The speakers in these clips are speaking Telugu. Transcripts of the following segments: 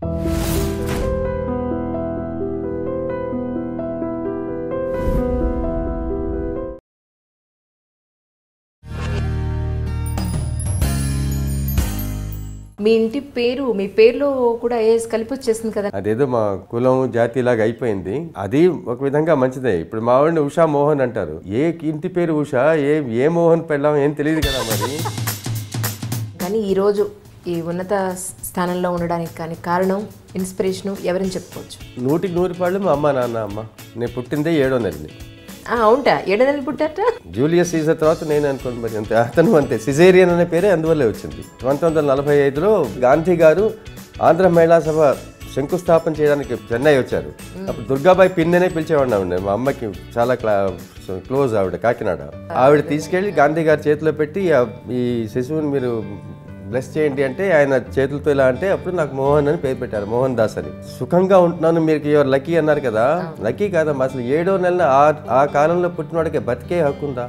మీ ఇంటి పేరు మీ పేరులో కూడా ఏఎస్ కలిపి వచ్చేసింది కదా అదేదో మా కులం జాతి లాగా అయిపోయింది అది ఒక విధంగా మంచిదే ఇప్పుడు మా వాడిని ఉషా మోహన్ అంటారు ఏ ఇంటి పేరు ఉషా ఏ ఏ మోహన్ పెళ్ళాం ఏం తెలియదు కదా మరి కానీ ఈరోజు ఈ ఉన్నత స్థానంలో ఉండడానికి కానీ కారణం ఇన్స్పిరేషన్ ఎవరని చెప్పుకోవచ్చు నూటికి నూరు పాళ్ళు మా అమ్మ నాన్న అమ్మ నేను పుట్టిందే ఏడో నెలని ఆ, అవుంటా ఏడు నెలలు పుట్టారట జూలియస్ సీజర్ తర్వాత నేను అనుకోండి మరి అంతే అతను అంతే సిజేరియన్ అనే పేరే అందువల్లే వచ్చింది పంతొమ్మిది వందల నలభై ఐదులో గాంధీ గారు ఆంధ్ర మహిళా సభ శంకుస్థాపన చేయడానికి చెన్నై వచ్చారు అప్పుడు దుర్గాబాయి పిన్ననే పిలిచేవాడిని ఆవిడ మా అమ్మకి చాలా క్లా క్లోజ్ ఆవిడ కాకినాడ ఆవిడ తీసుకెళ్లి గాంధీ గారి చేతిలో పెట్టి ఆ- ఈ శిశువుని మీరు బ్లెస్ చేయండి అంటే ఆయన చేతులతో ఇలా అంటే అప్పుడు నాకు మోహన్ అని పేరు పెట్టారు మోహన్ దాస్ అని సుఖంగా ఉంటున్నాను మీరు యువర్ లక్కీ అన్నారు కదా లక్కీ కాదమ్మా అసలు ఏడో నెల ఆ ఆ కాలంలో పుట్టినవాడికి బతికే హక్కు ఉందా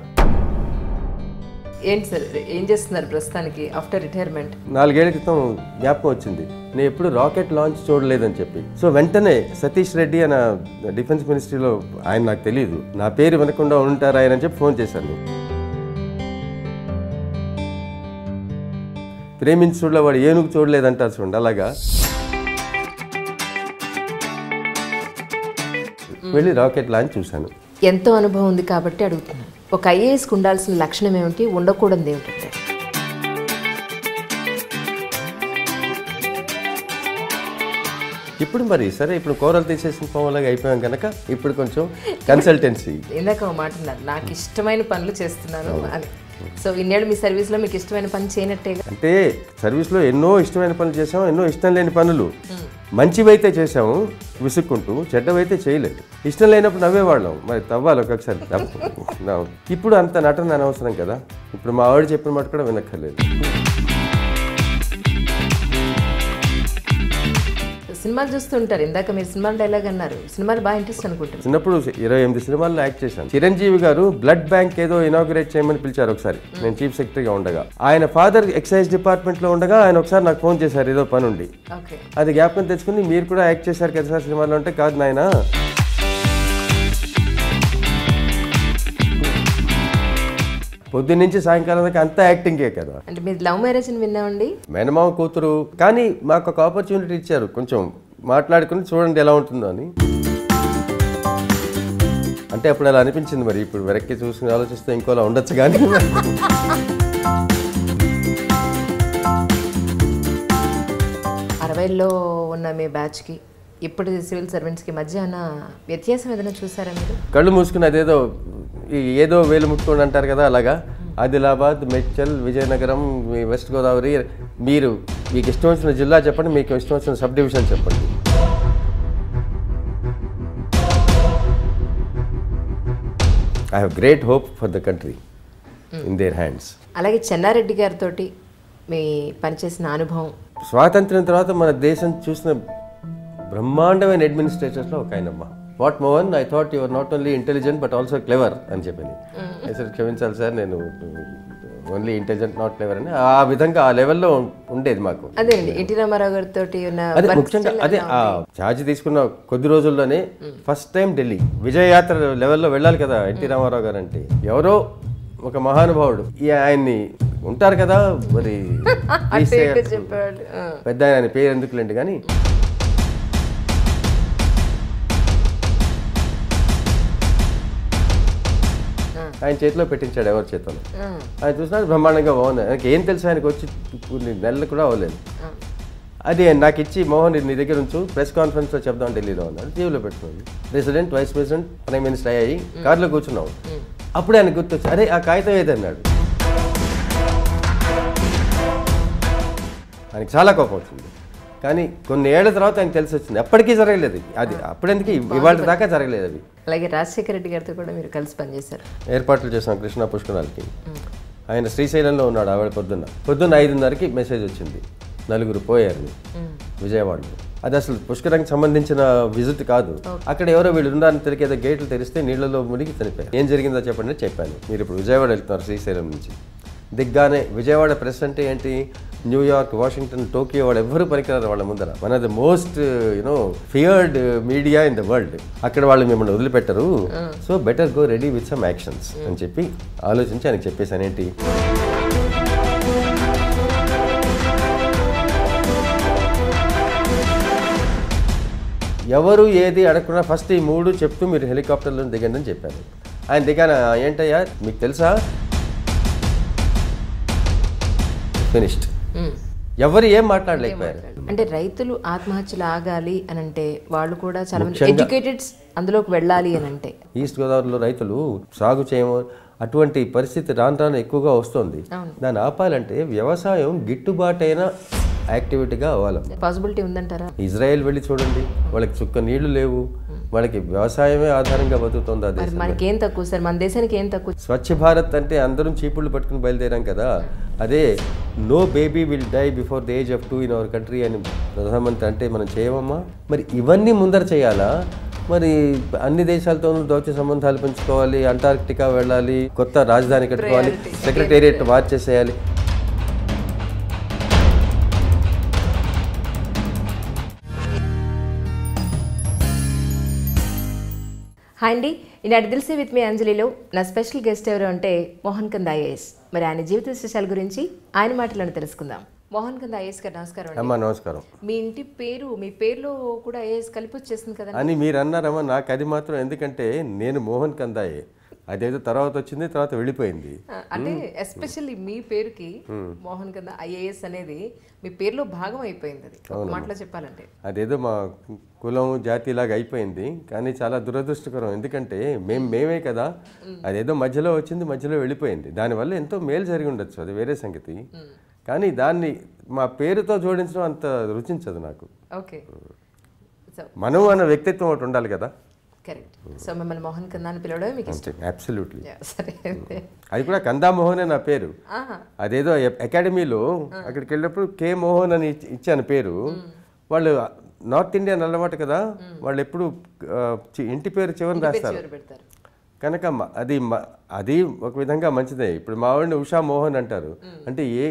ఏంటి సార్ ఏం చేస్తున్నారు ప్రస్తుతానికి ఆఫ్టర్ రిటైర్మెంట్ నాలుగేళ్ల క్రితం జ్ఞాపకం వచ్చింది నేను ఎప్పుడు రాకెట్ లాంచ్ చూడలేదని చెప్పి సో వెంటనే సతీష్ రెడ్డి అన్న డిఫెన్స్ మినిస్ట్రీలో ఆయన నాకు తెలియదు నా పేరు వినకుండా ఉంటారు ఆయన అని చెప్పి ఫోన్ చేశాను ప్రేమించి చూడలే వాడు ఏనుగు చూడలేదంటారు చూడండి అలాగా వెళ్ళి రాకెట్ లాంచ్ చూశాను ఎంతో అనుభవం ఉంది కాబట్టి అడుగుతున్నాను ఒక ఐఏఎస్కి ఉండాల్సిన లక్షణం ఏమిటి ఉండకూడదు ఏమిటంటే ఇప్పుడు మరి సరే ఇప్పుడు కూరలు తీసేసిన పోవలాగా అయిపోయాం కనుక ఇప్పుడు కొంచెం కన్సల్టెన్సీ ఇందాక ఒక మాట ఉన్నారు నాకు ఇష్టమైన పనులు చేస్తున్నాను అని సో ఇన్నేళ్ళు మీ సర్వీస్లో మీకు ఇష్టమైన పని చేయనట్టేగా అంటే సర్వీస్లో ఎన్నో ఇష్టమైన పనులు చేసాం ఎన్నో ఇష్టం లేని పనులు మంచివైతే చేసాము విసుక్కుంటూ చెడ్డవైతే చేయలేదు ఇష్టం లేనప్పుడు నవ్వేవాళ్ళం మరి తవ్వాలి ఒక్కొక్కసారి తప్పు నా- ఇప్పుడు అంత నటన అనవసరం కదా ఇప్పుడు మా ఆవిడ చెప్పిన మాట కూడా వినక్కర్లేదు సినిమాలు చూస్తుంటారు ఇందాక మీరు సినిమాలు డైలాగ్ అన్నారు సినిమాలు బాగా ఇంట్రెస్ట్ అనుకుంటారు చిన్నప్పుడు ఇరవై ఎనిమిది సినిమాల్లో యాక్ట్ చేశాను చిరంజీవి గారు బ్లడ్ బ్యాంక్ ఏదో ఇనాగ్రేట్ చేయమని పిలిచారు ఒకసారి నేను చీఫ్ సెక్రటరీగా ఉండగా ఆయన ఫాదర్ ఎక్సైజ్ డిపార్ట్మెంట్ లో ఉండగా ఆయన ఒకసారి నాకు ఫోన్ చేశారు ఏదో పని ఉండి ఓకే అది జ్ఞాపకం తెచ్చుకుని మీరు కూడా యాక్ట్ చేశారు కదా సార్ సినిమాలో అంటే కాదు నాయన పొద్దున్న నుంచి సాయంకాలం దాకా అంతా యాక్టింగే కదా అంటే మీరు లవ్ మ్యారేజ్ అని విన్నామండి మేనమామ కూతురు కానీ మాకు ఒక ఆపర్చునిటీ ఇచ్చారు కొంచెం మాట్లాడుకుని చూడండి ఎలా ఉంటుందో అని అంటే అప్పుడు అలా అనిపించింది మరి ఇప్పుడు వెనక్కి చూసుకుని ఆలోచిస్తే ఇంకోలా ఉండొచ్చు కానీ అరవైలో ఉన్న మీ బ్యాచ్కి ఇప్పుడు సివిల్ సర్వెంట్స్కి మధ్య ఉన్న వ్యత్యాసం ఏదైనా చూసారా మీరు కళ్ళు మూసుకుని అదేదో ఈ ఏదో వేలు ముట్టుకోండి అంటారు కదా అలాగా ఆదిలాబాద్ మెడ్చల్ విజయనగరం మీ వెస్ట్ గోదావరి మీరు మీకు ఇష్టం వచ్చిన జిల్లా చెప్పండి మీకు ఇష్టం వచ్చిన సబ్ డివిజన్ చెప్పండి I have great hope for the country in their hands అలాగే చెన్నారెడ్డి గారితో మీ పనిచేసిన అనుభవం స్వాతంత్ర్యం తర్వాత మన దేశం చూసిన బ్రహ్మాండమైన అడ్మినిస్ట్రేటర్స్లో ఒక ఆయనమ్మ what Mohan I thought your not only intelligent but also clever అని చెప్పింది సార్ క్షమించాలి సార్ నేను ఓన్లీ ఇంటెలిజెంట్ నాట్ క్లెవర్ అని ఆ విధంగా ఆ లెవెల్లో ఉండేది మాకు అదే అండి ఎన్టీ రామారావు గారితో ఉన్న అదే work ముఖ్యంగా style అదే ఎలా ఆ ఛార్జ్ తీసుకున్న కొద్ది రోజుల్లోనే ఫస్ట్ టైం ఢిల్లీ విజయయాత్ర లెవెల్లో వెళ్ళాలి కదా ఎన్టీ రామారావు గారు అంటే ఎవరో ఒక మహానుభావుడు ఈ ఆయన్ని ఉంటారు కదా మరి అటు తీసే- ఇటు చెప్పేవాళ్ళు ఆ. పెద్ద ఆయన పేరు ఎందుకులేండి కానీ ఆయన చేతిలో పెట్టించాడు ఎవరి చేతిలో ఆ. ఆయన చూసినాడు బ్రహ్మాండంగా బాగుంది ఆయనకి ఏం తెలుసు ఆయనకు వచ్చి కొన్ని నెలలు కూడా అవ్వలేదు ఆ. అది నాకు ఇచ్చి మోహన్ ఇది నీ దగ్గర ఉంచు ప్రెస్ కాన్ఫరెన్స్లో చెప్దాం ఢిల్లీలో అన్నాడు టీవీలో పెట్టుకుంది president vice president prime minister అయ్యాయి కారులో కూర్చున్నాం అప్పుడు ఆయన గుర్తొచ్చి అరే ఆ కాగితం ఏదన్నాడు ఆయనకి చాలా కోపం వచ్చింది కానీ కొన్ని ఏళ్ల తర్వాత ఆయనకు తెలిసి వచ్చింది ఎప్పటికీ జరగలేదు అది అప్పుడెందుకు ఇవాళ దాకా జరగలేదు అది అలాగే రాజశేఖర రెడ్డి గారితో కూడా మీరు కలిసి పనిచేశారు ఏర్పాట్లు చేసాం కృష్ణా పుష్కరాలకి ఆయన శ్రీశైలంలో ఉన్నాడు ఆవిడ పొద్దున్న పొద్దున్న ఐదున్నరకి మెసేజ్ వచ్చింది నలుగురు పోయారు విజయవాడలో అది అసలు పుష్కరానికి సంబంధించిన విజిట్ కాదు అక్కడ ఎవరో వీళ్ళు ఉన్నారని తెలికి ఏదో గేట్లు తెరిస్తే నీళ్ళలో మునిగి చనిపోయారు ఏం జరిగిందో చెప్పండి అని చెప్పాను మీరు ఇప్పుడు విజయవాడ వెళ్తున్నారు శ్రీశైలం నుంచి దిగ్గానే విజయవాడ ప్రెస్ అంటే ఏంటి న్యూయార్క్ వాషింగ్టన్ టోకియో వాళ్ళు ఎవ్వరు పనికిరారు వాళ్ళ ముందర మన the most you know feared media in the world అక్కడ వాళ్ళు మిమ్మల్ని వదిలిపెట్టరు so better go ready with some actions అని చెప్పి ఆలోచించి ఆయనకి చెప్పేసాను ఏంటి ఎవరు ఏది అడగకుండా ఫస్ట్ ఈ మూడు చెప్తూ మీరు హెలికాప్టర్లో దిగండి అని చెప్పాను ఆయన దిగాన ఏంటయ్యా మీకు తెలుసా ఫినిష్డ్ ఎవరు ఏం మాట్లాడలేకపోయారు అంటే రైతులు ఆత్మహత్యలు ఆగాలి అని అంటే వాళ్ళు కూడా చాలా మంది ఎడ్యుకేటెడ్స్ అందులోకి వెళ్ళాలి అని అంటే ఈస్ట్ గోదావరిలో రైతులు సాగు చేయము అటువంటి పరిస్థితి రాను రాను ఎక్కువగా వస్తుంది దాన్ని ఆపాలంటే వ్యవసాయం గిట్టుబాటైన యాక్టివిటీగా అవ్వాలి పాసిబిలిటీ ఉందంటారా ఇజ్రాయెల్ వెళ్ళి చూడండి వాళ్ళకి చుక్క నీళ్లు లేవు వాళ్ళకి వ్యవసాయమే ఆధారంగా బతుకుతుంది ఆ మరి దేశం మనకి ఏం తక్కువ సార్ మన దేశానికి ఏం తక్కువ స్వచ్ఛ భారత్ అంటే అందరం చీపుళ్ళు పట్టుకుని బయలుదేరాం కదా అదే no baby will die before the age of two in our country అని ప్రధానమంత్రి అంటే మనం చేయమమ్మా మరి ఇవన్నీ ముందర చేయాలా మరి అన్ని దేశాలతోనూ దౌత్య సంబంధాలు పెంచుకోవాలి అంటార్క్టికా వెళ్ళాలి కొత్త రాజధాని కట్టుకోవాలి సెక్రటేరియట్ మార్చేసేయాలి హాయ్ అండి ఈనాటి దిల్సీ విత్ మీ అంజలిలో నా స్పెషల్ గెస్ట్ ఎవరు అంటే మోహన్ కంద్ ఐఏఎస్ మరి ఆయన జీవిత విశేషాల గురించి ఆయన మాటలను తెలుసుకుందాం మోహన్ కంద్ ఐఏఎస్ గారు నమస్కారం అండి అమ్మా నమస్కారం మీ ఇంటి పేరు మీ పేరులో కూడా ఐఏఎస్ కలిపి వచ్చేసింది కదా అని మీరు అన్నారమ్మా నాకు అది మాత్రం ఎందుకంటే నేను మోహన్ కందాయే అదేదో తర్వాత వచ్చింది తర్వాత వెళ్ళిపోయింది ఆ, అంటే ఎస్పెషల్లీ మీ పేరుకి మోహన్ కంద ఐఏఎస్ అనేది మీ పేరులో భాగం అయిపోయింది అది ఒక మాటలో చెప్పాలంటే అదేదో మా కులం జాతి లాగా అయిపోయింది కానీ చాలా దురదృష్టకరం ఎందుకంటే మేము మేమే కదా అదేదో మధ్యలో వచ్చింది మధ్యలో వెళ్ళిపోయింది దానివల్ల ఎంతో మేలు జరిగి ఉండొచ్చు అది వేరే సంగతి కానీ దాన్ని మా పేరుతో జోడించడం అంత రుచించదు నాకు ఓకే సో మనం అన్న వ్యక్తిత్వం ఒకటి ఉండాలి కదా కరెక్ట్ సో మిమ్మల్ని మోహన్ కంద అని పిలవడమే మీకు ఇష్టం అబ్సల్యూట్లీ Yeah, సరే అది కూడా కందా మోహనే నా పేరు ఆహా అదేదో ఎ- అకాడమీలో అక్కడికి వెళ్ళినప్పుడు కే మోహన్ అని ఇచ్చి- ఇచ్చాను పేరు వాళ్ళు నార్త్ ఇండియన్ అలవాటు కదా వాళ్ళు ఎప్పుడు ఆ, చి- ఇంటి పేరు చివరిని రాస్తారు చివరి పెడతారు కనుక మ- అది మ- అది ఒక విధంగా మంచిదే ఇప్పుడు మా వాడిని ఉషా మోహన్ అంటారు అంటే ఏ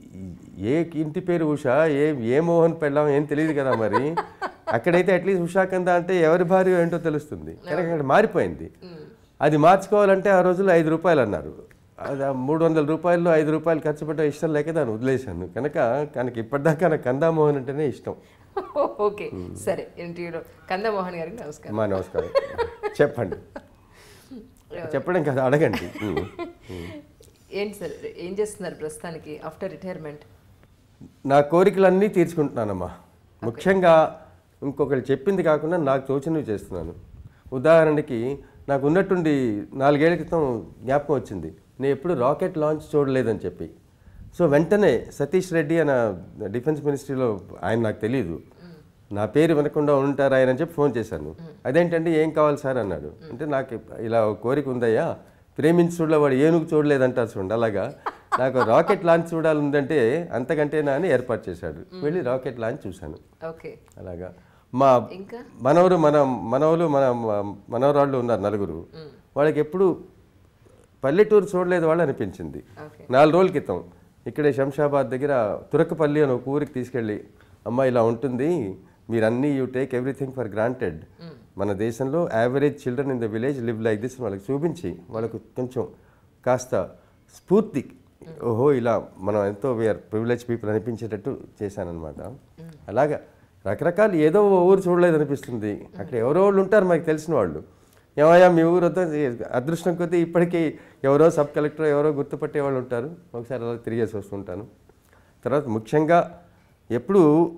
ఏ ఇంటి పేరు ఉషా ఏ ఏ మోహన్ పెళ్ళాం ఏం తెలియదు కదా మరి అక్కడైతే అట్లీస్ట్ ఉషా కంద అంటే ఎవరి భార్య ఏంటో తెలుస్తుంది కనుక అక్కడ మారిపోయింది అది మార్చుకోవాలంటే ఆ రోజుల్లో ఐదు రూపాయలు అన్నారు అది ఆ మూడు వందల రూపాయల్లో ఐదు రూపాయలు ఖర్చు పెట్టే ఇష్టం లేక దాన్ని వదిలేశాను కనుక కనుక ఇప్పటిదాకా నాకు కందా మోహన్ అంటేనే ఇష్టం ఓకే సరే ఇంటర్వ్యూలో కంద మోహన్ గారికి నమస్కారం మా నమస్కారం చెప్పండి చెప్పడం కదా అడగండి ఉమ్. ఏంటి సార్ ఏం చేస్తున్నారు ప్రస్తుతానికి ఆఫ్టర్ రిటైర్మెంట్ నా కోరికలన్నీ తీర్చుకుంటున్నానమ్మా ముఖ్యంగా ఇంకొకరు చెప్పింది కాకుండా నాకు తోచినవి చేస్తున్నాను ఉదాహరణకి నాకు ఉన్నట్టుండి నాలుగేళ్ల క్రితం జ్ఞాపకం వచ్చింది నేను ఎప్పుడు రాకెట్ లాంచ్ చూడలేదని చెప్పి సో వెంటనే సతీష్ రెడ్డి అన్న డిఫెన్స్ మినిస్ట్రీలో ఆయన నాకు తెలియదు నా పేరు వినకుండా ఉంటారు ఆయన అని చెప్పి ఫోన్ చేశాను అదేంటంటే ఏం కావాలి సార్ అన్నాడు అంటే నాకు ఇలా ఒక కోరిక ఉందయ్యా ప్రేమించి చూడలే వాడు ఏనుగు చూడలేదంటారు చూడండి అలాగా నాకు రాకెట్ లాంచ్ చూడాలందంటే అంతకంటేనా అని ఏర్పాటు చేశాడు వెళ్ళి రాకెట్ లాంచ్ చూశాను ఓకే అలాగా మా ఇంకా మనవరు మన మనవలు మన మనవరాళ్ళు ఉన్నారు నలుగురు వాళ్ళకి ఎప్పుడు పల్లెటూరు చూడలేదు వాళ్ళు అనిపించింది ఓకే నాలుగు రోజుల క్రితం ఇక్కడే శంషాబాద్ దగ్గర తురకపల్లి అని ఒక ఊరికి తీసుకెళ్ళి అమ్మ ఇలా ఉంటుంది మీరన్నీ you take everything for granted మన దేశంలో average children in the village live like this వాళ్ళకి చూపించి వాళ్ళకు కొంచెం కాస్త స్ఫూర్తి ఓహో ఇలా మనం ఎంతో వీఆర్ ప్రివిలేజ్ పీపుల్ అనిపించేటట్టు చేశానన్నమాట అలాగా రకరకాలు ఏదో ఓ ఊరు చూడలేదు అనిపిస్తుంది అక్కడ ఎవరో వాళ్ళు ఉంటారు మనకి తెలిసిన వాళ్ళు ఏమయ్యా మీ ఊరు వద్ద అదృష్టం కొద్దీ ఇప్పటికీ ఎవరో సబ్ కలెక్టర్ ఎవరో గుర్తుపట్టే వాళ్ళు ఉంటారు ఒకసారి అలా తిరిగేసి వస్తుంటాను తర్వాత ముఖ్యంగా ఎప్పుడు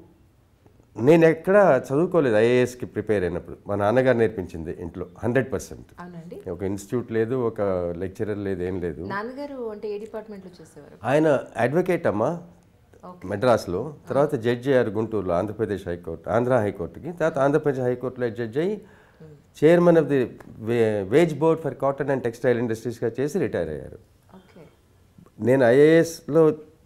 నేను ఎక్కడ చదువుకోలేదు ఐఏఎస్కి ప్రిపేర్ అయినప్పుడు మా నాన్నగారు నేర్పించింది ఇంట్లో హండ్రెడ్ పర్సెంట్ అవునండి ఒక ఇన్స్టిట్యూట్ లేదు ఒక లెక్చరర్ లేదు ఏం లేదు నాన్నగారు అంటే ఏ డిపార్ట్మెంట్లో చేసేవారు ఆయన అడ్వకేట్ అమ్మా మెడ్రాస్లో తర్వాత జడ్జి అయ్యారు గుంటూరులో ఆంధ్రప్రదేశ్ హైకోర్టు ఆంధ్ర హైకోర్టుకి తర్వాత ఆంధ్రప్రదేశ్ హైకోర్టులో జడ్జి అయ్యి chairman of the wage board for cotton and textile ఇండస్ట్రీస్గా చేసి రిటైర్ అయ్యారు ఓకే నేను ఐఏఎస్లో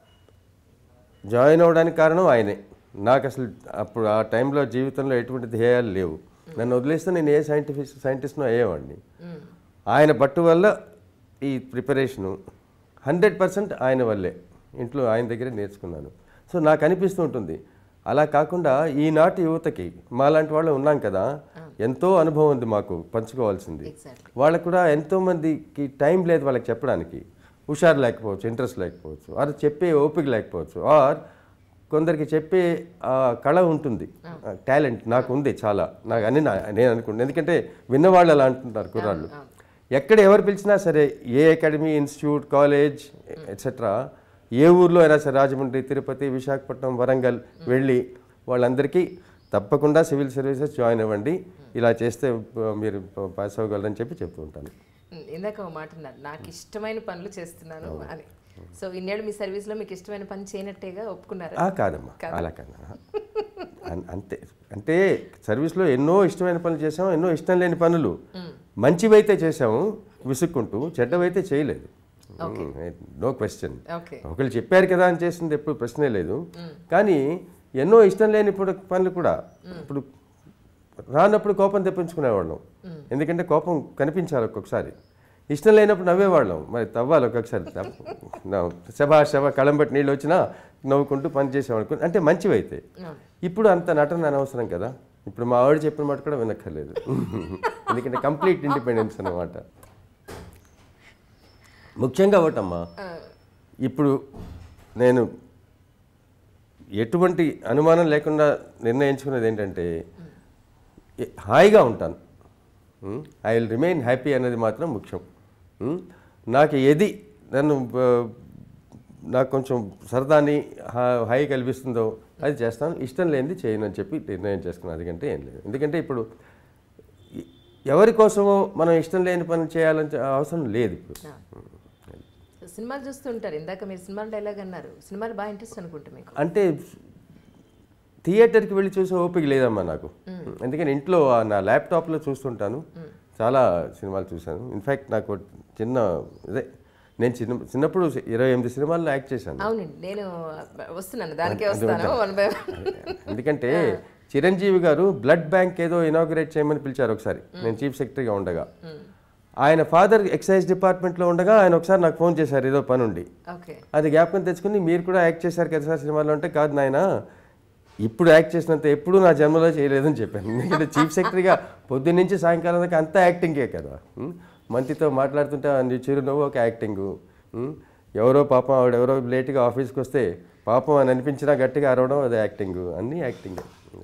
జాయిన్ అవ్వడానికి కారణం ఆయనే నాకు అసలు అప్పుడు ఆ టైంలో జీవితంలో ఎటువంటి ధ్యేయాలు లేవు నన్ను వదిలేస్తే నేను ఏ సైంటిఫిక్ సైంటిస్ట్నో అయ్యేవాడిని ఆయన పట్టు వల్ల ఈ ప్రిపరేషను హండ్రెడ్ పర్సెంట్ ఆయన వల్లే ఇంట్లో ఆయన దగ్గరే నేర్చుకున్నాను సో నాకు అనిపిస్తూ ఉంటుంది అలా కాకుండా ఈనాటి యువతకి మాలాంటి వాళ్ళు ఉన్నాం కదా ఎంతో అనుభవం ఉంది మాకు పంచుకోవాల్సింది ఎగ్జాక్ట్లీ వాళ్ళకు కూడా ఎంతో మందికి టైం లేదు వాళ్ళకి చెప్పడానికి హుషారు లేకపోవచ్చు ఇంట్రెస్ట్ లేకపోవచ్చు ఆర్ చెప్పే ఓపిక లేకపోవచ్చు ఆర్ కొందరికి చెప్పే ఆ కళ ఉంటుంది టాలెంట్ నాకు ఉంది చాలా నాకు అని నా- నేను అనుకుంటున్నాను ఎందుకంటే విన్నవాళ్ళు అలా అంటుంటారు కుర్రాళ్ళు ఎక్కడ ఎవరు పిలిచినా సరే ఏ అకాడమీ ఇన్స్టిట్యూట్ కాలేజ్ ఎట్సెట్రా ఏ ఊర్లో అయినా సరే రాజమండ్రి తిరుపతి విశాఖపట్నం వరంగల్ వెళ్ళి వాళ్ళందరికీ తప్పకుండా సివిల్ సర్వీసెస్ జాయిన్ అవ్వండి ఇలా చేస్తే ఆ, మీరు పాస్ అవ్వగలరని చెప్పి చెప్తూ ఉంటాను ఉమ్, ఇందాక ఒక మాట అన్నారు నాకు ఇష్టమైన పనులు చేస్తున్నాను అని సో ఇన్నేళ్ళు మీ సర్వీస్లో మీకు ఇష్టమైన పని చేయనట్టేగా ఒప్పుకున్నారా ఆ కాదమ్మా అలా కాదు అన్- అంతే అంటే సర్వీస్లో ఎన్నో ఇష్టమైన పనులు చేసాం ఎన్నో ఇష్టం లేని పనులు మంచివైతే చేసాము విసుక్కుంటూ చెడ్డవైతే చేయలేదు నో క్వశ్చన్ ఓకే ఒకళ్ళు చెప్పారు కదా అని చేసింది ఎప్పుడు ప్రశ్నే లేదు కానీ ఎన్నో ఇష్టం లేని ఇప్పుడు పనులు కూడా ఇప్పుడు రానప్పుడు కోపం తెప్పించుకునేవాళ్ళం ఎందుకంటే కోపం కనిపించాలి ఒక్కొక్కసారి ఇష్టం లేనప్పుడు నవ్వేవాళ్ళం మరి తవ్వాలి ఒక్కొక్కసారి తప్పు. నవ్వు. శభా శభ కళం బట్టి నీళ్ళు వచ్చినా నవ్వుకుంటూ పని చేసేవాళ్ళు అంటే మంచివైతే ఇప్పుడు అంత నటన అనవసరం కదా ఇప్పుడు మా ఆవిడ చెప్పిన మాట కూడా వినక్కర్లేదు ఎందుకంటే కంప్లీట్ ఇండిపెండెన్స్ అన్నమాట ముఖ్యంగా ఒకటమ్మా ఇప్పుడు నేను ఎటువంటి అనుమానం లేకుండా నిర్ణయించుకున్నది ఏంటంటే ఎ- హాయిగా ఉంటాను ఐ విల్ రిమైన్ హ్యాపీ అనేది మాత్రం ముఖ్యం ఉమ్, నాకు ఏది నన్ను ఆ, నాకు కొంచెం సరదాని హా- హాయి కల్పిస్తుందో అది చేస్తాను ఇష్టం లేనిది చేయను అని చెప్పి నిర్ణయం చేసుకున్నాను అది కంటే ఏం లేదు ఎందుకంటే ఇప్పుడు ఎ- ఎవరి కోసమో మనం ఇష్టం లేని పని చేయాలని చే- అవసరం లేదు ఇప్పుడు సినిమాలు చూస్తుంటారు ఇందాక మీరు సినిమా డైలాగ్ అన్నారు సినిమాలు బాగా ఇంట్రెస్ట్ అనుకుంటా మీకు అంటే థియేటర్కి వెళ్ళి చూసే ఓపిక లేదమ్మా నాకు ఎందుకని ఇంట్లో ఆ నా ల్యాప్టాప్లో చూస్తుంటాను చాలా సినిమాలు చూశాను ఇన్ఫ్యాక్ట్ నాకు ఒక చిన్న ఇదే నేను చిన్న చిన్నప్పుడు ఇరవై ఎనిమిది సినిమాల్లో యాక్ట్ చేశాను అవునండి నేను వస్తున్నాను దానికే వస్తాను వన్ బై ఎందుకంటే చిరంజీవి గారు బ్లడ్ బ్యాంక్ ఏదో ఇనాగ్రేట్ చేయమని పిలిచారు ఒకసారి నేను చీఫ్ సెక్రటరీగా ఉండగా ఆయన ఫాదర్ ఎక్సైజ్ డిపార్ట్మెంట్లో ఉండగా ఆయన ఒకసారి నాకు ఫోన్ చేశారు ఏదో పని ఉండి ఓకే అది జ్ఞాపకం తెచ్చుకుని మీరు కూడా యాక్ట్ చేశారు కదా సార్ సినిమాలో అంటే కాదు నాయన ఇప్పుడు యాక్ట్ చేసినంత ఎప్పుడు నా జన్మలో చేయలేదని చెప్పాను ఎందుకంటే చీఫ్ సెక్రటరీగా పొద్దున్న నుంచి సాయంకాలం దాకా అంతా యాక్టింగే కదా ఉం? మంత్రితో మాట్లాడుతుంటే ఆ నీ చిరునవ్వు ఒక యాక్టింగు ఉం? ఎవరో పాపం ఆవిడ ఎవరో లేట్గా ఆఫీస్కి వస్తే పాపం అని అనిపించినా గట్టిగా అరవడం అది యాక్టింగ్ అన్నీ యాక్టింగ్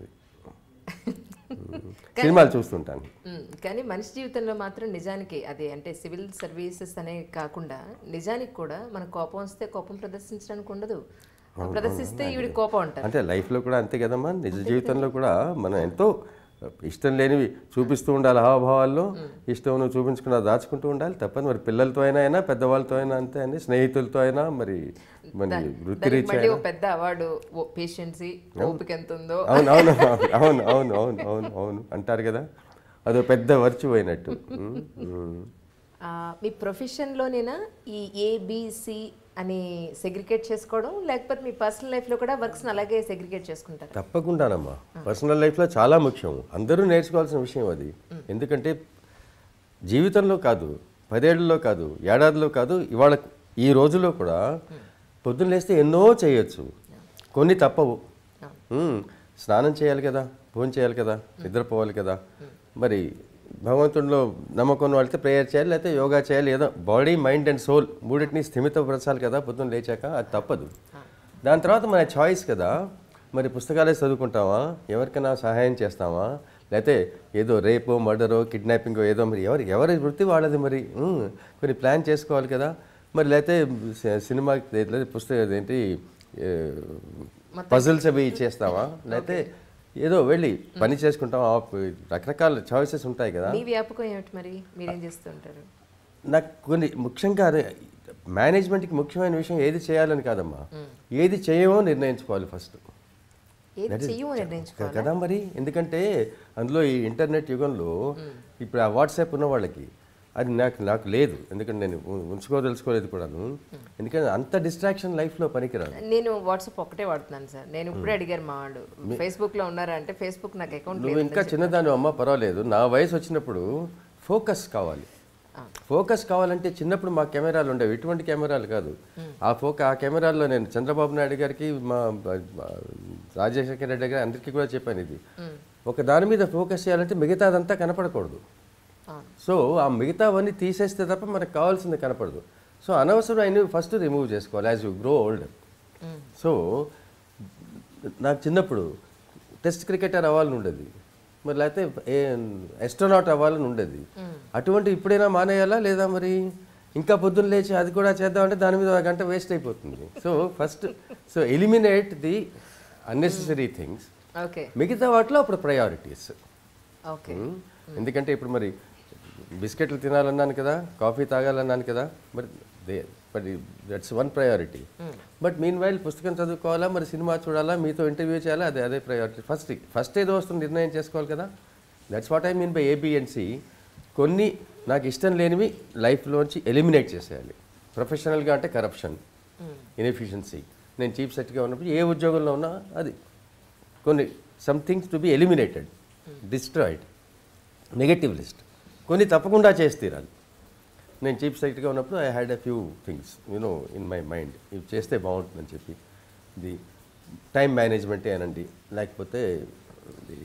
సినిమాలు చూస్తుంటాను మ్మ్. కానీ మనిషి జీవితంలో మాత్రం నిజానికి అది అంటే సివిల్ సర్వీసెస్ అనే కాకుండా నిజానికి కూడా మన కోపం వస్తే కోపం ప్రదర్శించడానికి ఉండదు ప్రదర్శిస్తే ఈవిడ కోపం అంటారు అంటే లైఫ్లో కూడా అంతే కదమ్మా నిజ జీవితంలో కూడా మనం ఎంతో ఇష్టం లేనివి చూపిస్తూ ఉండాలి హావభావాల్లో ఇష్టం నువ్వు చూపించుకున్నా దాచుకుంటూ ఉండాలి తప్పదు మరి పిల్లలతో అయినా అయినా పెద్దవాళ్ళతో అయినా అంతే అని స్నేహితులతో అయినా మరి మరి దానికి వృత్తిరీత్యా మళ్ళీ ఒక పెద్ద అవార్డు పేషెన్సీ ఓపిక ఎంత ఉందో అవును అవును అవును అవును అవును అవును అవును అంటారు కదా అదో పెద్ద వర్చు అయినట్టు ఉమ్, ఉమ్. ఆ, మీ ప్రొఫెషన్లోనేనా ఈ ఏబిసి అని సెగ్రిగేట్ చేసుకోవడం లేకపోతే మీ పర్సనల్ లైఫ్లో కూడా వర్క్స్ని అలాగే సెగ్రిగేట్ చేసుకుంటారు తప్పకుండానమ్మా పర్సనల్ లైఫ్లో చాలా ముఖ్యం అందరూ నేర్చుకోవాల్సిన విషయం అది ఎందుకంటే జీవితంలో కాదు పదేళ్లలో కాదు ఏడాదిలో కాదు ఇవాళ ఈ రోజులో కూడా పొద్దున్న లేస్తే ఎన్నో చేయొచ్చు కొన్ని తప్పవు ఉమ్, స్నానం చేయాలి కదా భోజనం చేయాలి కదా నిద్రపోవాలి కదా మరి భగవంతుడిలో నమ్మకం ఉన్న వాళ్ళతో ప్రేయర్ చేయాలి లేకపోతే యోగా చేయాలి ఏదో బాడీ మైండ్ అండ్ సోల్ మూడింటిని స్థిమితపరచాలి కదా పొద్దున్న లేచాక అది తప్పదు దాని తర్వాత మన చాయిస్ కదా మరి పుస్తకాలే చదువుకుంటావా ఎవరికైనా సహాయం చేస్తావా లేకపోతే ఏదో రేపో మర్డరో కిడ్నాపింగో ఏదో మరి ఎవరి ఎవరి వృత్తి వాళ్ళది మరి ఉమ్, కొన్ని ప్లాన్ చేసుకోవాలి కదా మరి లేకపోతే సి- సినిమా లేదా పుస్తకం ఏంటి పజిల్స్ అవి చేస్తావా లేకపోతే ఏదో వెళ్ళి పని చేసుకుంటావా రకరకాల చాయిసెస్ ఉంటాయి కదా మీ వ్యాపకం ఏమిటి మరి మీరేం చేస్తుంటారు నాకు కొన్ని ముఖ్యంగా అదే మేనేజ్మెంట్కి ముఖ్యమైన విషయం ఏది చేయాలని కాదమ్మా ఏది చేయమో నిర్ణయించుకోవాలి ఫస్ట్ ఏది చెయ్యమో నిర్ణయించుకో కదా మరి ఎందుకంటే అందులో ఈ ఇంటర్నెట్ యుగంలో ఇప్పుడు ఆ వాట్సాప్ ఉన్న వాళ్ళకి అది నాకు నాకు లేదు ఎందుకంటే నేను ఉ- ఉంచుకోదలుచుకోలేదు కూడాను ఎందుకంటే అంత డిస్ట్రాక్షన్ లైఫ్లో పనికిరాదు నేను వాట్సాప్ ఒకటే వాడుతున్నాను సార్ నేను ఇప్పుడే అడిగారు మా వాళ్ళు ఫేస్బుక్ లో ఉన్నారా అంటే ఫేస్బుక్ నాకు అకౌంట్ నువ్వు ఇంకా చిన్నదాని అమ్మ పర్వాలేదు నా వయసు వచ్చినప్పుడు ఫోకస్ కావాలి ఫోకస్ కావాలంటే చిన్నప్పుడు మా కెమెరాలు ఉండేవి ఇటువంటి కెమెరాలు కాదు ఆ ఫోక ఆ కెమెరాల్లో నేను చంద్రబాబు నాయుడు గారికి మా మా రాజశేఖర రెడ్డి గారి అందరికీ కూడా చెప్పాను ఇది ఒక దాని మీద ఫోకస్ చేయాలంటే మిగతాదంతా కనపడకూడదు అవును సో ఆ మిగతావన్నీ తీసేస్తే తప్ప మనకు కావాల్సింది కనపడదు సో అనవసరమైన ఫస్ట్ రిమూవ్ చేసుకోవాలి as you grow old so నాకు చిన్నప్పుడు టెస్ట్ క్రికెటర్ అవ్వాలని ఉండేది మరి లేకపోతే ఏ ఎస్ట్రోనాట్ అవ్వాలని ఉండేది అటువంటి ఇప్పుడైనా మానేయాలా లేదా మరి ఇంకా పొద్దున్న లేచి అది కూడా చేద్దామంటే దాని మీద ఒక గంట వేస్ట్ అయిపోతుంది so first so eliminate the unnecessary things okay మిగతా వాటిలో అప్పుడు ప్రయారిటీస్ ఓకే ఎందుకంటే ఇప్పుడు మరి బిస్కెట్లు తినాలన్నాను కదా కాఫీ తాగాలన్నాను కదా మరి దే మరి that's one priority but meanwhile పుస్తకం చదువుకోవాలా మరి సినిమా చూడాలా మీతో ఇంటర్వ్యూ చేయాలా అదే అదే ప్రయారిటీ ఫస్ట్ ఫస్ట్ ఏదో వస్తుంది నిర్ణయం చేసుకోవాలి కదా that's what I mean by A B and C కొన్ని నాకు ఇష్టం లేనివి లైఫ్లోంచి ఎలిమినేట్ చేసేయాలి ప్రొఫెషనల్గా అంటే కరప్షన్ ఇన్ఎఫిషియన్సీ నేను చీఫ్ సెక్రటరీగా ఉన్నప్పుడు ఏ ఉద్యోగంలో ఉన్నా అది కొన్ని some things to be eliminated destroyed negative list కొన్ని తప్పకుండా చేసి తీరాలి నేను చీఫ్ సెక్రటరీగా ఉన్నప్పుడు I had a few things you know in my mind ఇవి చేస్తే బాగుంటుందని చెప్పి ఇది టైం మేనేజ్మెంటే అనండి లేకపోతే ఇది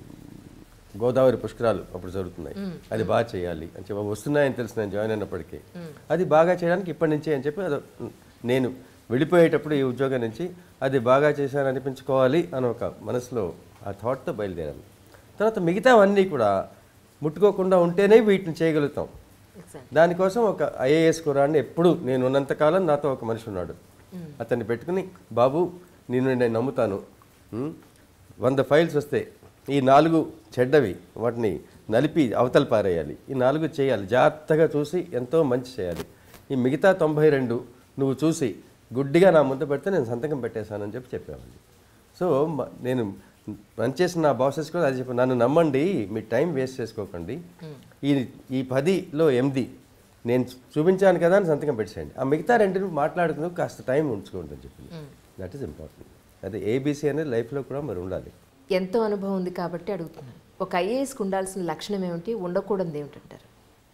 గోదావరి పుష్కరాలు అప్పుడు జరుగుతున్నాయి అది బాగా చేయాలి అని చెప్పి అవి వస్తున్నాయని తెలుసు నేను జాయిన్ అయినప్పటికీ అది బాగా చేయడానికి ఇప్పటి నుంచే అని చెప్పి అది నేను వెళ్ళిపోయేటప్పుడు ఈ ఉద్యోగం నుంచి అది బాగా చేశాను అనిపించుకోవాలి అని ఒక మనసులో ఆ థాట్తో బయలుదేరాను తర్వాత మిగతావన్నీ కూడా ముట్టుకోకుండా ఉంటేనే వీటిని చేయగలుగుతాం ఎగ్జాక్ట్ దానికోసం ఒక ఐఏఎస్ కురాన్ని ఎప్పుడు నేను ఉన్నంతకాలం నాతో ఒక మనిషి ఉన్నాడు అతన్ని పెట్టుకుని బాబు నేను నేను నమ్ముతాను ఉం? వంద ఫైల్స్ వస్తే ఈ నాలుగు చెడ్డవి వాటిని నలిపి అవతల పారేయాలి ఈ నాలుగు చేయాలి జాగ్రత్తగా చూసి ఎంతో మంచి చేయాలి ఈ మిగతా తొంభై రెండు నువ్వు చూసి గుడ్డిగా నా ముందు పెడితే నేను సంతకం పెట్టేశానని చెప్పి చెప్పేవాడిని సో మ- నేను పనిచేసిన నా బాసెస్ కూడా అది చెప్పాను నన్ను నమ్మండి మీ టైం వేస్ట్ చేసుకోకండి ఈ ఈ పదిలో ఎనిమిది నేను చూపించాను కదా అని సంతకం పెట్టేయండి ఆ మిగతా రెండు మాట్లాడుకుని కాస్త టైం ఉంచుకోండి అని చెప్పింది దట్ ఈస్ ఇంపార్టెంట్ అదే ఏబీసీ అనేది లైఫ్లో కూడా మరి ఉండాలి ఎంతో అనుభవం ఉంది కాబట్టి అడుగుతున్నాను ఒక ఐఏఎస్కి ఉండాల్సిన లక్షణం ఏమిటి ఉండకూడదు ఏమిటంటారు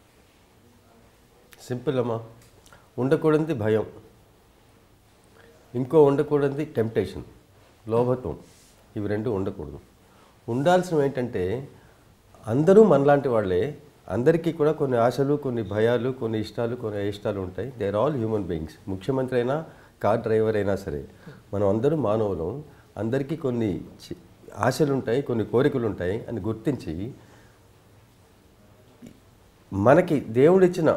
సింపుల్ అమ్మా ఉండకూడదు భయం ఇంకో ఉండకూడదు టెంప్టేషన్ లోభత్వం ఇవి రెండు ఉండకూడదు ఉండాల్సినవి ఏంటంటే అందరూ మనలాంటి వాళ్ళే అందరికీ కూడా కొన్ని ఆశలు కొన్ని భయాలు కొన్ని ఇష్టాలు కొన్ని అయిష్టాలు ఉంటాయి they are all human beings ముఖ్యమంత్రి అయినా కార్ డ్రైవర్ అయినా సరే మనం అందరూ మానవులం అందరికీ కొన్ని చి- ఆశలు ఉంటాయి కొన్ని కోరికలు ఉంటాయి అని గుర్తించి మనకి దేవుడిచ్చిన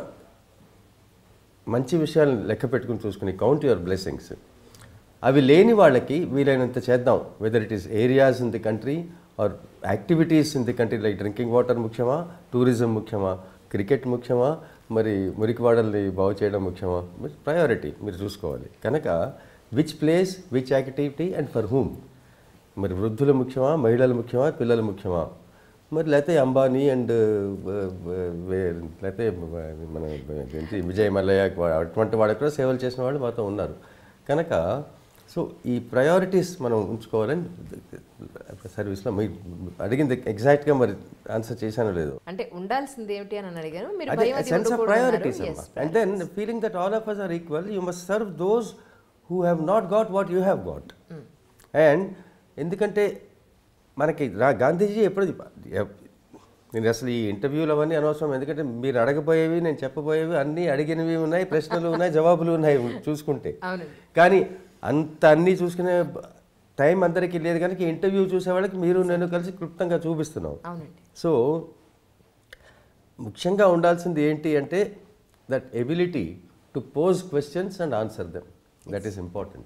మంచి విషయాలను లెక్క పెట్టుకుని చూసుకుని కౌంట్ యువర్ బ్లెస్సింగ్స్ అవి లేని వాళ్ళకి వీలైనంత చేద్దాం whether it is areas in the country or activities in the country like drinking water ముఖ్యమా టూరిజం ముఖ్యమా క్రికెట్ ముఖ్యమా మరి మురికివాడల్ని బాగు చేయడం ముఖ్యమా ప్రయారిటీ మీరు చూసుకోవాలి కనుక which place which activity and for whom మరి వృద్ధులు ముఖ్యమా మహిళలు ముఖ్యమా పిల్లలు ముఖ్యమా మరి లేకపోతే అంబానీ అండ్ లేకపోతే మన ఏంటి విజయ్ మల్లయ్య అటువంటి వాళ్ళకి కూడా సేవలు చేసిన వాళ్ళు మాతో ఉన్నారు కనుక సో ఈ ప్రయారిటీస్ మనం ఉంచుకోవాలని సర్వీస్లో మీరు అడిగింది ఎగ్జాక్ట్గా మరి ఆన్సర్ చేశానో లేదో అంటే ఉండాల్సింది ఏమిటి అని అడిగాను మీరు అదే భయం అది సెన్స్ ఆఫ్ ఉండకూడదు ప్రయారిటీస్ అన్నారు. అమ్మా Yes, and then feeling that all of us are equal you must serve those who have not got what you have got and ఎందుకంటే మనకి రా గాంధీజీ ఎప్పుడు ఎప్- నేను అసలు ఈ ఇంటర్వ్యూలు అవన్నీ అనవసరం ఎందుకంటే మీరు అడగబోయేవి నేను చెప్పబోయేవి అన్నీ అడిగినవి ఉన్నాయి ప్రశ్నలు ఉన్నాయి జవాబులు ఉన్నాయి చూసుకుంటే అవునండి కానీ అంత అన్నీ చూసుకునే బ- టైం అందరికీ లేదు కనుక ఇంటర్వ్యూ చూసే వాళ్ళకి మీరు నేను కలిసి క్లుప్తంగా చూపిస్తున్నాం అవునండి సో ముఖ్యంగా ఉండాల్సింది ఏంటి అంటే that ability to pose questions and answer them that is important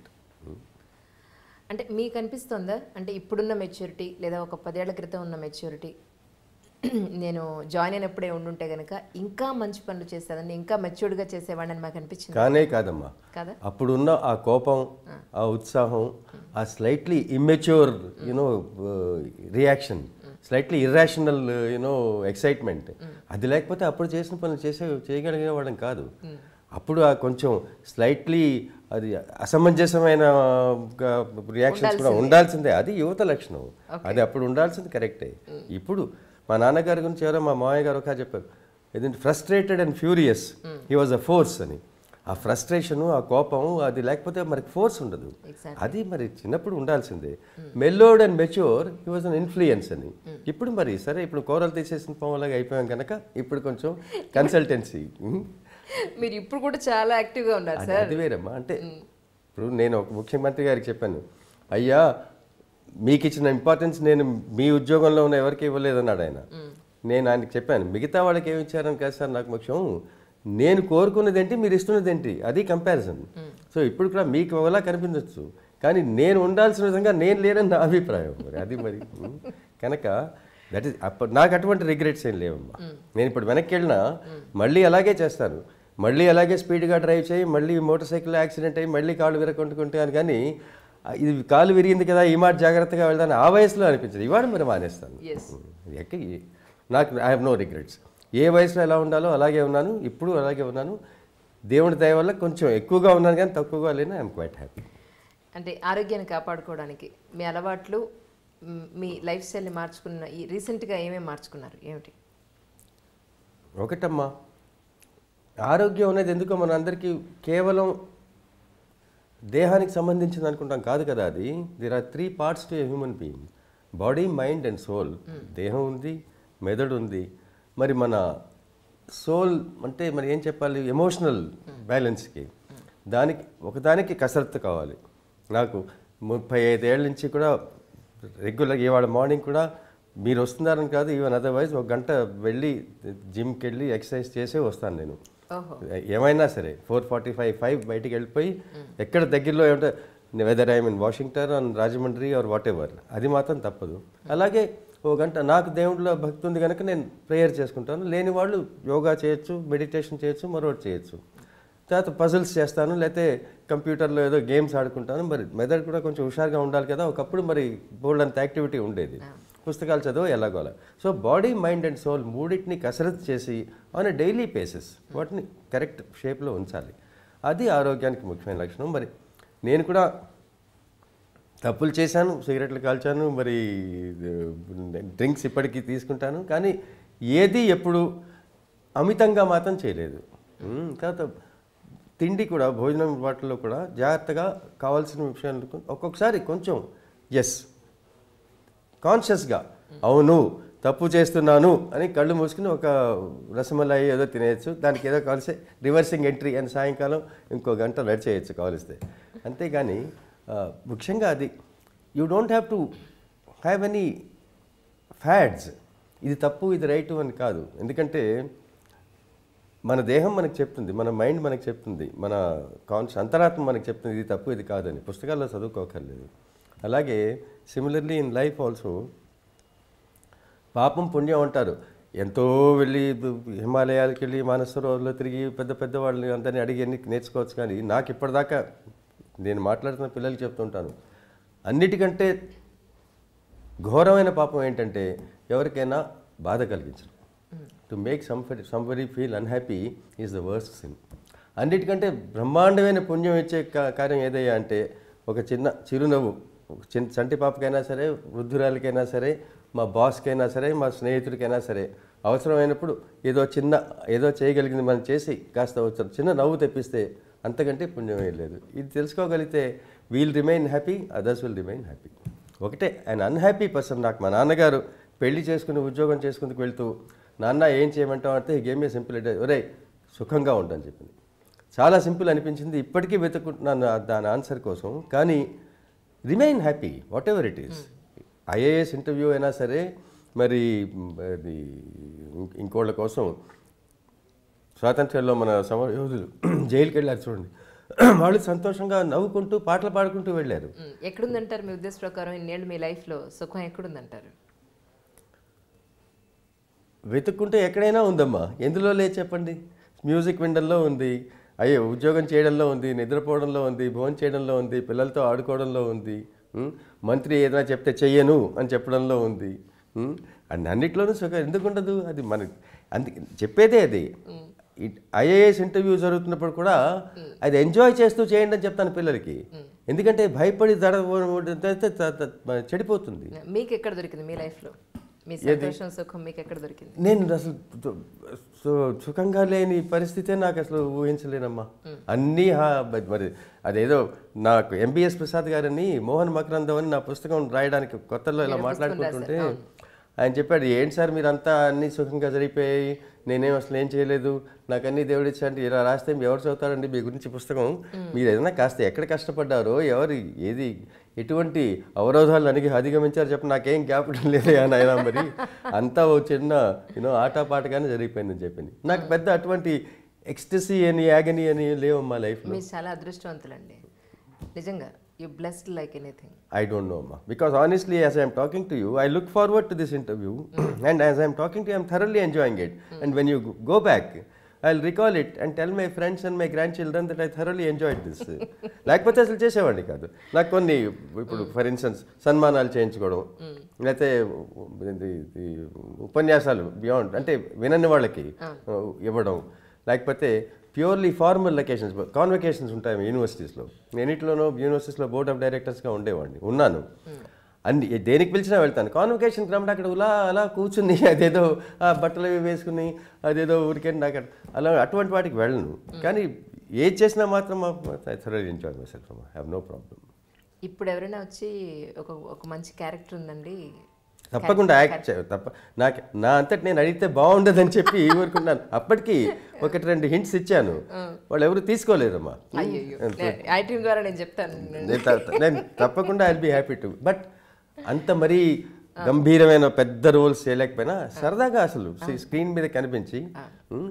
అంటే మీకు అనిపిస్తుందా అంటే ఇప్పుడున్న మెచ్యూరిటీ లేదా ఒక పదేళ్ల క్రితం ఉన్న మెచ్యూరిటీ నేను జాయిన్ అయినప్పుడే ఉండుంటే కనుక ఇంకా మంచి పనులు చేసేదాన్ని ఇంకా మెచ్యూర్డ్గా చేసేవాడిని మాకు అనిపించింది కానే కాదమ్మా కదా అప్పుడున్న ఆ కోపం ఆ ఉత్సాహం ఆ slightly immature you know reaction slightly irrational you know excitement అది లేకపోతే అప్పుడు చేసిన పనులు చేసే చేయగలిగే వాళ్ళం కాదు అప్పుడు ఆ కొంచెం స్లైట్లీ అది అసమంజసమైన రియాక్షన్స్ కూడా ఉండాల్సిందే అది యువత లక్షణం అది అప్పుడు ఉండాల్సింది కరెక్టే ఇప్పుడు మా నాన్నగారి గురించి ఎవరో మా మామయ్య గారు ఒక చెప్పారు ఏదంటే frustrated and furious he was a force అని ఆ ఫ్రస్ట్రేషను ఆ కోపం అది లేకపోతే మనకి ఫోర్స్ ఉండదు Exactly. అది మరి చిన్నప్పుడు ఉండాల్సిందే mellowed and mature he was an influence అని ఇప్పుడు మరి సరే ఇప్పుడు కూరలు తీసేసిన పొంగలాగా అయిపోయాం కనుక ఇప్పుడు కొంచెం కన్సల్టెన్సీ మీరు ఇప్పుడు కూడా చాలా యాక్టివ్గా ఉన్నారు అది సార్ అది వేరమ్మా అంటే ఇప్పుడు నేను ఒక ముఖ్యమంత్రి గారికి చెప్పాను అయ్యా మీకు ఇచ్చిన ఇంపార్టెన్స్ నేను మీ ఉద్యోగంలో ఉన్న ఎవరికి ఇవ్వలేదన్నాడు ఆయన నేను ఆయనకి చెప్పాను మిగతా వాళ్ళకి ఏమి ఇచ్చారని కాదు సార్ నాకు ముఖ్యం నేను కోరుకున్నది ఏంటి మీరు ఇస్తున్నది ఏంటి అది కంపారిజన్ సో ఇప్పుడు కూడా మీకు ఒకలా కనిపించవచ్చు కానీ నేను ఉండాల్సిన విధంగా నేను లేనని నా అభిప్రాయం మరి అది మరి ఉం. కనుక దట్ ఈస్ అప్పుడు నాకు అటువంటి రిగ్రెట్స్ ఏం లేవమ్మా నేను ఇప్పుడు వెనక్కి వెళ్ళినా మళ్ళీ అలాగే చేస్తాను మళ్ళీ అలాగే స్పీడ్గా డ్రైవ్ చేయి మళ్ళీ మోటార్ సైకిల్ యాక్సిడెంట్ అయ్యి మళ్ళీ కాళ్ళు విరగొట్టుకుంటాను కానీ ఆ, ఇది కాలు విరిగింది కదా ఈ మాట జాగ్రత్తగా వెళ్తాను ఆ వయసులో అనిపించదు ఇవాళ మరి మానేస్తాను Yes. ఎక్క నాకు ఐ హ్యావ్ నో రిగ్రెట్స్ ఏ వయసులో ఎలా ఉండాలో అలాగే ఉన్నాను ఇప్పుడు అలాగే ఉన్నాను దేవుడి దయ వల్ల కొంచెం ఎక్కువగా ఉన్నాను కానీ తక్కువగా లేను ఐఎమ్ క్వైట్ హ్యాపీ అంటే ఆరోగ్యాన్ని కాపాడుకోవడానికి మీ అలవాట్లు మ్, మీ లైఫ్ స్టైల్ని మార్చుకున్న ఈ రీసెంట్గా ఏమేమి మార్చుకున్నారు ఏమిటి ఒకటమ్మా ఆరోగ్యం అనేది ఎందుకో మన అందరికీ కేవలం దేహానికి సంబంధించింది అనుకుంటాం కాదు కదా అది there are three parts to a human being body mind and soul దేహం ఉంది మెదడు ఉంది మరి మన సోల్ అంటే మరి ఏం చెప్పాలి ఎమోషనల్ బ్యాలెన్స్కి దానికి ఒకదానికి కసరత్తు కావాలి నాకు ముప్పై ఐదేళ్ళ నుంచి కూడా రెగ్యులర్ ఇవాళ మార్నింగ్ కూడా మీరు వస్తున్నారని కాదు ఈవెన్ అదర్వైజ్ ఒక గంట వెళ్ళి జిమ్కి వెళ్ళి ఎక్సర్సైజ్ చేసే వస్తాను నేను ఓహో ఏమైనా సరే ఫోర్ ఫార్టీ ఫైవ్ ఫైవ్ బయటికి వెళ్ళిపోయి ఎక్కడ దగ్గరలో ఏమంటే whether I mean Washington and Rajahmundry or whatever అది మాత్రం తప్పదు అలాగే ఓ గంట నాకు దేవుడిలో భక్తి ఉంది కనుక నేను ప్రేయర్ చేసుకుంటాను లేని వాళ్ళు యోగా చేయొచ్చు మెడిటేషన్ చేయొచ్చు మరొకటి చేయొచ్చు తర్వాత పజిల్స్ చేస్తాను లేకపోతే కంప్యూటర్లో ఏదో గేమ్స్ ఆడుకుంటాను మరి మెదడు కూడా కొంచెం హుషారుగా ఉండాలి కదా ఒకప్పుడు మరి బోల్డ్ అంత యాక్టివిటీ ఉండేది పుస్తకాలు చదువు ఎలాగోలా so body mind and soul మూడింటిని కసరత్తు చేసి ఆన్ ఎ డైలీ బేసిస్ వాటిని కరెక్ట్ షేప్లో ఉంచాలి అది ఆరోగ్యానికి ముఖ్యమైన లక్షణం మరి నేను కూడా తప్పులు చేశాను సిగరెట్లు కాల్చాను మరి డ్రింక్స్ ఇప్పటికీ తీసుకుంటాను కానీ ఏది ఎప్పుడు అమితంగా మాత్రం చేయలేదు ఉమ్, తర్వాత తిండి కూడా భోజనం వాటిల్లో కూడా జాగ్రత్తగా కావాల్సిన విషయాలు ఒక్కొక్కసారి కొంచెం ఎస్ కాన్షియస్గా అవును తప్పు చేస్తున్నాను అని కళ్ళు మూసుకుని ఒక రసమలై ఏదో తినేయచ్చు దానికి ఏదో కావాల్సి రివర్సింగ్ ఎంట్రీ అని సాయంకాలం ఇంకో గంట నడిచేయచ్చు కావలిస్తే అంతేగాని ఆ, ముఖ్యంగా అది you don't have to have any fads ఇది తప్పు ఇది రైటు అని కాదు ఎందుకంటే మన దేహం మనకు చెప్తుంది మన మైండ్ మనకు చెప్తుంది మన కాన్స్ అంతరాత్మ మనకు చెప్తుంది ఇది తప్పు ఇది కాదని పుస్తకాల్లో చదువుకోకర్లేదు అలాగే సిమిలర్లీ ఇన్ లైఫ్ ఆల్సో పాపం పుణ్యం అంటారు ఎంతో వెళ్ళి హిమాలయాలకు వెళ్ళి మానసరోవర్లో తిరిగి పెద్ద పెద్ద వాళ్ళని అందరినీ అడిగి అన్ని నేర్చుకోవచ్చు కానీ నాకు ఇప్పటిదాకా నేను మాట్లాడుతున్న పిల్లలకి చెప్తుంటాను అన్నిటికంటే ఘోరమైన పాపం ఏంటంటే ఎవరికైనా బాధ కలిగించడం to make somebody somebody feel unhappy is the worst sin అన్నిటికంటే బ్రహ్మాండమైన పుణ్యం ఇచ్చే కా- కార్యం ఏదయ్యా అంటే ఒక చిన్న చిరునవ్వు ఒక చిన్న చంటి పాపకైనా సరే వృద్ధురాలకైనా సరే మా బాస్కైనా సరే మా స్నేహితుడికైనా సరే అవసరమైనప్పుడు ఏదో చిన్న ఏదో చేయగలిగింది మనం చేసి కాస్త ఒక చిన్న నవ్వు తెప్పిస్తే అంతకంటే పుణ్యం ఏం లేదు ఇది తెలుసుకోగలిగితే we'll remain happy others will remain happy ఒకటే ఆయన అన్హ్యాపీ పర్సన్ నాకు మా నాన్నగారు పెళ్లి చేసుకుని ఉద్యోగం చేసుకుందుకు వెళ్తూ నాన్న ఏం చేయమంటావు అంటే గేమ్ ఏ సింపుల్ అంటే ఒరే సుఖంగా ఉండని చెప్పింది చాలా సింపుల్ అనిపించింది ఇప్పటికీ వెతుక్కుంటున్నాను ఆ- దాని ఆన్సర్ కోసం కానీ remain happy whatever it is IAS interview అయినా సరే మరి మ్, అది ఇం- ఇంకోళ్ళ కోసం స్వాతంత్ర్యంలో మన సమర యోధులు జైలుకి వెళ్ళారు చూడండి వాళ్ళు సంతోషంగా నవ్వుకుంటూ పాటలు పాడుకుంటూ వెళ్ళారు మ్, ఎక్కడుందంటారు మీ ఉద్దేశ ప్రకారం ఇన్నేళ్ళు మీ లైఫ్లో సుఖం ఎక్కడుందంటారు వెతుక్కుంటే ఎక్కడైనా ఉందమ్మా ఎందులో లేదు చెప్పండి మ్యూజిక్ వినడంలో ఉంది అయ్యో ఉద్యోగం చేయడంలో ఉంది నిద్రపోవడంలో ఉంది భోజనం చేయడంలో ఉంది పిల్లలతో ఆడుకోవడంలో ఉంది ఉం? మంత్రి ఏదైనా చెప్తే చెయ్యను అని చెప్పడంలో ఉంది ఉం? అండ్ అన్నిట్లోనూ సుఖం ఎందుకు ఉండదు అది మన అందుకే చెప్పేదే అది ఐఏఎస్ ఇంటర్వ్యూ జరుగుతున్నప్పుడు కూడా అది ఎంజాయ్ చేస్తూ చేయండి అని చెప్తాను పిల్లలకి ఎందుకంటే భయపడి దడ చెడిపోతుంది మీకు ఎక్కడ దొరికింది మీ లైఫ్లో మీ సంతోషం సుఖం మీకు ఎక్కడ దొరికింది నేను అసలు సు- సు- సుఖంగా లేని పరిస్థితే నాకు అసలు ఊహించలేనమ్మా అన్నీ హా- బ- మరి అదేదో నాకు ఎంబీఎస్ ప్రసాద్ గారని మోహన్ మకరందం అని నా పుస్తకం రాయడానికి కొత్తలో ఇలా మాట్లాడుకుంటుంటే ఆయన చెప్పాడు ఏంటి సార్ మీరంతా అన్ని సుఖంగా జరిగిపోయాయి నేనేం అసలు ఏం చేయలేదు నాకు అన్ని దేవుడు ఇచ్చాడు ఇలా రాస్తే ఎవరు చదువుతారండి మీ గురించి పుస్తకం మీరు ఏదైనా కాస్త ఎక్కడ కష్టపడ్డారో ఎవరు ఏది ఎటువంటి అవరోధాలు అడిగి అధిగమించారు చెప్పి నాకేం జ్ఞాపకం లేదు నాయన మరి అంతా ఓ చిన్న యూనో ఆటపాటగానే జరిగిపోయిందని చెప్పింది నాకు పెద్ద అటువంటి ఎక్స్టసీ అని యాగని అని లేవు మా లైఫ్లో మీరు చాలా అదృష్టవంతులండి నిజంగా you blessed like anything I don't know, Ma. Because honestly, as I'm talking to you, I look forward to this interview. and as I'm talking to you, I'm thoroughly enjoying it. And when you go- go back, I'll recall it and tell my friends and my grandchildren that I thoroughly enjoyed this. లేకపోతే అసలు చేసేవాడిని కాదు నాకు కొన్ని ఇప్పుడు ఫర్ ఇన్స్టెన్స్ సన్మానాలు చేయించుకోవడం లేకపోతే ఇది- ఇది ఉపన్యాసాలు బియాండ్ అంటే వినని వాళ్ళకి ఇవ్వడం లేకపోతే ప్యూర్లీ ఫార్మల్ లొకేషన్స్ కాన్వకేషన్స్ ఉంటాయి యూనివర్సిటీస్లో నేనిట్లోనో యూనివర్సిటీస్లో బోర్డ్ ఆఫ్ డైరెక్టర్స్గా ఉండేవాడిని ఉన్నాను అన్ని దేనికి పిలిచినా వెళ్తాను కాన్వకేషన్కి రమ్మంటే అక్కడ ఇలా అలా కూర్చుని అదేదో ఆ బట్టలు అవి వేసుకుని అదేదో ఊరికే నాకు అట్- అలా అటువంటి వాటికి వెళ్ళను కానీ ఏది చేసినా మాత్రం thoroughly enjoy myself have no problem ఇప్పుడు ఎవరైనా వచ్చి ఒక ఒక మంచి క్యారెక్టర్ ఉందండి తప్పకుండా యాక్ట్ చే తప్ప నాకు నా అంతటి నేను అడిగితే బాగుండదని చెప్పి ఊరుకున్నాను అప్పటికి ఒకటి రెండు హింట్స్ ఇచ్చాను వాళ్ళు ఎవరు తీసుకోలేదమ్మా అయ్యో ఐటీఎం ద్వారా నేను చెప్తాను నేను త- నేను తప్పకుండా I'll be happy to but అంత మరీ గంభీరమైన పెద్ద రోల్స్ చేయలేకపోయినా సరదాగా అసలు స్క్రీన్ మీద కనిపించి ఉమ్,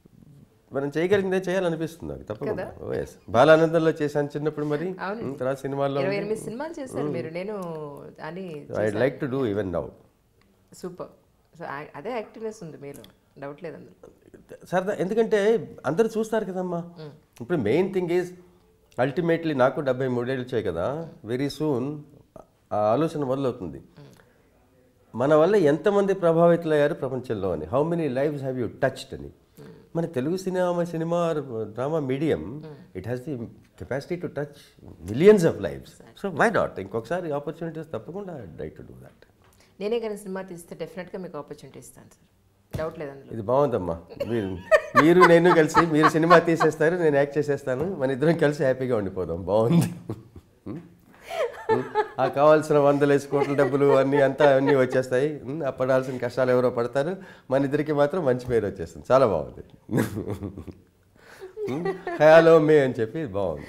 మనం చేయగలిగిందే చేయాలనిపిస్తుంది నాకు తప్పకుండా ఓఎస్ బాలానందంలో చేశాను చిన్నప్పుడు మరి ఉమ్, తర్వాత సినిమాల్లో ఇరవై ఎనిమిది సినిమాలు చేశారు మీరు నేను అని I like to do even now super so అదే యాక్టివ్నెస్ ఉంది మీలో డౌట్ లేదు అందులో సరదా ఎందుకంటే అందరూ చూస్తారు కదమ్మా ఇప్పుడు మెయిన్ థింగ్ ఈజ్ అల్టిమేట్లీ నాకు డెబ్బై మూడేళ్ళు వచ్చాయి కదా వెరీ సూన్ ఆ ఆలోచన మొదలవుతుంది మన వల్ల ఎంతమంది ప్రభావితులయ్యారు ప్రపంచంలో అని how many lives have you touched అని మన Telugu cinema cinema drama medium it has the capacity to touch millions of lives so why not ఇంకొకసారి ఆపర్చునిటీస్ తప్పకుండా డై టు డూ దట్ నేనే కానీ సినిమా తీస్తే డెఫినెట్గా మీకు ఆపర్చునిటీ ఇస్తాను సార్ డౌట్ లేదు అందులో ఇది బాగుందమ్మా మీరు మీరు నేను కలిసి మీరు సినిమా తీసేస్తారు నేను యాక్ట్ చేసేస్తాను మన ఇద్దరం కలిసి హ్యాపీగా ఉండిపోదాం బాగుంది ఆ కావాల్సిన వందలేసి కోట్ల డబ్బులు అన్నీ అంతా అన్నీ వచ్చేస్తాయి ఉమ్, ఆ పడాల్సిన కష్టాలు ఎవరో పడతారు మన ఇద్దరికి మాత్రం మంచి పేరు వచ్చేస్తుంది చాలా బాగుంది ఉమ్, హయాలో మే అని చెప్పి బాగుంది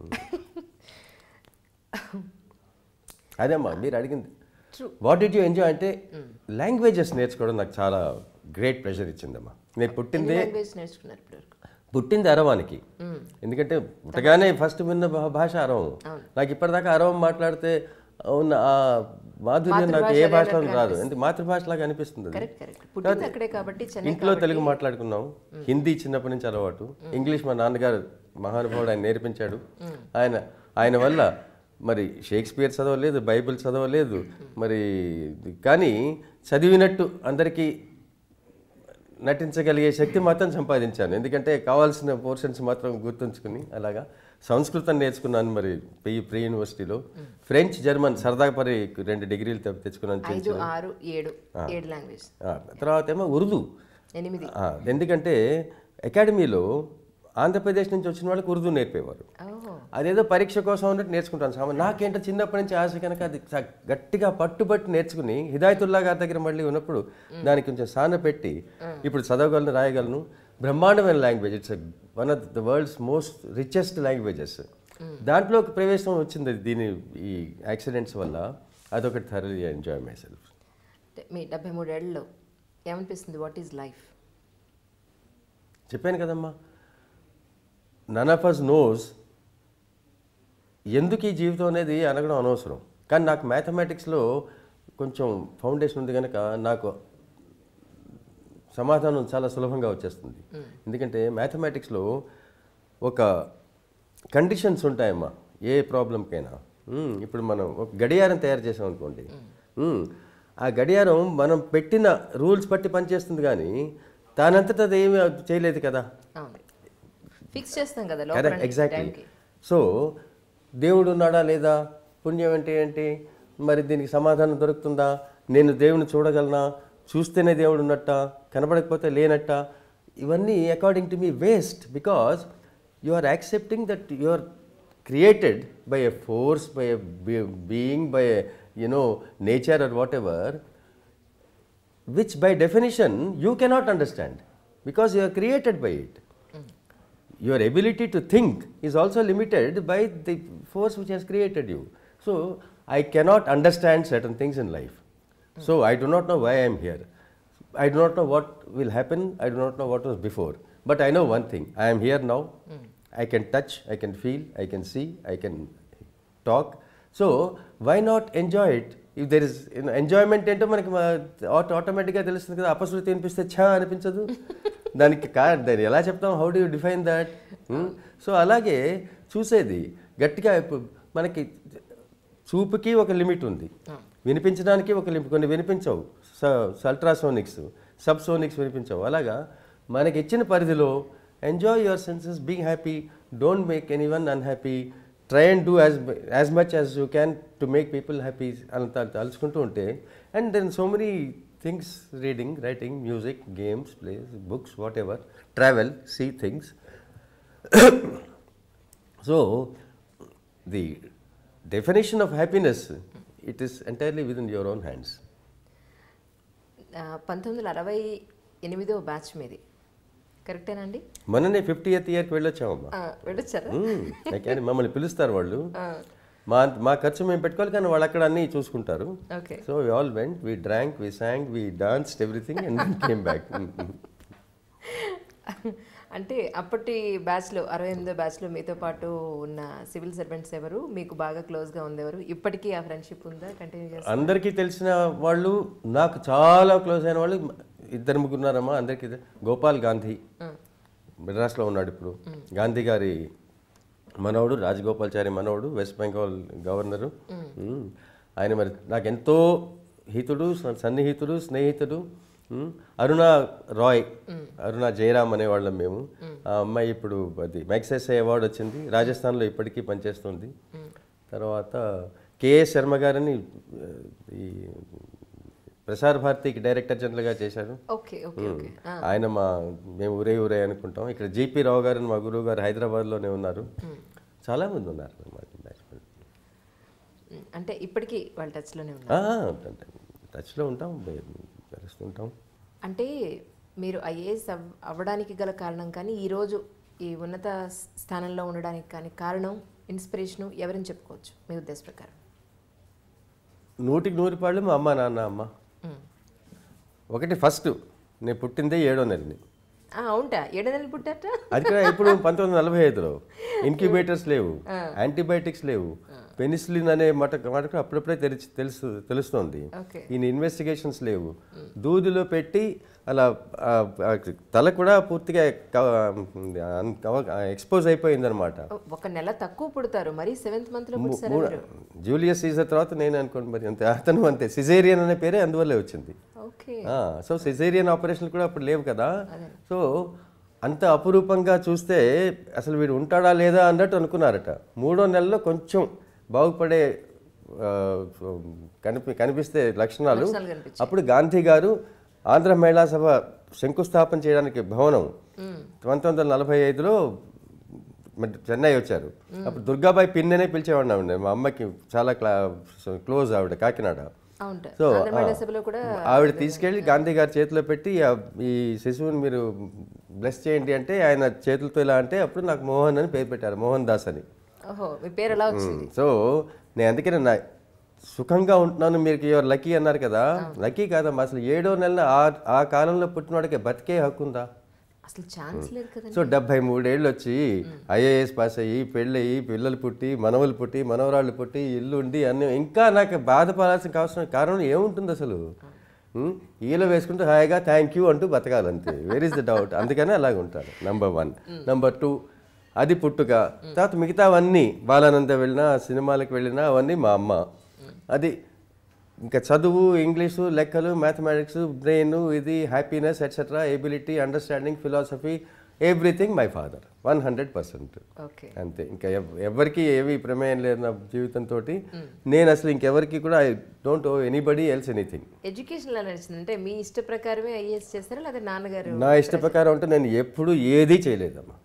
అదేమ్మా మీరు అడిగింది వాట్ డిడ్ యూ ఎంజాయ్ అంటే లాంగ్వేజెస్ నేర్చుకోవడం నాకు చాలా గ్రేట్ ప్రెషర్ ఇచ్చిందమ్మా నేను పుట్టిందే లాంగ్వేజ్ నేర్చుకున్నారు ఇప్పటివరకు పుట్టింది అరవానికి ఎందుకంటే పుట్టగానే ఫస్ట్ విన్న భా- భాష అరవం నాకు ఇప్పటిదాకా అరవం మాట్లాడితే ఉన్న ఆ మాధుర్యం నాకు ఏ భాషలో రాదు ఎందుకు మాతృభాషలాగా అనిపిస్తుంది అది. కరెక్ట్ కరెక్ట్ పుట్టింది అక్కడే కాబట్టి చెన్నై ఇంట్లో తెలుగు మాట్లాడుకున్నాం హిందీ చిన్నప్పటి నుంచి అలవాటు ఇంగ్లీష్ మా నాన్నగారు మహానుభావుడు ఆయన నేర్పించాడు ఆయన ఆయన వల్ల మరి షేక్స్పియర్ చదవలేదు బైబిల్ చదవలేదు మరి కానీ చదివినట్టు అందరికీ నటించగలిగే శక్తి మాత్రం సంపాదించాను ఎందుకంటే కావాల్సిన పోర్షన్స్ మాత్రం గుర్తుంచుకుని అలాగా సంస్కృతం నేర్చుకున్నాను మరి ప్రీ ప్రీ యూనివర్సిటీలో ఫ్రెంచ్ జర్మన్ సరదా పరి రెండు డిగ్రీలు తె- తెచ్చుకున్నాను ఐదు ఆరు ఏడు ఏడు లాంగ్వేజ్ ఆ, తర్వాత ఏమో ఉర్దూ ఎనిమిది ఆ, ఎందుకంటే అకాడమీలో ఆంధ్రప్రదేశ్ నుంచి వచ్చిన వాళ్ళకి ఉర్దూ నేర్పేవారు ఓహో అదేదో పరీక్ష కోసం ఉన్నట్టు నేర్చుకుంటాను సామాన్ నాకేంటో చిన్నప్పటి నుంచి ఆశ కనుక అది చ- గట్టిగా పట్టుబట్టి నేర్చుకుని హిదాయతుల్లా గారి దగ్గర మళ్ళీ ఉన్నప్పుడు దానికి కొంచెం సాన పెట్టి ఇప్పుడు చదవగలను రాయగలను బ్రహ్మాండమైన language it's one of the world's most richest languages దాంట్లో ఒక ప్రవేశం వచ్చింది దీని ఈ యాక్సిడెంట్స్ వల్ల అదొకటి థరలీ ఎంజాయ్ మై సెల్ఫ్ అంటే మీ డెబ్బై మూడేళ్లలో ఏమనిపిస్తుంది వాట్ ఈజ్ లైఫ్ చెప్పాను కదమ్మా నన్ ఆఫ్ అస్ నోస్ ఎందుకు ఈ జీవితం అనేది అనగడం అనవసరం కానీ నాకు మ్యాథమెటిక్స్లో కొంచెం ఫౌండేషన్ ఉంది కనుక నాకు సమాధానం చాలా సులభంగా వచ్చేస్తుంది ఎందుకంటే మ్యాథమెటిక్స్లో ఒక కండిషన్స్ ఉంటాయమ్మా ఏ ప్రాబ్లంకైనా మ్మ్, ఇప్పుడు మనం ఒక గడియారం తయారు చేసాం అనుకోండి మ్మ్, ఆ గడియారం మనం పెట్టిన రూల్స్ బట్టి పనిచేస్తుంది కానీ దానంతటా అది ఏమీ చేయలేదు కదా అవును ఫిక్స్ చేస్తాం కదా కరెక్ట్ లోపల ఎగ్జాక్ట్లీ టైంకి సో దేవుడు ఉన్నాడా లేదా పుణ్యం అంటే ఏంటి మరి దీనికి సమాధానం దొరుకుతుందా నేను దేవుని చూడగలనా చూస్తేనే దేవుడు ఉన్నట్ట కనబడకపోతే లేనట్ట ఇవన్నీ according to me waste because you are accepting that you are created by a force, by a be- being, by a you know nature or whatever, which by definition you cannot understand because you are created by it. Your ability to think is also limited by the force which has created you. So I cannot understand certain things in life. So I do not know why I am here. I do not know what will happen. I do not know what was before. But I know one thing. I am here now. I can touch. I can feel. I can see. I can talk. So why not enjoy it? If there is you know, enjoyment ఏంటో మనకి ఆటోమేటిక్గా తెలుస్తుంది కదా అపశృతి వినిపిస్తే ఛా అనిపించదు దానికి కా దాన్ని ఎలా చెప్తాం how do you define that so అలాగే చూసేది గట్టిగా ఇప్పుడు మనకి చూపుకి ఒక లిమిట్ ఉంది వినిపించడానికి ఒక లిమిట్ కొన్ని వినిపించవు అల్ట్రాసోనిక్స్ సబ్ సోనిక్స్ వినిపించవు అలాగా మనకి ఇచ్చిన పరిధిలో enjoy your senses be happy don't make anyone unhappy try and do as as much as you can to make people happy అంత తలుచుకుంటూ ఉంటే and then so many things reading writing music games plays books whatever travel see things So, the definition of happiness, it is entirely within your own hands. ఆ, పంతొమ్మిది వందల అరవై ఎనిమిదో బ్యాచ్ మీది కరెక్టేనండి మొన్ననే ఫిఫ్టీ ఎయిత్ ఇయర్కి వెళ్ళొచ్చామమ్మా ఆ, వెళ్ళొచ్చారా మ్మ్. కానీ మమ్మల్ని పిలుస్తారు వాళ్ళు మా మా ఖర్చు మేము పెట్టుకోవాలి కానీ వాళ్ళు అక్కడ అన్నీ చూసుకుంటారు okay so we all went we drank we sang we danced everything and came back అంటే అప్పటి బ్యాచ్లో అరవై ఎనిమిదో బ్యాచ్లో మీతో పాటు ఉన్న సివిల్ సర్వెంట్స్ ఎవరు మీకు బాగా క్లోజ్గా ఉండేవారు ఇప్పటికీ ఆ ఫ్రెండ్షిప్ ఉందా కంటిన్యూ చేస్తారు అందరికీ తెలిసిన వాళ్ళు నాకు చాలా క్లోజ్ అయిన వాళ్ళు ఇద్దరు ముగ్గురున్నారమ్మా అందరికీ తె- గోపాల్ గాంధీ మెడ్రాస్లో ఉన్నాడు ఇప్పుడు గాంధీ గారి మనవడు రాజగోపాల్చారి మనవడు వెస్ట్ బెంగాల్ గవర్నరు మ్మ్. ఆయన మరి నాకు ఎంతో హితుడు స- సన్నిహితుడు స్నేహితుడు మ్మ్. అరుణ రాయ్ అరుణ జయరామ్ అనేవాళ్ళం మేము ఆ అమ్మాయి ఇప్పుడు అది మ్యాక్సెస్ అవార్డు వచ్చింది రాజస్థాన్లో ఇప్పటికీ పనిచేస్తుంది తర్వాత కేఎస్ శర్మ గారని ఆ, ఈ ప్రసార్ భారతికి డైరెక్టర్ జనరల్గా చేశారు ఓకే ఓకే ఓకే ఆయన మా మేము ఊరే ఊరే అనుకుంటాం ఇక్కడ జీపీ రావు గారు అని మా గురువు గారు హైదరాబాద్లోనే ఉన్నారు చాలా మంది ఉన్నారు మా బ్యాచ్మెంట్ ఉమ్, అంటే ఇప్పటికీ వాళ్ళ టచ్లోనే ఉన్నారు టచ్లో ఉంటాం కలుస్తుంటాం అంటే మీరు ఐఏఎస్ అవ్ అవ్వడానికి గల కారణం కానీ ఈరోజు ఈ ఉన్నత స్- స్థానంలో ఉండడానికి కానీ కారణం ఇన్స్పిరేషను ఎవరిని చెప్పుకోవచ్చు మీ ఉద్దేశ ప్రకారం నూటికి నూరు పాళ్ళు మా అమ్మ నాన్న అమ్మ ఉమ్. ఒకటి ఫస్ట్ నేను పుట్టిందే ఏడో నెలని ఆ, అవుంటా ఏడు నెలలు పుట్టారట అది కూడా ఇప్పుడు పంతొమ్మిది వందల నలభై ఐదులో ఇంక్యుబేటర్స్ లేవు యాంటీబయాటిక్స్ లేవు పెనిసిలిన్ అనే మాట మాట కూడా అప్పుడప్పుడే తెలిసి తెలుసు తెలుస్తోంది ఓకే ఈయన ఇన్వెస్టిగేషన్స్ లేవు దూదిలో పెట్టి అలా ఆ, ఆ, తల కూడా పూర్తిగా ఎక్స్పోజ్ అయిపోయింది అనమాట ఒక నెల తక్కువ పుడతారు మరి సెవెంత్ మంత్ లో పుట్టారు మీరు జూలియస్ సీజర్ తర్వాత నేను అనుకోండి మరి అంతే అతను అంతే సిజేరియన్ అనే పేరే అందువల్లే వచ్చింది ఓకే సో సిజేరియన్ ఆపరేషన్లు కూడా అప్పుడు లేవు కదా సో అంత అపురూపంగా చూస్తే అసలు వీడు ఉంటాడా లేదా అన్నట్టు అనుకున్నారట మూడో నెలలో కొంచెం బాగుపడే ఆ, కనిపి కనిపిస్తే లక్షణాలు లక్షణాలు కనిపించాయి. అప్పుడు గాంధీ గారు ఆంధ్ర మహిళా సభ శంకుస్థాపన చేయడానికి భవనం పంతొమ్మిది వందల నలభై ఐదులో మరి చెన్నై వచ్చారు అప్పుడు దుర్గాబాయి పిన్ననే పిలిచేవాడిని మా అమ్మకి చాలా క్లా క్లోజ్ ఆవిడ కాకినాడ అవుంట సో ఆంధ్ర మహిళా సభలో కూడా ఆవిడ తీసుకెళ్ళి గాంధీ గారి చేతిలో పెట్టి ఆ- ఈ శిశువుని మీరు బ్లెస్ చేయండి అంటే ఆయన చేతులతో ఇలా అంటే అప్పుడు నాకు మోహన్ అని పేరు పెట్టారు మోహన్ దాస్ అని ఓహో మీ పేరు ఎలా వచ్చింది సో నేను అందుకనే నా సుఖంగా ఉంటున్నాను మీరు యువర్ లక్కీ అన్నారు కదా లక్కీ కాదమ్మా అసలు ఏడో నెలల ఆ ఆ కాలంలో పుట్టినవాడికి బతికే హక్కు ఉందా అసలు ఛాన్స్ లేదు కదండి సో డెబ్బై మూడేళ్ళు వచ్చి ఐఏఎస్ పాస్ అయ్యి పెళ్ళయి పిల్లలు పుట్టి మనవలు పుట్టి మనవరాళ్ళు పుట్టి ఇల్లు ఉండి అన్ని ఇంకా నాకు బాధపడాల్సిన అవసరం కారణం ఏముంటుంది అసలు ఉం? ఈలో వేసుకుంటూ హాయిగా థ్యాంక్ యూ అంటూ బతకాలంతే వేర్ ఇస్ ద డౌట్ అందుకనే అలాగ ఉంటారు నంబర్ వన్ నంబర్ టూ అది పుట్టుక తర్వాత మిగతావన్నీ బాలానంద వెళ్ళినా సినిమాలకు వెళ్ళినా అవన్నీ మా అమ్మ అది ఇంకా చదువు ఇంగ్లీషు లెక్కలు మ్యాథమెటిక్స్ బ్రెయిన్ ఇది happiness etcetera ability understanding philosophy everything my father one hundred percent okay అంతే ఇంకా ఎవ్- ఎవరికి ఏవి ప్రమేయం లేదు నా జీవితంతో నేను అసలు ఇంకెవరికి కూడా I don't owe anybody else anything education ఎలా నడిచింది అంటే మీ ఇష్ట ప్రకారమే ఐఏఎస్ చేస్తారా లేదా నాన్నగారు నా ఇష్ట ప్రకారం అంటే నేను ఎప్పుడూ ఏదీ చేయలేదమ్మా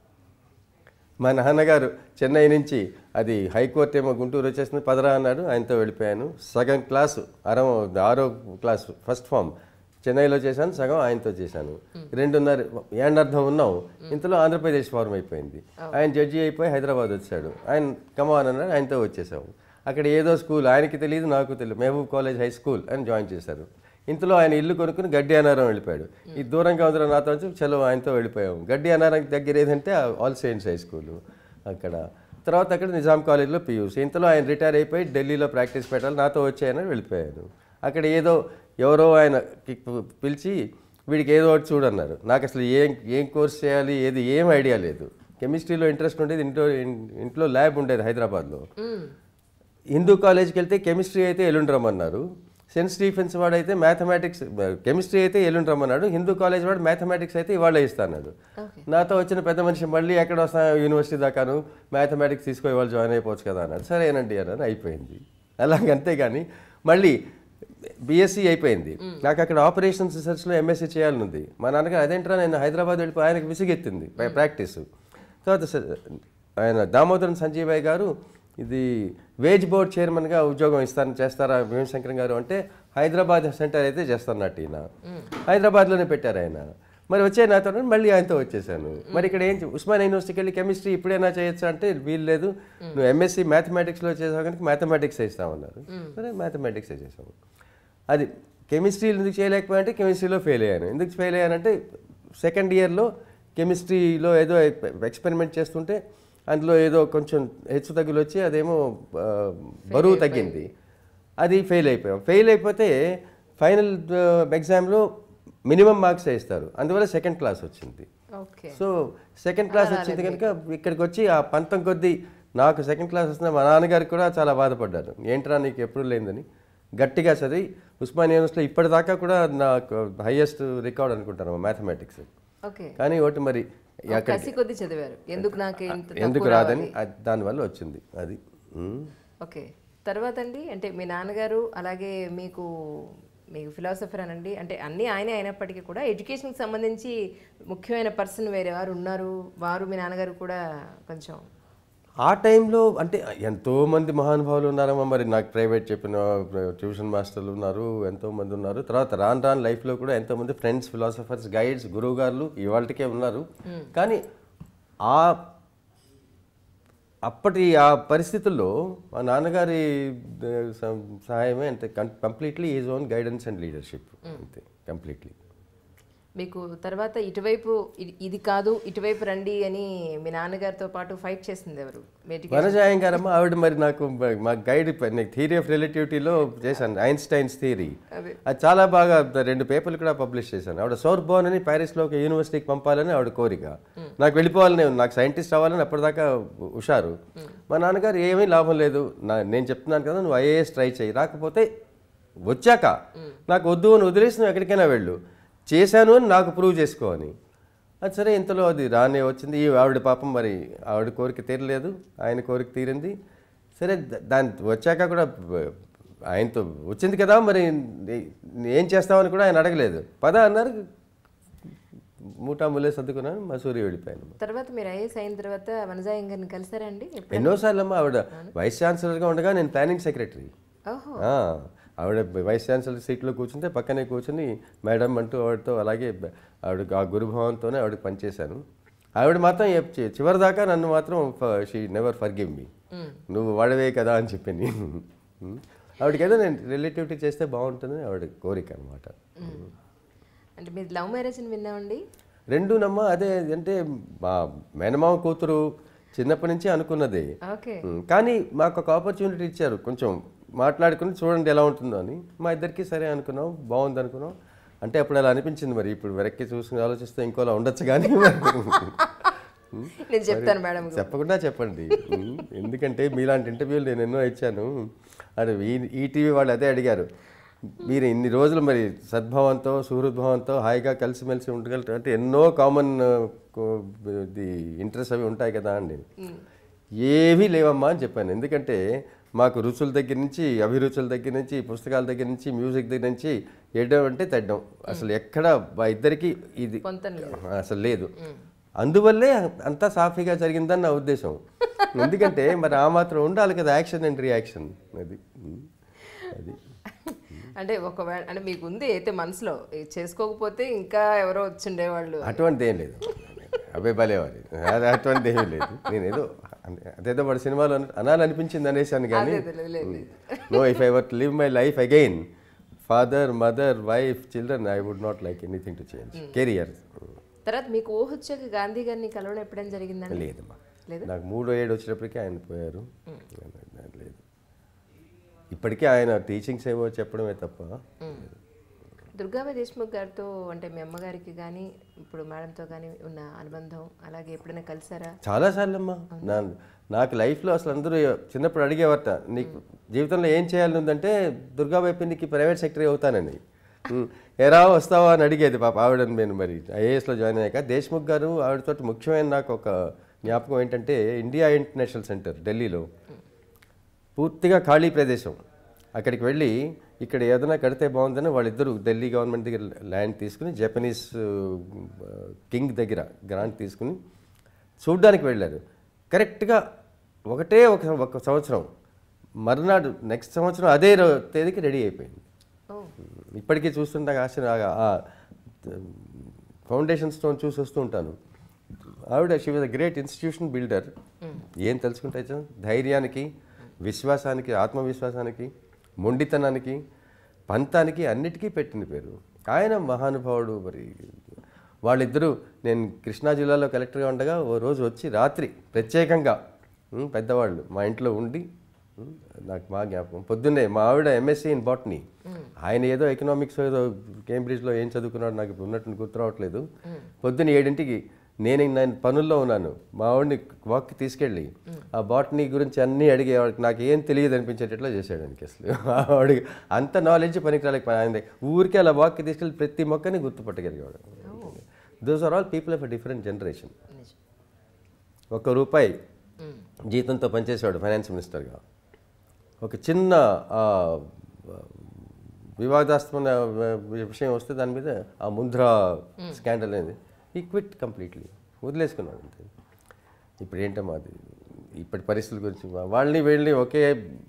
మా నాన్నగారు చెన్నై నుంచి అది హైకోర్టు ఏమో గుంటూరు వచ్చేసింది పదరా అన్నాడు ఆయనతో వెళ్ళిపోయాను సగం క్లాసు అరవ ఆరో క్లాసు ఫస్ట్ ఫామ్ చెన్నైలో చేశాను సగం ఆయనతో చేశాను రెండున్నర ఏండర్థం ఉన్నాం ఇంతలో ఆంధ్రప్రదేశ్ ఫారం అయిపోయింది ఆయన జడ్జి అయిపోయి హైదరాబాద్ వచ్చాడు ఆయన కమాన్ అన్నాడు ఆయనతో వచ్చేసాము అక్కడ ఏదో స్కూల్ ఆయనకి తెలియదు నాకు తెలియదు మహబూబ్ కాలేజ్ హై స్కూల్ అని జాయిన్ చేశారు ఇంతలో ఆయన ఇల్లు కొనుక్కుని గడ్డి అనారం వెళ్ళిపోయాడు ఈ దూరంగా ఉందిరా నాతో వచ్చి చలో ఆయనతో వెళ్ళిపోయాము గడ్డి అనారం దగ్గర ఏదంటే ఆల్ సెయింట్స్ హై స్కూల్ అక్కడ తర్వాత అక్కడ నిజాం కాలేజ్లో పియూసీ ఇంతలో ఆయన రిటైర్ అయిపోయి ఢిల్లీలో ప్రాక్టీస్ పెట్టాలి నాతో వచ్చాయని వెళ్ళిపోయాను అక్కడ ఏదో ఎవరో ఆయన కి- పిలిచి వీడికి ఏదో ఒకటి చూడన్నారు నాకు అసలు ఏం ఏం కోర్స్ చేయాలి ఏది ఏం ఐడియా లేదు కెమిస్ట్రీలో ఇంట్రెస్ట్ ఉండేది ఇంట్లో ఇంట్లో ల్యాబ్ ఉండేది హైదరాబాద్లో హిందూ కాలేజ్కి వెళ్తే కెమిస్ట్రీ అయితే ఎల్లుండి రమ్మన్నారు సెయింట్ స్టీఫెన్స్ వాడు అయితే మ్యాథమెటిక్స్ కెమిస్ట్రీ అయితే ఎల్లుండి రమ్మన్నాడు హిందూ కాలేజ్ వాడు మ్యాథమెటిక్స్ అయితే ఇవాళ ఇస్తాన్నాడు ఓకే నాతో వచ్చిన పెద్ద మనిషి మళ్ళీ ఎక్కడ వస్తా యూనివర్సిటీ దాకాను మ్యాథమెటిక్స్ తీసుకొని వాళ్ళు జాయిన్ అయిపోవచ్చు కదా అన్నాడు సరేనండి అన్నాను అయిపోయింది అలాగే అంతేగాని మళ్ళీ బీఎస్సీ అయిపోయింది నాకు అక్కడ ఆపరేషన్స్ రీసెర్చ్లో ఎంఎస్సీ చేయాలని ఉంది మా నాన్నగారు అదేంట్రా నేను హైదరాబాద్ వెళ్ళిపోయి ఆయనకు విసిగెత్తింది ప్రాక్టీస్ తర్వాత స- ఆయన దామోదరం సంజీవయ్య గారు ఇది వేజ్ బోర్డ్ చైర్మన్గా ఉద్యోగం ఇస్తాను చేస్తారా భీమశంకరం గారు అంటే హైదరాబాద్ సెంటర్ అయితే చేస్తానట్టు ఈయన హైదరాబాద్లోనే పెట్టారు ఆయన మరి వచ్చే నాతో అన్నాడు, మళ్ళీ ఆయనతో వచ్చేసాను మరి ఇక్కడ ఏం చే- ఉస్మాన్ యూనివర్సిటీకి వెళ్ళి కెమిస్ట్రీ ఇప్పుడైనా చేయొచ్చా అంటే వీలు లేదు నువ్వు ఎంఎస్సీ మ్యాథమెటిక్స్లో చేసావు కనుక మ్యాథమెటిక్స్ ఇస్తామన్నారు సరే మ్యాథమెటిక్స్ చేసాము అది కెమిస్ట్రీ ఎందుకు చేయలేకపోయా అంటే కెమిస్ట్రీలో ఫెయిల్ అయ్యాను ఎందుకు ఫెయిల్ అయ్యానంటే సెకండ్ ఇయర్లో కెమిస్ట్రీలో ఏదో ఎక్స్పెరిమెంట్ చేస్తుంటే అందులో ఏదో కొంచెం హెచ్చు తగ్గులు వచ్చి అదేమో ఆ, బరువు తగ్గింది అది ఫెయిల్ అయిపోయాం ఫెయిల్ అయిపోతే ఫైనల్ ఎగ్జామ్లో మినిమం మార్క్స్ ఇస్తారు అందువల్ల సెకండ్ క్లాస్ వచ్చింది ఓకే సో సెకండ్ క్లాస్ వచ్చింది కనుక ఇక్కడికి వచ్చి ఆ పంతం కొద్దీ నాకు సెకండ్ క్లాస్ వస్తున్న మా నాన్నగారికి కూడా చాలా బాధపడ్డారు ఏంట్రా నీకు ఎప్పుడు లేదని గట్టిగా చదివి ఉస్మాన్ యూనివర్సిటీలో ఇప్పటిదాకా కూడా నాకు హైయెస్ట్ రికార్డ్ అనుకుంటాను మ్యాథమెటిక్స్ ఓకే కానీ ఒకటి మరి ఒక కసి కొద్ది చదివారు ఎందుకు నాకు ఇంత ఎందుకు తక్కువ రాదని రావాలి? అది దానివల్ల వచ్చింది అది ఉమ్. ఓకే తర్వాత అండి అంటే మీ నాన్నగారు అలాగే మీకు మీకు ఫిలాసఫర్ అనండి అంటే అన్నీ ఆయనే అయినప్పటికీ కూడా ఎడ్యుకేషన్కి సంబంధించి ముఖ్యమైన పర్సన్ వేరే వారు ఉన్నారు వారు మీ నాన్నగారు కూడా కొంచెం ఆ టైంలో అంటే ఎంతో మంది మహానుభావులు ఉన్నారమ్మా మరి నాకు ప్రైవేట్ చెప్పిన ట్యూషన్ మాస్టర్లు ఉన్నారు ఎంతో మంది ఉన్నారు తర్వాత రాను రాను లైఫ్లో కూడా ఎంతో మంది ఫ్రెండ్స్ ఫిలాసఫర్స్ గైడ్స్ గురువు గారులు ఇవాళకే ఉన్నారు కానీ ఆ అప్పటి ఆ పరిస్థితుల్లో మా నాన్నగారి ఆ, స- సహాయమే అంటే completely is own guidance and leadership అంతే కంప్లీట్లీ మీకు తర్వాత ఇటువైపు ఇది- ఇది కాదు ఇటువైపు రండి అని మీ నాన్నగారితో పాటు ఫైట్ చేసింది ఎవరు మీ education- వనజాయం గారమ్మ ఆవిడ మరి నాకు బ- మా గైడ్ థియరీ ఆఫ్ రిలేటివిటీలో చేశాను ఐన్స్టైన్స్ థియరీ అదే. అది చాలా బాగా రెండు పేపర్లు కూడా పబ్లిష్ చేశాను ఆవిడ సోర్బోన్ అని ప్యారిస్లో ఒక యూనివర్సిటీకి పంపాలని ఆవిడ కోరిక నాకు వెళ్ళిపోవాలని ఉంది. నాకు సైంటిస్ట్ అవ్వాలని అప్పటిదాకా హుషారు మా నాన్నగారు ఏమీ లాభం లేదు నా నేను చెప్తున్నాను కదా నువ్వు ఐఏఎస్ ట్రై చేయి రాకపోతే వచ్చాక నాకు వద్దు అని వదిలేసి నువ్వు ఎక్కడికైనా వెళ్ళు చేశాను అని నాకు ప్రూవ్ చేసుకో అని అది సరే ఇంతలో అది రానే వచ్చింది ఈ ఆవిడ పాపం మరి ఆవిడ కోరిక తీరలేదు ఆయన కోరిక తీరింది సరే ద- దాని వచ్చాక కూడా బ- ఆయనతో వచ్చింది కదా మరి నే- ఏం చేస్తామని కూడా ఆయన అడగలేదు పద అన్నారు మూటా ముల్లే సర్దుకున్నాను మసూరి వెళ్ళిపోయాను తర్వాత మీరు ఐఏఎస్ అయిన తర్వాత వనజాయం గారిని కలిసారా అండి ఎప్పుడు? ఎన్నోసార్లు అమ్మ ఆవిడ వైస్ ఛాన్సలర్గా ఉండగా నేను ప్లానింగ్ సెక్రటరీ ఓహో ఆ, ఆవిడ వైస్ ఛాన్సలర్ సీట్లో కూర్చుంటే పక్కనే కూర్చుని మేడం అంటూ ఆవిడతో అలాగే బ- ఆవిడ ఆ గురుభావంతోనే ఆవిడకి పనిచేశాను ఆవిడ మాత్రం ఎప్- చి- చివరి దాకా నన్ను మాత్రం she never forgive me నువ్వు వాడవే కదా అని చెప్పింది ఆవిడకి ఏదో నేను రిలేటివిటీ చేస్తే బాగుంటుందని ఆవిడ కోరిక అనమాట అంటే మీది లవ్ మ్యారేజ్ అని విన్నామండి రెండు నమ్మ అదే అంటే మా మేనమామ కూతురు చిన్నప్పటి నుంచి అనుకున్నది ఓకే ఉమ్, కానీ మాకు ఒక ఆపర్చునిటీ ఇచ్చారు కొంచెం మాట్లాడుకుని చూడండి ఎలా ఉంటుందో అని మా ఇద్దరికి సరే అనుకున్నాం బాగుంది అనుకున్నాం అంటే అప్పుడు అలా అనిపించింది మరి ఇప్పుడు వెనక్కి చూసుకుని ఆలోచిస్తే ఇంకోలా ఉండొచ్చు కానీ నేను చెప్తాను మేడం చెప్పకుండా చెప్పండి ఉమ్, ఎందుకంటే మీలాంటి ఇంటర్వ్యూలు నేను ఎన్నో ఇచ్చాను అది ఈ ఈటీవీ వాళ్ళు అదే అడిగారు మీరు ఇన్ని రోజులు మరి సద్భావంతో సుహృద్భావంతో హాయిగా కలిసిమెలిసి ఉండగలరు అంటే ఎన్నో కామన్ ది ఇంట్రెస్ట్ అవి ఉంటాయి కదా అండి ఏవీ లేవమ్మా అని చెప్పాను ఎందుకంటే మాకు రుచుల దగ్గర నుంచి అభిరుచుల దగ్గర నుంచి పుస్తకాల దగ్గర నుంచి మ్యూజిక్ దగ్గర నుంచి ఎడ్డం అంటే తెడ్డం అసలు ఎక్కడ మా ఇద్దరికి ఇది పొంతన లేదు అసలు లేదు అందువల్లే అంతా సాఫీగా జరిగిందని నా ఉద్దేశం ఎందుకంటే మరి ఆ మాత్రం ఉండాలి కదా యాక్షన్ అండ్ రియాక్షన్ అది ఉమ్. అది అంటే ఒకవేళ అంటే మీకు ఉంది అయితే మనసులో ఇది చేసుకోకపోతే ఇంకా ఎవరో వచ్చిండేవాళ్ళు అటువంటిది ఏం లేదు అబ్బాయి భలేవారి అది అటువంటిది ఏమీ లేదు నేను ఏదో అదే- అదేదో వాడు సినిమాలో అన- అనాలనిపించింది అనేసాను కానీ అదే, లేదు, లేదు, లేదు. No if I were live my life again father mother wife children I would not like anything to change career తర్వాత మీకు ఊహ వచ్చాక గాంధీ గారిని కలవడం ఎప్పుడైనా జరిగిందండి లేదమ్మా లేదా? నాకు మూడో ఏడు వచ్చేటప్పటికి ఆయన పోయారు లేదు ఇప్పటికీ ఆయన టీచింగ్స్ ఏవో చెప్పడమే తప్ప దుర్గాబాయ్ దేశ్ముఖ్ గారితో అంటే మీ అమ్మగారికి కానీ ఇప్పుడు మేడంతో కానీ ఉన్న అనుబంధం అలాగే ఎప్పుడైనా కలిసారా చాలాసార్లు అమ్మా నా నాకు లైఫ్లో అసలు అందరూ చిన్నప్పుడు అడిగేవారట నీకు జీవితంలో ఏం చేయాలని ఉందంటే దుర్గాబాయి పిన్నికి ప్రైవేట్ సెక్రటరీ అవుతానని ఉమ్, ఎరా వస్తావా అని అడిగేది పాప ఆవిడ నేను మరి ఐఏఎస్లో జాయిన్ అయ్యాక దేశ్ముఖ్ గారు ఆవిడతో ముఖ్యమైన నాకు ఒక జ్ఞాపకం ఏంటంటే ఇండియా ఇంటర్నేషనల్ సెంటర్ ఢిల్లీలో పూర్తిగా ఖాళీ ప్రదేశం అక్కడికి వెళ్ళి ఇక్కడ ఏదైనా కడితే బాగుందని వాళ్ళిద్దరూ ఢిల్లీ గవర్నమెంట్ దగ్గర ల్యాండ్ తీసుకుని జపనీస్ కింగ్ దగ్గర గ్రాంట్ తీసుకుని చూడ్డానికి వెళ్ళారు కరెక్ట్గా ఒకటే ఒక ఒక సంవత్సరం మరునాడు నెక్స్ట్ సంవత్సరం అదే రో- తేదీకి రెడీ అయిపోయింది ఓ ఇప్పటికీ చూస్తుంటే ఆశ్చర్య ఆ ఫౌండేషన్ స్టోన్ చూసి వస్తూ ఉంటాను ఆవిడ she was a great institution builder ఏం తెలుసుకుంటే చా- ధైర్యానికి విశ్వాసానికి ఆత్మవిశ్వాసానికి మొండితనానికి పంతానికి అన్నిటికీ పెట్టిన పేరు ఆయన మహానుభావుడు మరి వాళ్ళిద్దరూ నేను కృష్ణా జిల్లాలో కలెక్టర్గా ఉండగా ఓ రోజు వచ్చి రాత్రి ప్రత్యేకంగా ఉమ్, పెద్దవాళ్ళు మా ఇంట్లో ఉండి ఉమ్, నాకు మా జ్ఞాపకం పొద్దున్నే మా ఆవిడ ఎంఎస్సీ ఇన్ బాటనీ ఆయన ఏదో ఎకనామిక్స్ ఏదో కేంబ్రిడ్జ్లో ఏం చదువుకున్నాడు నాకు ఇప్పుడు ఉన్నట్టు గుర్తు రావట్లేదు పొద్దున్న ఏడింటికి నేను నేను పనుల్లో ఉన్నాను మా ఆవిడని వాక్కి తీసుకెళ్ళి ఆ బాటనీ గురించి అన్నీ అడిగి ఆవిడకి నాకు ఏం తెలియదు అనిపించేటట్లు చేశాడు ఆయనకి అసలు ఆవిడకి అంత నాలెడ్జ్ పనికి రాలేక ఆయన ఊరికే అలా వాక్కి తీసుకెళ్ళి ప్రతి మొక్కని గుర్తుపట్టగలిగేవాడు those are all people of a different generation నిజం ఒక్క రూపాయి జీతంతో పనిచేసేవాడు ఫైనాన్స్ మినిస్టర్గా ఒక చిన్న ఆ, వివాదాస్పద విషయం వస్తే దాని మీద ఆ ముంద్ర స్కాండల్ అనేది ఈ క్విట్ కంప్లీట్లీ వదిలేసుకున్నాడు అంతే ఇప్పుడు ఏంటమ్మా అది ఇప్పటి పరిస్థితుల గురించి వాళ్ళని వెళ్ళి ఒకే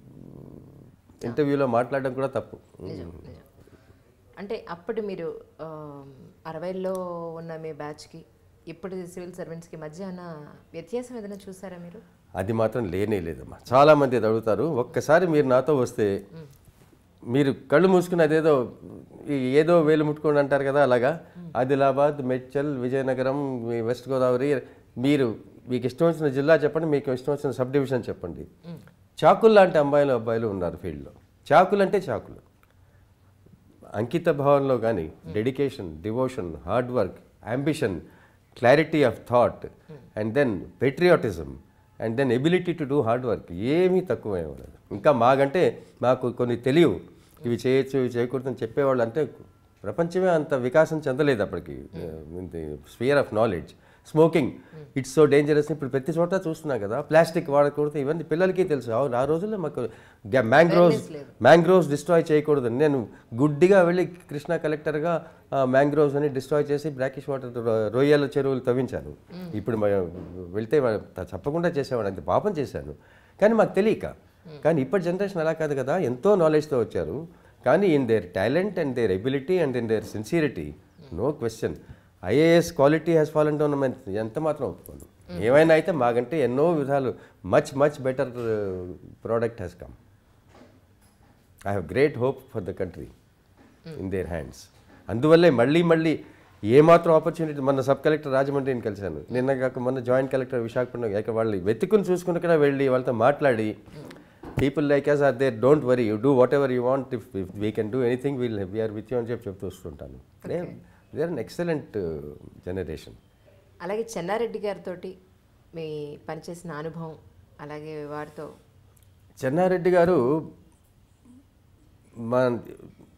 ఇంటర్వ్యూలో మాట్లాడడం కూడా తప్పు నిజం నిజం అంటే అప్పటి మీరు ఆ, అరవైలో ఉన్న మీ బ్యాచ్కి ఇప్పటి సివిల్ సర్వెంట్స్కి మధ్య ఉన్న వ్యత్యాసం ఏదైనా చూసారా మీరు అది మాత్రం లేనే లేదమ్మా చాలా మంది అది అడుగుతారు ఒక్కసారి మీరు నాతో వస్తే మీరు కళ్ళు మూసుకుని అదేదో ఈ ఏదో వేలు ముట్టుకోండి అంటారు కదా అలాగా ఆదిలాబాద్ మెడ్చల్ విజయనగరం మీ వెస్ట్ గోదావరి మీరు మీకు ఇష్టం వచ్చిన జిల్లా చెప్పండి మీకు ఇష్టం వచ్చిన సబ్ డివిజన్ చెప్పండి చాకులు లాంటి అమ్మాయిలు అబ్బాయిలు ఉన్నారు ఫీల్డ్లో చాకులు అంటే చాకులు అంకిత భావంలో కానీ dedication devotion hard work ambition clarity of thought and then patriotism and then ability to do hard work ఏమీ తక్కువ అవ్వలేదు ఇంకా మాకంటే మాకు కొన్ని తెలియవు ఇవి చేయొచ్చు ఇవి చేయకూడదు అని చెప్పేవాళ్ళు అంటే ప్రపంచమే అంత వికాసం చెందలేదు అప్పటికి sphere of knowledge smoking it's so dangerous ఇప్పుడు ప్రతి చోట చూస్తున్నాం కదా ప్లాస్టిక్ వాడకూడదు ఇవన్నీ పిల్లలకి తెలుసు అవును ఆ రోజుల్లో మాకు మ్యాంగ్రోవ్స్ మ్యాంగ్రోవ్స్ డిస్ట్రాయ్ చేయకూడదు నేను గుడ్డిగా వెళ్ళి కృష్ణా కలెక్టర్గా మ్యాంగ్రోవ్స్ అని డిస్ట్రాయ్ చేసి బ్రాకిష్ వాటర్ రొయ్యల చెరువులు తవ్వించాను ఇప్పుడు మ- వెళ్తే వా- తప్పకుండా చేసేవాడు అంత పాపం చేశాను కానీ మాకు తెలియక కానీ ఇప్పటి జనరేషన్ అలా కాదు కదా ఎంతో నాలెడ్జ్తో వచ్చారు కానీ in their talent and their ability and in their sincerity no question IAS quality has fallen down ఎంత మాత్రం ఒప్పుకోను ఏమైనా అయితే మాకంటే ఎన్నో విధాలు much much better product has come I have great hope for the country in their hands అందువల్లే మళ్ళీ మళ్ళీ ఏమాత్రం ఆపర్చునిటీ మొన్న సబ్ కలెక్టర్ రాజమండ్రిని కలిశాను నిన్న కాక మొన్న జాయింట్ కలెక్టర్ విశాఖపట్నం ఇక వాళ్ళు వెతుకుని చూసుకుని కూడా వెళ్ళి వాళ్ళతో మాట్లాడి people like us are there don't worry you do whatever you want if we can do anything we'll we are with you అని చెప్పి చెప్తూ వస్తుంటాను they are an excellent generation అలాగే చెన్నారెడ్డి గారితో మీ పనిచేసిన అనుభవం అలాగే వారితో చెన్నారెడ్డి గారు మన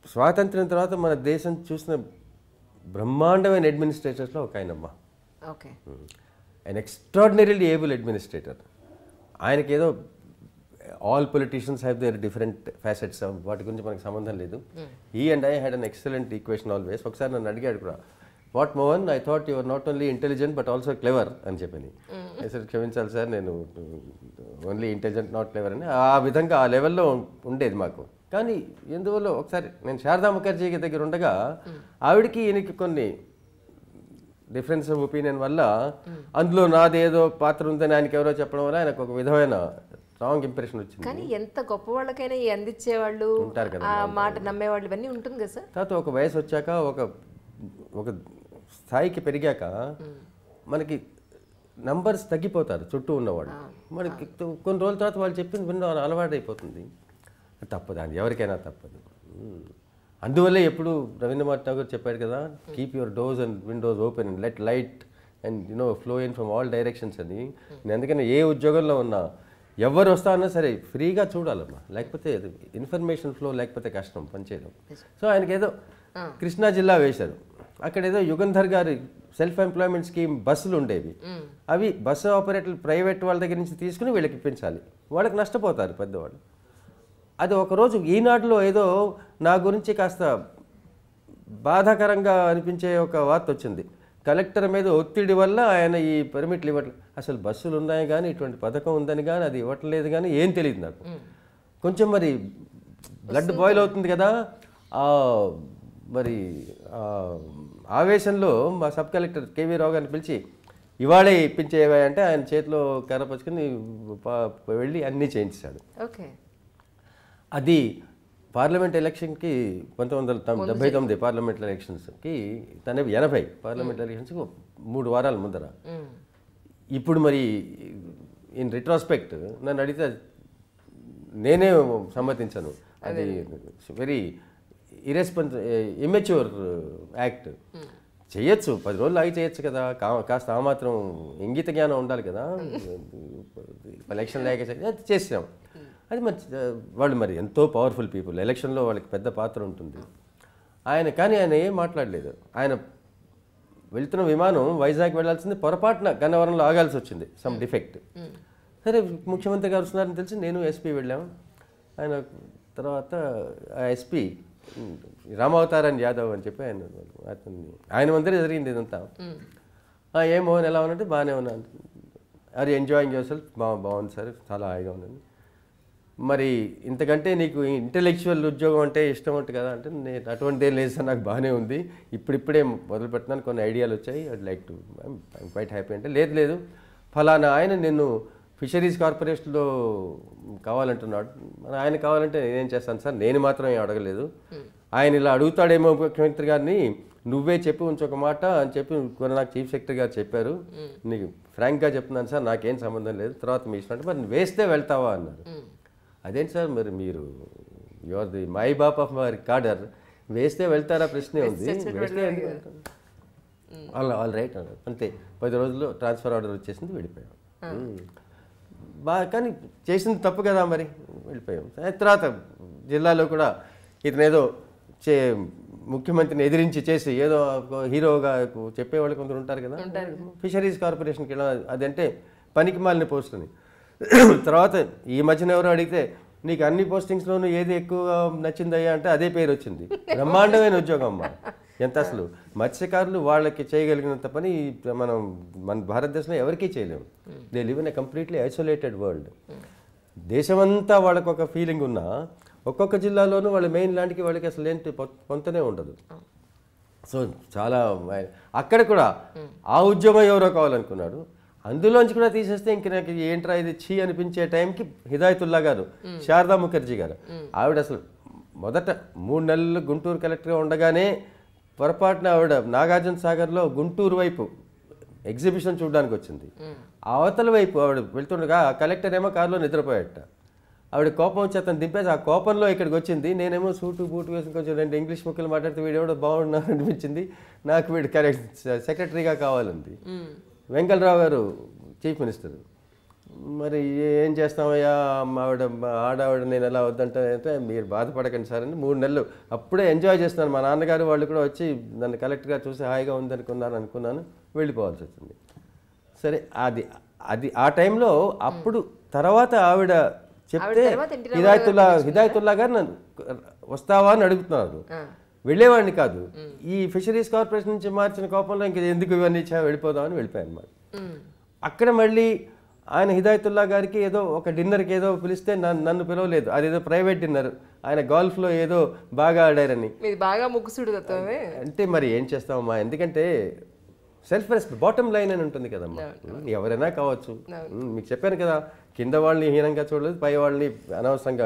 స్వాతంత్ర్యం తర్వాత మన దేశం చూసిన బ్రహ్మాండమైన అడ్మినిస్ట్రేటర్స్లో ఒక ఆయనమ్మ okay and extraordinarily able administrator ఆయనకి ఏదో all politicians have their different facets వాటి గురించి మనకు సంబంధం లేదు ఈ and I had an excellent equation always ఒకసారి నన్ను అడిగాడు కూడా what Mohan I thought your not only intelligent but also clever అని చెప్పని సార్ క్షమించాలి సార్ నేను ఓన్లీ ఇంటెలిజెంట్ నాట్ క్లెవర్ అని ఆ విధంగా ఆ లెవెల్లో ఉండేది మాకు కానీ ఎందువల్ల ఒకసారి నేను శారదా ముఖర్జీ దగ్గర ఉండగా ఆవిడకి ఈయనకి కొన్ని డిఫరెన్స్ ఆఫ్ ఒపీనియన్ వల్ల అందులో నాదేదో పాత్ర ఉందని ఆయనకి ఎవరో చెప్పడం వల్ల ఆయనకు ఒక విధమైన రాంగ్ ఇంప్రెషన్ వచ్చింది కానీ ఎంత గొప్ప వాళ్ళకైనా ఈ అందించేవాళ్ళు ఉంటారు కదా ఆ మాట నమ్మేవాళ్ళు ఇవన్నీ ఉంటుంది కదా సార్ తర్వాత ఒక వయసు వచ్చాక ఒక ఒక స్థాయికి పెరిగాక మనకి నంబర్స్ తగ్గిపోతారు చుట్టూ ఉన్నవాళ్ళు మనకి కొన్ని రోజుల తర్వాత వాళ్ళు చెప్పింది విన్న అలవాటు అయిపోతుంది తప్పదు అది ఎవరికైనా తప్పదు మ్మ్. అందువల్లే ఎప్పుడు రవీంద్రనాథ్ ఠాగూర్ చెప్పాడు కదా keep your doors and windows open and let light and you know flow in from all directions అని నేను అందుకని ఏ ఉద్యోగంలో ఉన్నా ఎవరు వస్తా అన్నా సరే ఫ్రీగా చూడాలమ్మా లేకపోతే ఇన్ఫర్మేషన్ ఫ్లో లేకపోతే కష్టం పనిచేయడం సో ఆయనకి ఏదో కృష్ణా జిల్లా వేశారు అక్కడ ఏదో యుగంధర్ గారి సెల్ఫ్ ఎంప్లాయ్మెంట్ స్కీమ్ బస్సులు ఉండేవి అవి బస్సు ఆపరేటర్లు ప్రైవేట్ వాళ్ళ దగ్గర నుంచి తీసుకుని వీళ్ళకి ఇప్పించాలి వాళ్ళకి నష్టపోతారు పెద్దవాళ్ళు అది ఒకరోజు ఈనాడులో ఏదో నా గురించి కాస్త బాధాకరంగా అనిపించే ఒక వార్త వచ్చింది కలెక్టర్ మీద ఒత్తిడి వల్ల ఆయన ఈ పర్మిట్లు ఇవ్వట్లేదు అసలు బస్సులు ఉన్నాయి కానీ ఇటువంటి పథకం ఉందని కానీ అది ఇవ్వట్లేదు కానీ ఏం తెలియదు నాకు కొంచెం మరి బ్లడ్ బాయిల్ అవుతుంది కదా ఆ మరి ఆ ఆవేశంలో మా సబ్ కలెక్టర్ కేవీ రావు గారిని పిలిచి ఇవాళే ఇప్పించేవా అంటే ఆయన చేతిలో కర్ర పచ్చుకొని పా- వెళ్ళి అన్నీ చేయించాడు ఓకే అది పార్లమెంట్ ఎలక్షన్కి పంతొమ్మిది వందల తొం- డెబ్బై తొమ్మిది పార్లమెంట్ ఎలక్షన్స్కి తన ఎనభై పార్లమెంట్ ఎలక్షన్స్కి మూడు వారాల ముందర ఇప్పుడు మరి ఇన్ రిట్రాస్పెక్ట్ నన్ను అడిగితే నేనే సమ్మతించను అది వెరీ ఇరెస్పాన్స్ ఇమెచ్యూర్ యాక్ట్ చేయొచ్చు పది రోజులు ఆగి చేయొచ్చు కదా కా- కాస్త ఆ మాత్రం ఇంగిత జ్ఞానం ఉండాలి కదా ఎలక్షన్ లేక చే- అది చేసాం అది మరి ఆ, వాళ్ళు మరి ఎంతో పవర్ఫుల్ పీపుల్ ఎలక్షన్లో వాళ్ళకి పెద్ద పాత్ర ఉంటుంది ఆయన కానీ ఆయన ఏం మాట్లాడలేదు ఆయన వెళ్తున్న విమానం వైజాగ్ వెళ్ళాల్సింది పొరపాటున గన్నవరంలో ఆగాల్సి వచ్చింది సమ్ డిఫెక్ట్ సరే ముఖ్యమంత్రి గారు వస్తున్నారని తెలిసి నేను ఎస్పీ వెళ్ళాము ఆయన తర్వాత ఆ ఎస్పీ రామావతారన్ యాదవ్ అని చెప్పి ఆయన అతన్ని ఆయన మందిరే జరిగింది ఇదంతా "ఆ, ఏం మోహన్ ఎలా ఉన్నట్టు బాగానే ఉన్నాను అది ఎంజాయింగ్ యువర్ సెల్ఫ్ బా బాగుంది సార్ చాలా హాయిగా ఉన్నాను మరి ఇంతకంటే నీకు ఇంటెలెక్చువల్ ఉద్యోగం అంటే ఇష్టం ఉంటుంది కదా అంటే నేను అటువంటిది ఏం లేదు సార్ నాకు బాగానే ఉంది ఇప్పుడిప్పుడే మొదలు పెట్టినాను కొన్ని ఐడియాలు వచ్చాయి I'd like to I'm quite happy అంటే లేదు లేదు ఫలానా ఆయన నిన్ను ఫిషరీస్ కార్పొరేషన్లో కావాలంటున్నాడు మరి ఆయన కావాలంటే నేనేం చేస్తాను సార్ నేను మాత్రం ఏం అడగలేదు ఆయన ఇలా అడుగుతాడేమో ముఖ్యమంత్రి గారిని నువ్వే చెప్పి ఉంచొక మాట అని చెప్పి కొన్ని నాకు చీఫ్ సెక్రటరీ గారు చెప్పారు నీకు ఫ్రాంక్గా చెప్తున్నాను సార్ నాకేం సంబంధం లేదు తర్వాత మీ ఇష్టం అంటే మరి వేస్తే వెళ్తావా అన్నారు అదేంటి సార్ మరి మీరు యువర్ ది మై బాప్ ఆఫ్ మై కాడర్ వేస్తే వెళ్తారా ప్రశ్నే ఉంది వేస్తే ఎందుకు వెళ్తాను? ఆల్ ఆల్ రైట్ అన్నారు అంతే పది రోజుల్లో ట్రాన్స్ఫర్ ఆర్డర్ వచ్చేసింది వెళ్ళిపోయాం బాగా కానీ చేసింది తప్పు కదా మరి వెళ్ళిపోయాం ఆ తర్వాత జిల్లాలో కూడా ఇతను ఏదో చే ముఖ్యమంత్రిని ఎదిరించి చేసి ఏదో ఒక హీరోగా చెప్పేవాళ్ళు కొందరు ఉంటారు కదా ఫిషరీస్ కార్పొరేషన్కి వెళ్ళాం అదంటే పనికి మాలిన పోస్ట్ అని తర్వాత ఈ మధ్యన ఎవరో అడిగితే నీకు అన్ని పోస్టింగ్స్లోనూ ఏది ఎక్కువగా నచ్చిందయ్యా అంటే అదే పేరు వచ్చింది బ్రహ్మాండమైన ఉద్యోగం అమ్మా ఎంత అసలు మత్స్యకారులు వాళ్ళకి చేయగలిగినంత పని మనం మన భారతదేశంలో ఎవరికీ చేయలేము they live in a completely isolated world దేశమంతా వాళ్ళకు ఒక ఫీలింగ్ ఉన్నా ఒక్కొక్క జిల్లాలోనూ వాళ్ళ మెయిన్ ల్యాండ్కి వాళ్ళకి అసలు ఏంటి పొ- పొంతనే ఉండదు సో చాలా మ- అక్కడ కూడా ఆ ఉద్యోగం ఎవరో కావాలనుకున్నాడు అందులోంచి కూడా తీసేస్తే ఇంక నాకు ఏంట్రా ఇది చీ అనిపించే టైంకి హిదాయతుల్లా గారు శారదా ముఖర్జీ గారు ఆవిడ అసలు మొదట మూడు నెలలు గుంటూరు కలెక్టర్గా ఉండగానే పొరపాటున ఆవిడ నాగార్జున సాగర్లో గుంటూరు వైపు ఎగ్జిబిషన్ చూడడానికి వచ్చింది ఆ అవతల వైపు ఆవిడ వెళ్తుండగా ఆ కలెక్టర్ ఏమో కారులో నిద్రపోయాట ఆవిడ కోపం వచ్చి అతను దింపేసి ఆ కోపంలో ఇక్కడికి వచ్చింది నేనేమో సూటు బూటు వేసి కొంచెం రెండు ఇంగ్లీష్ ముక్కలు మాట్లాడితే వీడు ఎవడో బాగున్నాడు అనిపించింది నాకు వీడు కరెక్ట్ సెక్రటరీగా కావాలంది వెంకలరావు గారు చీఫ్ మినిస్టర్ మరి ఏం చేస్తామయ్యా మా ఆవిడ మా ఆడావిడ నేను ఎలా వద్దంటే మీరు బాధపడకండి సార్ అని మూడు నెలలు అప్పుడే ఎంజాయ్ చేస్తున్నాను మా నాన్నగారు వాళ్ళు కూడా వచ్చి నన్ను కలెక్ట్గా చూసి హాయిగా ఉందనుకున్నాను అనుకున్నాను వెళ్ళిపోవాల్సి వచ్చింది సరే అది అది ఆ టైంలో అప్పుడు తర్వాత ఆవిడ చెప్తే తర్వాత ఎన్టీ హిదాయతుల్లా హిదాయతుల్లా గారు నన్ను వస్తావా అని అడుగుతున్నారు వెళ్ళేవాడిని కాదు ఈ ఫిషరీస్ కార్పొరేషన్ నుంచి మార్చిన కోపంలో ఇంక ఎందుకు ఇవన్నీ ఇచ్చా వెళ్ళిపోదామని వెళ్ళిపోయాను అనమాట మ్మ్. అక్కడ మళ్ళీ ఆయన హిదాయతుల్లా గారికి ఏదో ఒక డిన్నర్కి ఏదో పిలిస్తే నన్ను నన్ను పిలవలేదు అదేదో ప్రైవేట్ డిన్నర్ ఆయన గోల్ఫ్లో ఏదో బాగా ఆడారని మీది బాగా ముక్కుసుడు తత్వమే అంటే మరి ఏం చేస్తామమ్మా ఎందుకంటే సెల్ఫ్ రెస్పెక్ట్ బాటమ్ లైన్ అని ఉంటుంది కదమ్మా ఎవరైనా కావచ్చు ఉమ్, మీకు చెప్పాను కదా కింద వాళ్ళని హీనంగా చూడలేదు పై వాళ్ళని అనవసరంగా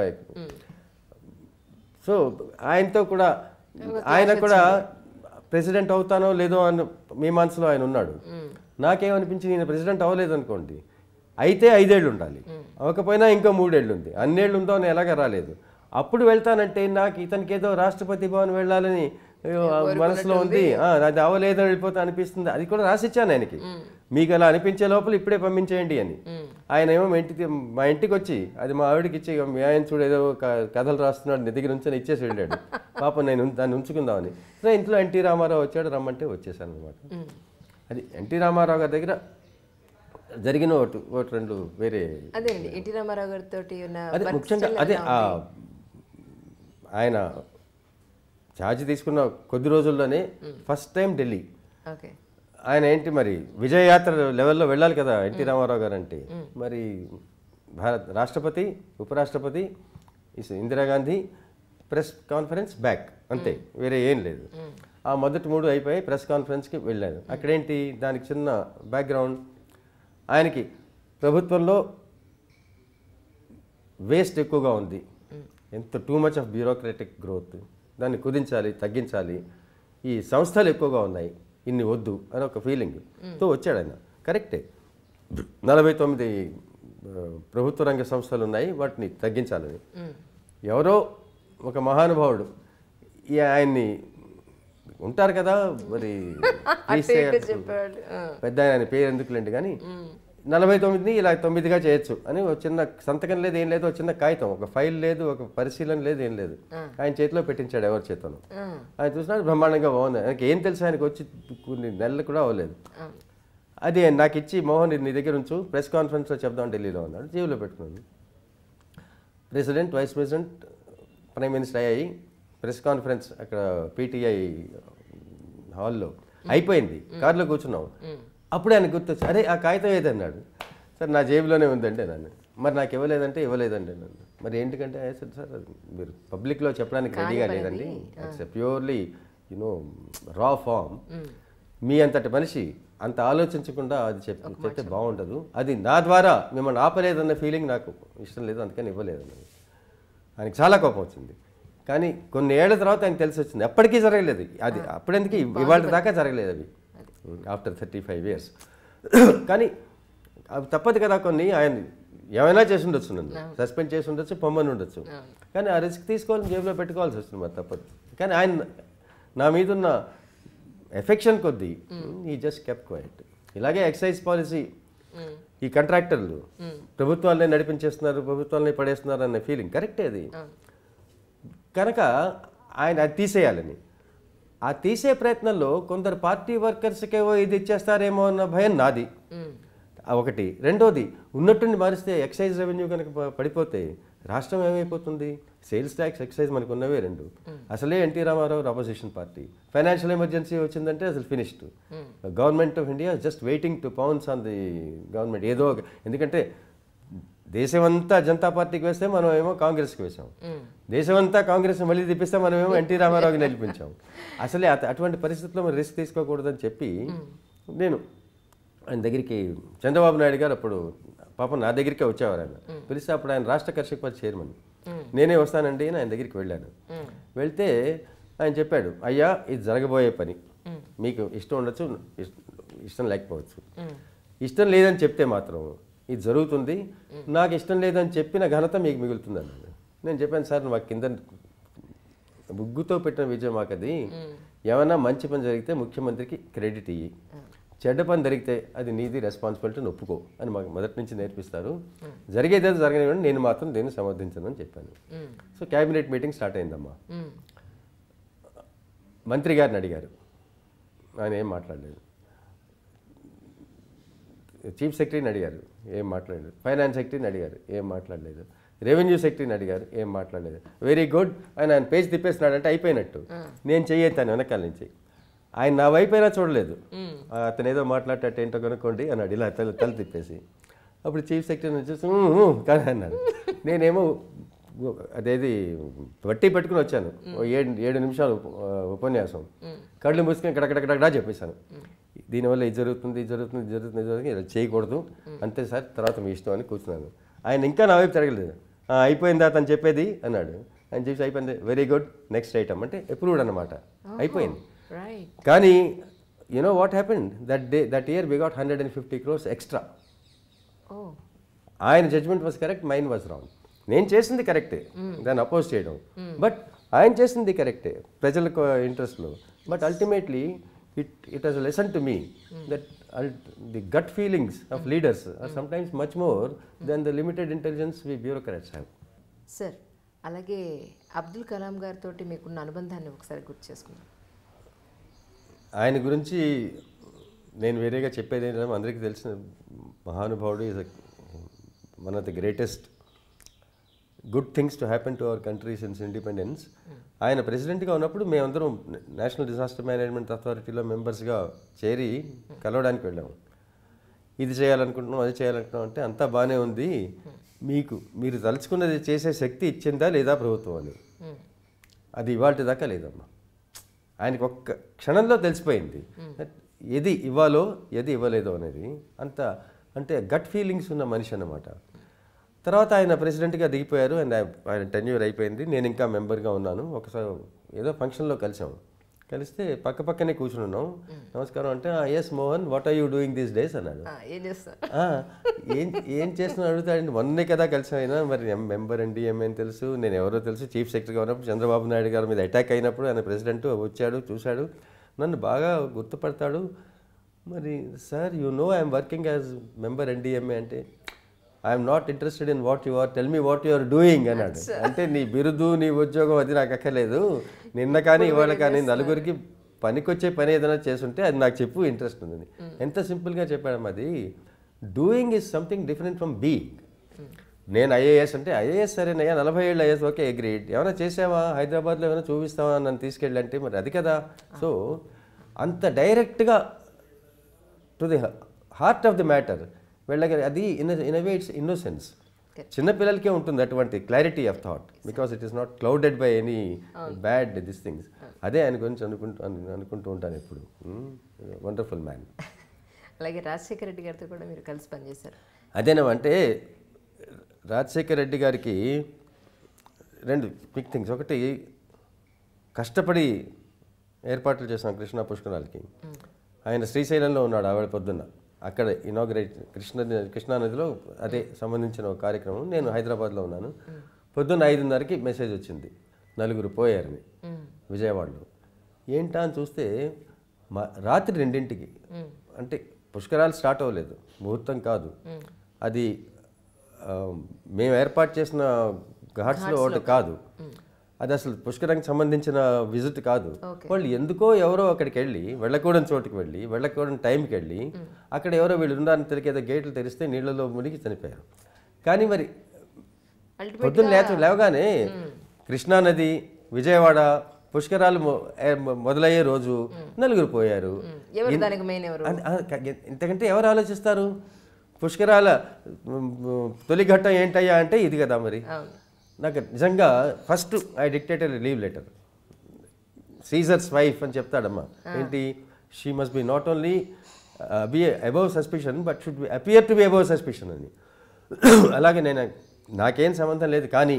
సో ఆయనతో కూడా ఆయన కూడా ప్రెసిడెంట్ అవుతానో లేదో అని మీ మనసులో ఆయన ఉన్నాడు నాకేమనిపించింది నేను ప్రెసిడెంట్ అవ్వలేదు అనుకోండి అయితే ఐదేళ్ళు ఉండాలి అవ్వకపోయినా ఇంకో మూడేళ్ళు ఉంది అన్నేళ్ళు ఉందో అని ఎలాగ రాలేదు అప్పుడు వెళ్తానంటే నాకు ఇతనికి ఏదో రాష్ట్రపతి భవన్ వెళ్ళాలని అయ్యో, ఆ మనసులో ఉంది ఆ, అది అవ్వలేదు అని వెళ్ళిపోతా అనిపిస్తుంది అది కూడా రాసిచ్చాను ఆయనకి మీకు అలా అనిపించే లోపల ఇప్పుడే పంపించేయండి అని ఆయన ఏమో మా ఇంటికి మా ఇంటికి వచ్చి అది మా ఆవిడకి ఇచ్చి "ఇగో మీ ఆయన చూడు ఏదో క- కథలు రాస్తున్నాడు నీ దగ్గర నుంచి ఇచ్చేసి వెళ్ళాడు పాపం నేను ఉం- దాన్ని ఉంచుకుందామని సో ఇంట్లో ఎన్టీ రామారావు వచ్చాడు రమ్మంటే వచ్చేసాను అనమాట అది ఎన్టీ రామారావు గారి దగ్గర జరిగిన ఒకటి ఒకటి రెండు వేరే అదే అండి ఎన్టీ రామారావు గారితో ఉన్న అదే work ముఖ్యంగా style అదే ఎలా ఆ ఉంది? ఆయన ఛార్జ్ తీసుకున్న కొద్ది రోజుల్లోనే ఫస్ట్ టైం ఢిల్లీ ఓకే ఆయన ఏంటి మరి విజయయాత్ర లెవెల్లో వెళ్ళాలి కదా ఎన్టీ రామారావు గారు అంటే మరి భారత్ రాష్ట్రపతి ఉపరాష్ట్రపతి is Indira Gandhi press conference back అంతే వేరే ఏం లేదు ఆ మొదటి మూడు అయిపోయి ప్రెస్ కాన్ఫరెన్స్కి వెళ్ళాను అక్కడేంటి దానికి చిన్న బ్యాక్గ్రౌండ్ ఆయనకి ప్రభుత్వంలో వేస్ట్ ఎక్కువగా ఉంది ఎంత too much of bureaucratic growth దాన్ని కుదించాలి తగ్గించాలి ఈ సంస్థలు ఎక్కువగా ఉన్నాయి ఇన్ని వద్దు అని ఒక ఫీలింగ్ తో వచ్చాడు ఆయన కరెక్టే నలభై తొమ్మిది ఆ, ప్రభుత్వ రంగ సంస్థలు ఉన్నాయి వాటిని తగ్గించాలని ఎవరో ఒక మహానుభావుడు ఈ ఆయన్ని ఉంటారు కదా మరి అట్టే ఇట్టే చెప్పేవాళ్ళు ఆ. పెద్ద ఆయన పేరు ఎందుకులేండి కానీ నలభై తొమ్మిదిని ఇలా తొమ్మిదిగా చేయొచ్చు అని ఒక చిన్న సంతకం లేదు ఏం లేదు ఒక చిన్న కాగితం ఒక ఫైల్ లేదు ఒక పరిశీలన లేదు ఏం లేదు ఆయన చేతిలో పెట్టించాడు ఎవరి చేతను ఆ. ఆయన చూసినాడు బ్రహ్మాండంగా బాగుంది ఆయనకి ఏం తెలుసు ఆయనకు వచ్చి కొన్ని నెలలు కూడా అవ్వలేదు ఆ. అది నాకు ఇచ్చి మోహన్ ఇది నీ దగ్గర ఉంచు ప్రెస్ కాన్ఫరెన్స్లో చెప్దాం ఢిల్లీలో అన్నాడు జేబులో పెట్టుకున్నాను president vice president prime minister అయ్యాయి ప్రెస్ కాన్ఫరెన్స్ అక్కడ పీటీఐ హాల్లో అయిపోయింది కారులో కూర్చున్నాం అప్పుడు ఆయన గుర్తొచ్చి అరే ఆ కాగితం ఏదన్నాడు సార్ నా జేబులోనే ఉందండి నన్ను మరి నాకు ఇవ్వలేదంటే ఇవ్వలేదండి నన్ను మరి ఏంటికంటే "ఏ సార్ సార్ అది మీరు పబ్లిక్లో చెప్పడానికి రెడీగా లేదండి it's purely you know raw form మీ అంతటి మనిషి అంత ఆలోచించకుండా అది చెప్ చెప్తే బాగుండదు అది నా ద్వారా మిమ్మల్ని ఆపలేదన్న ఫీలింగ్ నాకు ఇష్టం లేదు అందుకని ఇవ్వలేదన్నది ఆయనకి చాలా కోపం వచ్చింది కానీ కొన్ని ఏళ్ల తర్వాత ఆయనకు తెలిసి వచ్చింది ఎప్పటికీ జరగలేదు అది అప్పుడెందుకు ఇవాళ దాకా జరగలేదు అవి ఆఫ్టర్ థర్టీ ఫైవ్ ఇయర్స్ కానీ అవి తప్పదు కదా కొన్ని ఆయన ఏమైనా చేసి ఉండొచ్చు నన్ను సస్పెండ్ చేసి ఉండొచ్చు పొమ్మని ఉండొచ్చు కానీ ఆ రిస్క్ తీసుకోవాలని జేబులో పెట్టుకోవాల్సి వస్తుంది మరి తప్పదు కానీ ఆయన నా మీద ఉన్న ఎఫెక్షన్ కొద్దీ ఈ జస్ట్ కెప్ క్వైట్ ఇలాగే ఎక్సైజ్ పాలసీ ఈ కాంట్రాక్టర్లు ప్రభుత్వాలనే నడిపించేస్తున్నారు ప్రభుత్వాలనే పడేస్తున్నారు అనే ఫీలింగ్ కరెక్టే అది కనుక ఆయన అది తీసేయాలని ఆ తీసే ప్రయత్నంలో కొందరు పార్టీ వర్కర్స్కేవో ఇది ఇచ్చేస్తారేమో అన్న భయం నాది ఆ ఒకటి రెండోది ఉన్నట్టుండి మారిస్తే ఎక్సైజ్ రెవెన్యూ కనుక ప- పడిపోతే రాష్ట్రం ఏమైపోతుంది సేల్స్ ట్యాక్స్ ఎక్సైజ్ మనకు ఉన్నవే రెండు అసలే NT Rama Rao opposition party financial emergency వచ్చిందంటే అసలు finished government of India just waiting to pounce on the government ఏదో ఒక- ఎందుకంటే దేశమంతా జనతా పార్టీకి వేస్తే మనం ఏమో కాంగ్రెస్కి వేసాం దేశమంతా కాంగ్రెస్ మళ్ళీ తిప్పిస్తే మనం ఏమో ఎన్టీ రామారావుకి నిలిపించాం అసలే అత- అటువంటి పరిస్థితుల్లో మనం రిస్క్ తీసుకోకూడదని చెప్పి నేను ఆయన దగ్గరికి చంద్రబాబు నాయుడు గారు అప్పుడు పాపం నా దగ్గరికే వచ్చేవారు ఆయన పిలిస్తే అప్పుడు ఆయన రాష్ట్ర కర్షక పరిషత్ చైర్మన్ నేనే వస్తానండి అని ఆయన దగ్గరికి వెళ్ళాను వెళ్తే ఆయన చెప్పాడు అయ్యా ఇది జరగబోయే పని మీకు ఇష్టం ఉండొచ్చు ఇష్- ఇష్టం లేకపోవచ్చు ఇష్టం లేదని చెప్తే మాత్రం ఇది జరుగుతుంది నాకు ఇష్టం లేదని చెప్పిన ఘనత మీకు మిగులుతుంది అన్నాడు నేను చెప్పాను సార్ మాకు కింద బుగ్గుతో పెట్టిన విజయం మాకు అది ఏమైనా మంచి పని జరిగితే ముఖ్యమంత్రికి క్రెడిట్ ఇయ్యి చెడ్డ పని జరిగితే అది నీది రెస్పాన్సిబిలిటీ ఒప్పుకో అని మాకు మొదటి నుంచి నేర్పిస్తారు జరిగేదేదో జరగనివ్వండి నేను మాత్రం దీన్ని సమర్థించను అని చెప్పాను సో క్యాబినెట్ మీటింగ్ స్టార్ట్ అయిందమ్మా మ్మ్. మంత్రి గారిని అడిగారు ఆయన ఏం మాట్లాడలేదు చీఫ్ సెక్రటరీని అడిగారు ఏం మాట్లాడలేదు ఫైనాన్స్ సెక్రటరీని అడిగారు ఏం మాట్లాడలేదు రెవెన్యూ సెక్రటరీని అడిగారు ఏం మాట్లాడలేదు వెరీ గుడ్ ఆయన ఆయన పేజ్ తిప్పేస్తున్నాడంటే అయిపోయినట్టు నేను చెయ్యొత్తాను వెనకాల నుంచి ఆయన నా వైపైనా చూడలేదు ఆ, అతను ఏదో మాట్లాడేటట్టు ఏంటో కనుక్కోండి అన్నాడు ఇలా తల తల తిప్పేసి అప్పుడు చీఫ్ సెక్రటరీ వచ్చేసి "ఊ, ఊ" కానీ అన్నాడు నేనేమో అదేది వట్టి పెట్టుకుని వచ్చాను ఓ ఏడు ఏడు నిమిషాలు ఉప- ఆ, ఉపన్యాసం కళ్ళు మూసుకొని కడకడకడకడా చెప్పేశాను దీనివల్ల ఇది జరుగుతుంది ఇది జరుగుతుంది ఇది జరుగుతుంది ఇది జరుగుతుంది ఇలా చేయకూడదు అంతే సార్ తర్వాత మీ ఇష్టం అని కూర్చున్నాను ఆయన ఇంకా నా వైపు తిరగలేదు "ఆ, అయిపోయిందా అతను చెప్పేది అన్నాడు ఆయన చెప్పి అయిపోయింది వెరీ గుడ్ నెక్స్ట్ ఐటమ్ అంటే అప్రూవ్డ్ అన్నమాట అయిపోయింది రైట్ కానీ you know what happened that day that year we got hundred and fifty crores extra ఓ ఆయన judgment was correct mine was wrong నేను చేసింది కరెక్టే దాన్ని అపోజ్ చేయడం బట్ ఆయన చేసింది కరెక్టే ప్రజలకు ఇంట్రెస్ట్లో but ultimately it it has lesson to me that the gut feelings of leaders are sometimes much more than the limited intelligence we bureaucrats have sir అలాగే అబ్దుల్ కలాం గారితో మీకున్న అనుబంధాన్ని ఒకసారి గుర్తు చేసుకుందాం ఆయన గురించి నేను వేరేగా చెప్పేది ఏంటంటే అందరికీ తెలిసిన మహానుభావుడు is one of the greatest good things to happen to our country since independence ఆయన ప్రెసిడెంట్గా ఉన్నప్పుడు మేమందరం నేషనల్ డిజాస్టర్ మేనేజ్మెంట్ అథారిటీలో మెంబర్స్గా చేరి కలవడానికి వెళ్ళాము ఇది చేయాలనుకుంటున్నాం అది చేయాలనుకుంటున్నాం అంటే అంతా బాగానే ఉంది మీకు మీరు తలుచుకున్నది చేసే శక్తి ఇచ్చిందా లేదా ప్రభుత్వం అని మ్మ్. అది ఇవాళ దాకా లేదమ్మా ఆయనకు ఒక్క క్షణంలో తెలిసిపోయింది ఏది ఇవ్వాలో ఏది ఇవ్వలేదో అనేది అంత అంటే గట్ ఫీలింగ్స్ ఉన్న మనిషి అన్నమాట తర్వాత ఆయన ప్రెసిడెంట్గా దిగిపోయారు అండ్ ఆయన టెన్యూర్ అయిపోయింది నేను ఇంకా మెంబర్గా ఉన్నాను ఒకసారి ఏదో ఫంక్షన్లో కలిసాము కలిస్తే పక్క పక్కనే కూర్చుని ఉన్నాం నమస్కారం అంటే yes Mohan what are you doing these days అన్నాడు ఆ, ఏం చేస్తారు ఆ, ఏం ఏం చేస్తున్నా అడుగుతాడండి మొన్నే కదా కలిసి అయినా మరి ఎం- మెంబర్ అండి ఏమని తెలుసు నేను ఎవరో తెలుసు చీఫ్ సెక్రటరీగా ఉన్నప్పుడు చంద్రబాబు నాయుడు గారి మీద అటాక్ అయినప్పుడు ఆయన ప్రెసిడెంట్ వచ్చాడు చూశాడు నన్ను బాగా గుర్తుపడతాడు మరి sir you know I'm working as member NDMA అంటే I'm not interested in what you are tell me what you are doing అన్నాడు అంటే నీ బిరుదు నీ ఉద్యోగం అది నాకు అక్కర్లేదు నిన్న కానీ ఇవాళ కానీ నలుగురికి పనికొచ్చే పని ఏదైనా చేస్తుంటే అది నాకు చెప్పు ఇంట్రెస్ట్ ఉందని ఎంత సింపుల్గా చెప్పాడమ్మా అది doing is something different from being నేను ఐఏఎస్ అంటే ఐఏఎస్ సరేనయ్యా నలభై ఏళ్ళు ఐఏఎస్ ఓకే అగ్రీడ్ ఏమైనా చేసావా హైదరాబాద్లో ఏమైనా చూపిస్తావా నన్ను తీసుకెళ్ళంటే మరి అది కదా సో అంత డైరెక్ట్గా to the heart of the matter వెళ్ళగలి అది in in way it's innocence చిన్నపిల్లలకే ఉంటుంది అటువంటి clarity of thought because it is not clouded by any bad this things అదే ఆయన గురించి అనుకుంటూ అను- అనుకుంటూ ఉంటాను ఎప్పుడు వండర్ఫుల్ మ్యాన్ అలాగే రాజశేఖర రెడ్డి గారితో కూడా మీరు కలిసి పనిచేశారు అదేనా అంటే రాజశేఖర్ రెడ్డి గారికి రెండు బిగ్ థింగ్స్ ఒకటి కష్టపడి ఏర్పాట్లు చేసాం కృష్ణా పుష్కరాలకి ఆయన శ్రీశైలంలో ఉన్నాడు ఆవిడ పొద్దున్న అక్కడ ఇనాగ్రేట్ కృష్ణ కృష్ణా నదిలో అదే సంబంధించిన ఒక కార్యక్రమం నేను హైదరాబాద్లో ఉన్నాను పొద్దున్న ఐదున్నరకి మెసేజ్ వచ్చింది నలుగురు పోయారని విజయవాడలో ఏంటా అని చూస్తే మా రాత్రి రెండింటికి అంటే పుష్కరాలు స్టార్ట్ అవ్వలేదు ముహూర్తం కాదు అది ఆ, మేము ఏర్పాటు చేసిన ఘాట్స్లో ఒకటి కాదు అది అసలు పుష్కరానికి సంబంధించిన విజిట్ కాదు వాళ్ళు ఎందుకో ఎవరో అక్కడికి వెళ్ళి వెళ్ళకూడని చోటుకి వెళ్ళి వెళ్ళకూడని టైంకి వెళ్ళి అక్కడ ఎవరో వీళ్ళు ఉన్నారని తెలియక ఏదో గేట్లు తెరిస్తే నీళ్ళలో మునిగి చనిపోయారు కానీ మరి అల్టిమేట్ పొద్దున్న లేత లేవగానే కృష్ణా నది విజయవాడ పుష్కరాలు మొ- ఏ- మొ- మొదలయ్యే రోజు నలుగురు పోయారు ఎవరు దానికి మెయిన్ ఎవరు అన్- ఆ, క- ఇంతకంటే ఎవరు ఆలోచిస్తారు పుష్కరాల మ్, మ్, తొలి ఘట్టం ఏంటయ్యా అంటే ఇది కదా మరి అవును నాకు నిజంగా first I dictated leave letter Caesar's wife అని చెప్తాడమ్మా ఏంటి she must be not only be above suspicion but should be appear to be above suspicion అని అలాగే నేను నాకేం సంబంధం లేదు కానీ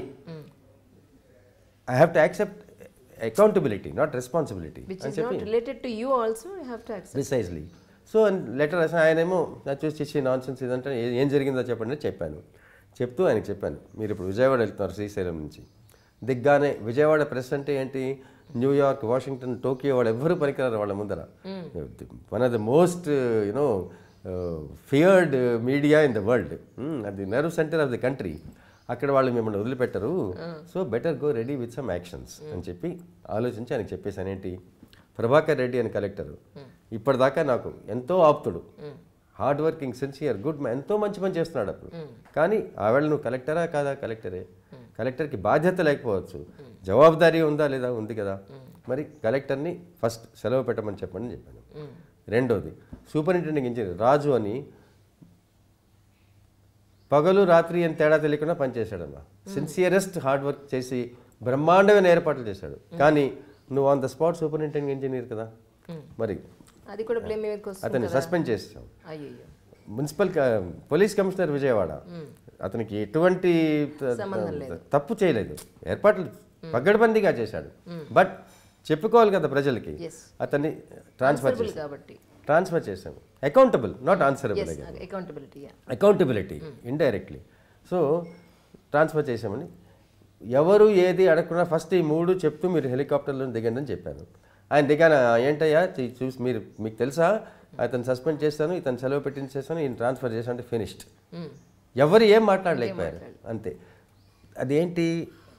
I have to accept accountability not responsibility which అని ఇస్ చెప్పి not related to you also you have to accept precisely so letter రాసిన ఆయనేమో నా చూసి చేసి నాన్ సెన్స్ ఇదంటే ఏ- ఏం జరిగిందో చెప్పండి అని చెప్పాను చెప్తూ ఆయనకి చెప్పాను మీరు ఇప్పుడు విజయవాడ వెళ్తున్నారు శ్రీశైలం నుంచి దిగ్గానే విజయవాడ ప్రెస్ అంటే ఏంటి న్యూయార్క్ వాషింగ్టన్ టోకియో వాళ్ళు ఎవ్వరూ పనికిరారు వాళ్ళ ముందర one of the most you know feared media in the world అది nerve centre of the country అక్కడ వాళ్ళు మిమ్మల్ని వదిలిపెట్టరు so better go ready with some actions అని చెప్పి ఆలోచించి ఆయనకి చెప్పేసాను ఏంటి ప్రభాకర్ రెడ్డి అని కలెక్టర్ ఇప్పటిదాకా నాకు ఎంతో ఆప్తుడు hard working sincere good man ఎంతో మంచి పని చేస్తున్నాడు అప్పుడు కానీ ఆవేళ నువ్వు కలెక్టరా కాదా కలెక్టరే కలెక్టర్కి బాధ్యత లేకపోవచ్చు జవాబుదారీ ఉందా లేదా ఉంది కదా మరి కలెక్టర్ని ఫస్ట్ సెలవు పెట్టమని చెప్పండి చెప్పాను రెండోది సూపరింటెండెంట్ ఇంజనీర్ రాజు అని పగలు రాత్రి అని తేడా తెలియకుండా పనిచేశాడమ్మా సిన్సియరెస్ట్ హార్డ్ వర్క్ చేసి బ్రహ్మాండమైన ఏర్పాట్లు చేశాడు కానీ నువ్వు on the spot superintendent engineer కదా మరి అది కూడా బ్లేమ్ మీదకి వస్తుంది అతన్ని సస్పెండ్ చేసాం అయ్యో మున్సిపల్ క- పోలీస్ కమిషనర్ విజయవాడ అతనికి ఎటువంటి త- తప్పు చేయలేదు ఏర్పాట్లు పగ్గడబందీగా చేశాడు బట్ చెప్పుకోవాలి కదా ప్రజలకి Yes. అతన్ని ట్రాన్స్ఫర్ చేశాం కాబట్టి ట్రాన్స్ఫర్ చేశాం accountable not answerable accountability accountability indirectly so transfer చేసామని ఎవరు ఏది అడగకుండా ఫస్ట్ ఈ మూడు చెప్తూ మీరు హెలికాప్టర్లో దిగండి అని చెప్పాను ఆయన దిగాన ఏంటయ్యా చూ- చూసి మీరు మీకు తెలుసా అతను సస్పెండ్ చేస్తాను ఇతను సెలవు పెట్టించేస్తాను ఈయన ట్రాన్స్ఫర్ చేస్తాను అంటే ఫినిష్డ్ ఎవరు ఏం మాట్లాడలేకపోయారు అంతే అదేంటి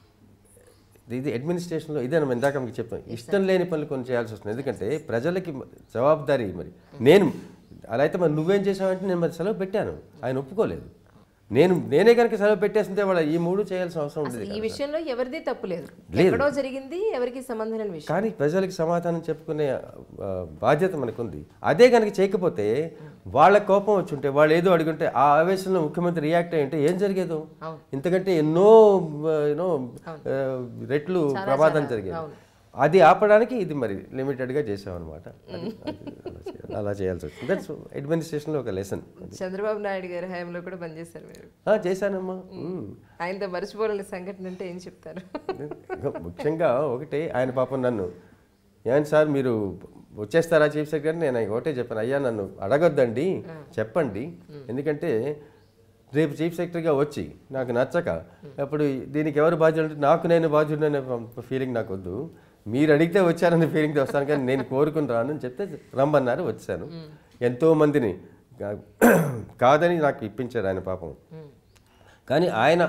ఇది అడ్మినిస్ట్రేషన్లో ఇదే మనం ఇందాక మీకు చెప్పాను ఇష్టం లేని పనులు కొన్ని చేయాల్సి వస్తుంది ఎందుకంటే ప్రజలకి జవాబుదారీ మరి నేను అలా అయితే మరి నువ్వేం చేసావంటే నేను మరి సెలవు పెట్టాను ఆయన ఒప్పుకోలేదు నేను నేనే కనుక సెలవు పెట్టేస్తుంటే వాళ్ళ ఈ మూడు చేయాల్సిన అవసరం ఉండేది ఈ విషయంలో ఎవరిది తప్పు లేదు లేదు. ఎక్కడో జరిగింది ఎవరికి సంబంధం లేని విషయం కానీ ప్రజలకు సమాధానం చెప్పుకునే ఆ, బాధ్యత మనకుంది అదే కనుక చేయకపోతే వాళ్ళ కోపం వచ్చి ఉంటే వాళ్ళు ఏదో అడుగుంటే ఆ ఆవేశంలో ముఖ్యమంత్రి రియాక్ట్ అయ్యి ఉంటే ఏం జరిగేదో ఇంతకంటే ఎన్నో యూనో రెట్లు ప్రమాదం జరిగేది అది ఆపడానికి ఇది మరి లిమిటెడ్గా చేసామన్నమాట అది- అది అలా చేయాల్సి వచ్చింది దట్స్ అడ్మినిస్ట్రేషన్లో ఒక లెసన్ చంద్రబాబు నాయుడు గారి హయాంలో కూడా పనిచేశారు మీరు చేశానమ్మా మ్మ్. ఆయనతో మర్చిపోలేని సంఘటన అంటే ఏం చెప్తారు ఇంకా ముఖ్యంగా ఒకటి ఆయన పాపం నన్ను ఏమని సార్ మీరు వచ్చేస్తారా చీఫ్ సెక్రటరీ నేను ఒకటే చెప్పాను అయ్యా నన్ను అడగొద్దండి చెప్పండి ఎందుకంటే రేపు చీఫ్ సెక్రటరీగా వచ్చి నాకు నచ్చక అప్పుడు దీనికి ఎవరు బాధ్యులు అంటే నాకు నేను బాధ్యుడనే ఫీలింగ్ నాకు వద్దు మీరు అడిగితే వచ్చారనే ఫీలింగ్తో వస్తాను కానీ నేను కోరుకుని రాను అని చెప్తే రమ్మన్నారు వచ్చాను ఎంతో మందిని కా- కాదని నాకు ఇప్పించారు ఆయన పాపం కానీ ఆయన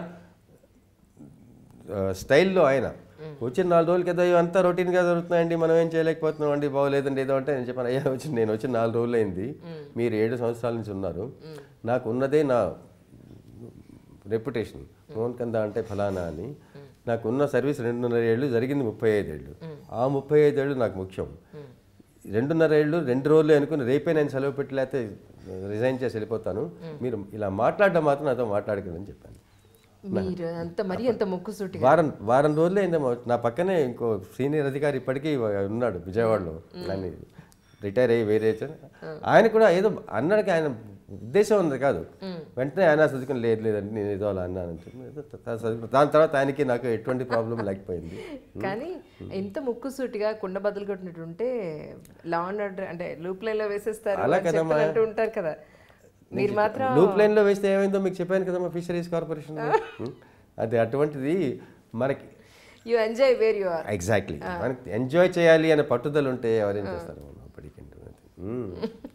ఆ, స్టైల్లో ఆయన వచ్చిన నాలుగు రోజులకి ఏదో అంతా రొటీన్గా జరుగుతున్నాయండి మనం ఏం చేయలేకపోతున్నాం అండి బాగోలేదండి ఏదో అంటే నేను చెప్పాను అయ్యా వచ్చి నేను వచ్చి నాలుగు రోజులు అయింది మీరు ఏడు సంవత్సరాల నుంచి ఉన్నారు నాకు ఉన్నదే నా రెప్యుటేషన్ మోహన్ కంద అంటే ఫలానా అని నాకు ఉన్న సర్వీస్ రెండున్నర ఏళ్ళు జరిగింది ముప్పై ఐదేళ్ళు ఆ ముప్పై ఐదేళ్ళు నాకు ముఖ్యం రెండున్నర ఏళ్ళు రెండు రోజులు అనుకుని రేపే నేను సెలవు పెట్టి లేకపోతే రిజైన్ చేసి వెళ్ళిపోతాను మీరు ఇలా మాట్లాడడం మాత్రం నాతో మాట్లాడకండి అని చెప్పాను మీరు అంత మరీ అంత ముక్కుసూటిగా వారం వారం రోజులే అయిందేమో నా పక్కనే ఇంకో సీనియర్ అధికారి ఇప్పటికీ ఉన్నాడు విజయవాడలో ఆయన రిటైర్ అయ్యి వేరే చోట. ఆయన కూడా ఏదో అన్నాడికి ఆయన ఉద్దేశం ఉంది కాదు వెంటనే ఆయన చదువుకుని లేదు లేదండి నేను ఏదో అలా అన్నాను అని చెప్పి ఏదో త- త- చదువుకుని- దాని తర్వాత ఆయనకి నాకు ఎటువంటి ప్రాబ్లం లేకపోయింది కానీ ఎంత ముక్కుసూటిగా కుండ బదులు కొట్టినట్టుంటే లా అండ్ ఆర్డర్ అంటే లూప్ లైన్ లో వేసేస్తారు అలా అని కదమ్మా. చెప్పని అంటూ ఉంటారు కదా మీరు మాత్రం లూప్ లైన్లో వేస్తే ఏమైందో మీకు చెప్పాను కదమ్మా ఫిషరీస్ కార్పొరేషన్ అది అటువంటిది మనకి you enjoy where you are exactly మనకి ఎంజాయ్ చేయాలి అనే పట్టుదల ఉంటే ఎవరేం చేస్తారు మనం అప్పటికి మ్మ్.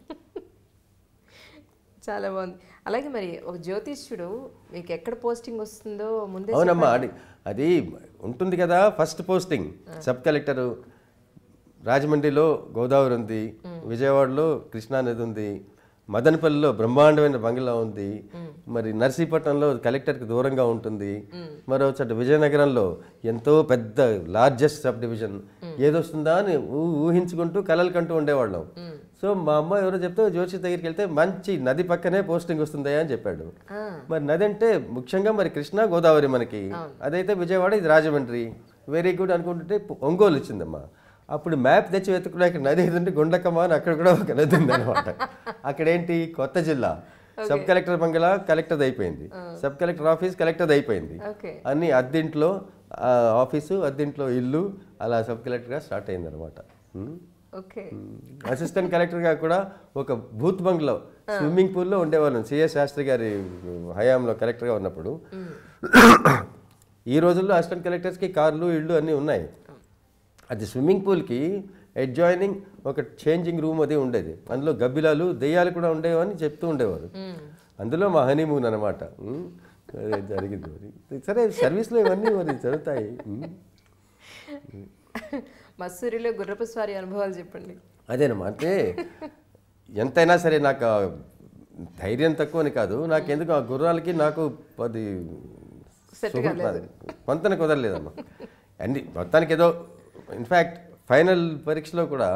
చాలా బాగుంది అలాగే మరి ఒక జ్యోతిష్యుడు మీకు ఎక్కడ పోస్టింగ్ వస్తుందో ముందే అవునమ్మా అది అది ఉంటుంది కదా ఫస్ట్ పోస్టింగ్ సబ్ కలెక్టరు రాజమండ్రిలో గోదావరి ఉంది విజయవాడలో కృష్ణా నది ఉంది మదనపల్లిలో బ్రహ్మాండమైన బంగ్లా ఉంది మరి నర్సీపట్నంలో కలెక్టర్కి దూరంగా ఉంటుంది మరో చోట విజయనగరంలో ఎంతో పెద్ద లార్జెస్ట్ సబ్ డివిజన్ ఏదొస్తుందా అని ఊ- ఊహించుకుంటూ కలలు కంటూ ఉండేవాళ్ళం సో మా అమ్మ ఎవరో చెప్తే జ్యోతిష్ దగ్గరికి వెళ్తే మంచి నది పక్కనే పోస్టింగ్ వస్తుందయ్యా అని చెప్పాడు మరి నది అంటే ముఖ్యంగా మరి కృష్ణా గోదావరి మనకి అదైతే విజయవాడ ఇది రాజమండ్రి వెరీ గుడ్ అనుకుంటుంటే పు- ఒంగోలు వచ్చిందమ్మా అప్పుడు మ్యాప్ తెచ్చి వెతుకున్నా ఇక్కడ నది ఏదంటే గుండకమ్మ అని అక్కడ కూడా ఒక నది ఉందన్నమాట అక్కడేంటి కొత్త జిల్లా సబ్ కలెక్టర్ బంగ్లా కలెక్టర్ అయిపోయింది సబ్ కలెక్టర్ ఆఫీస్ కలెక్టర్ అయిపోయింది ఓకే అన్ని అద్దెంట్లో ఆ, ఆఫీసు అద్దెంట్లో ఇల్లు అలా సబ్ కలెక్టర్గా స్టార్ట్ అయింది అనమాట ఓకే అసిస్టెంట్ కలెక్టర్గా కూడా ఒక భూత్ బంగ్లో స్విమ్మింగ్ పూల్లో ఉండేవాళ్ళం సిఎస్ శాస్త్రి గారి హయాంలో కలెక్టర్గా ఉన్నప్పుడు ఈ రోజుల్లో అసిస్టెంట్ కలెక్టర్స్కి కార్లు ఇళ్ళు అన్నీ ఉన్నాయి అది స్విమ్మింగ్ పూల్కి అడ్జాయినింగ్ ఒక చేంజింగ్ రూమ్ అది ఉండేది అందులో గబ్బిలాలు దెయ్యాలు కూడా ఉండేవని చెప్తూ ఉండేవారు అందులో మా హనీమూన్ అనమాట ఉమ్, అదే జరిగింది మరి సరే సర్వీస్లో ఇవన్నీ మరి జరుగుతాయి ఉమ్. మసూరిలో గుర్రపు స్వారీ అనుభవాలు చెప్పండి అదేనమ్మా అంటే ఎంతైనా సరే నాకు ఆ ధైర్యం తక్కువని కాదు నాకు ఎందుకు ఆ గుర్రాలకి నాకు అది Set సుహృ- అది పొంతన కుదరలేదమ్మా అన్ని మొత్తానికి ఏదో ఇన్ఫ్యాక్ట్ ఫైనల్ పరీక్షలో కూడా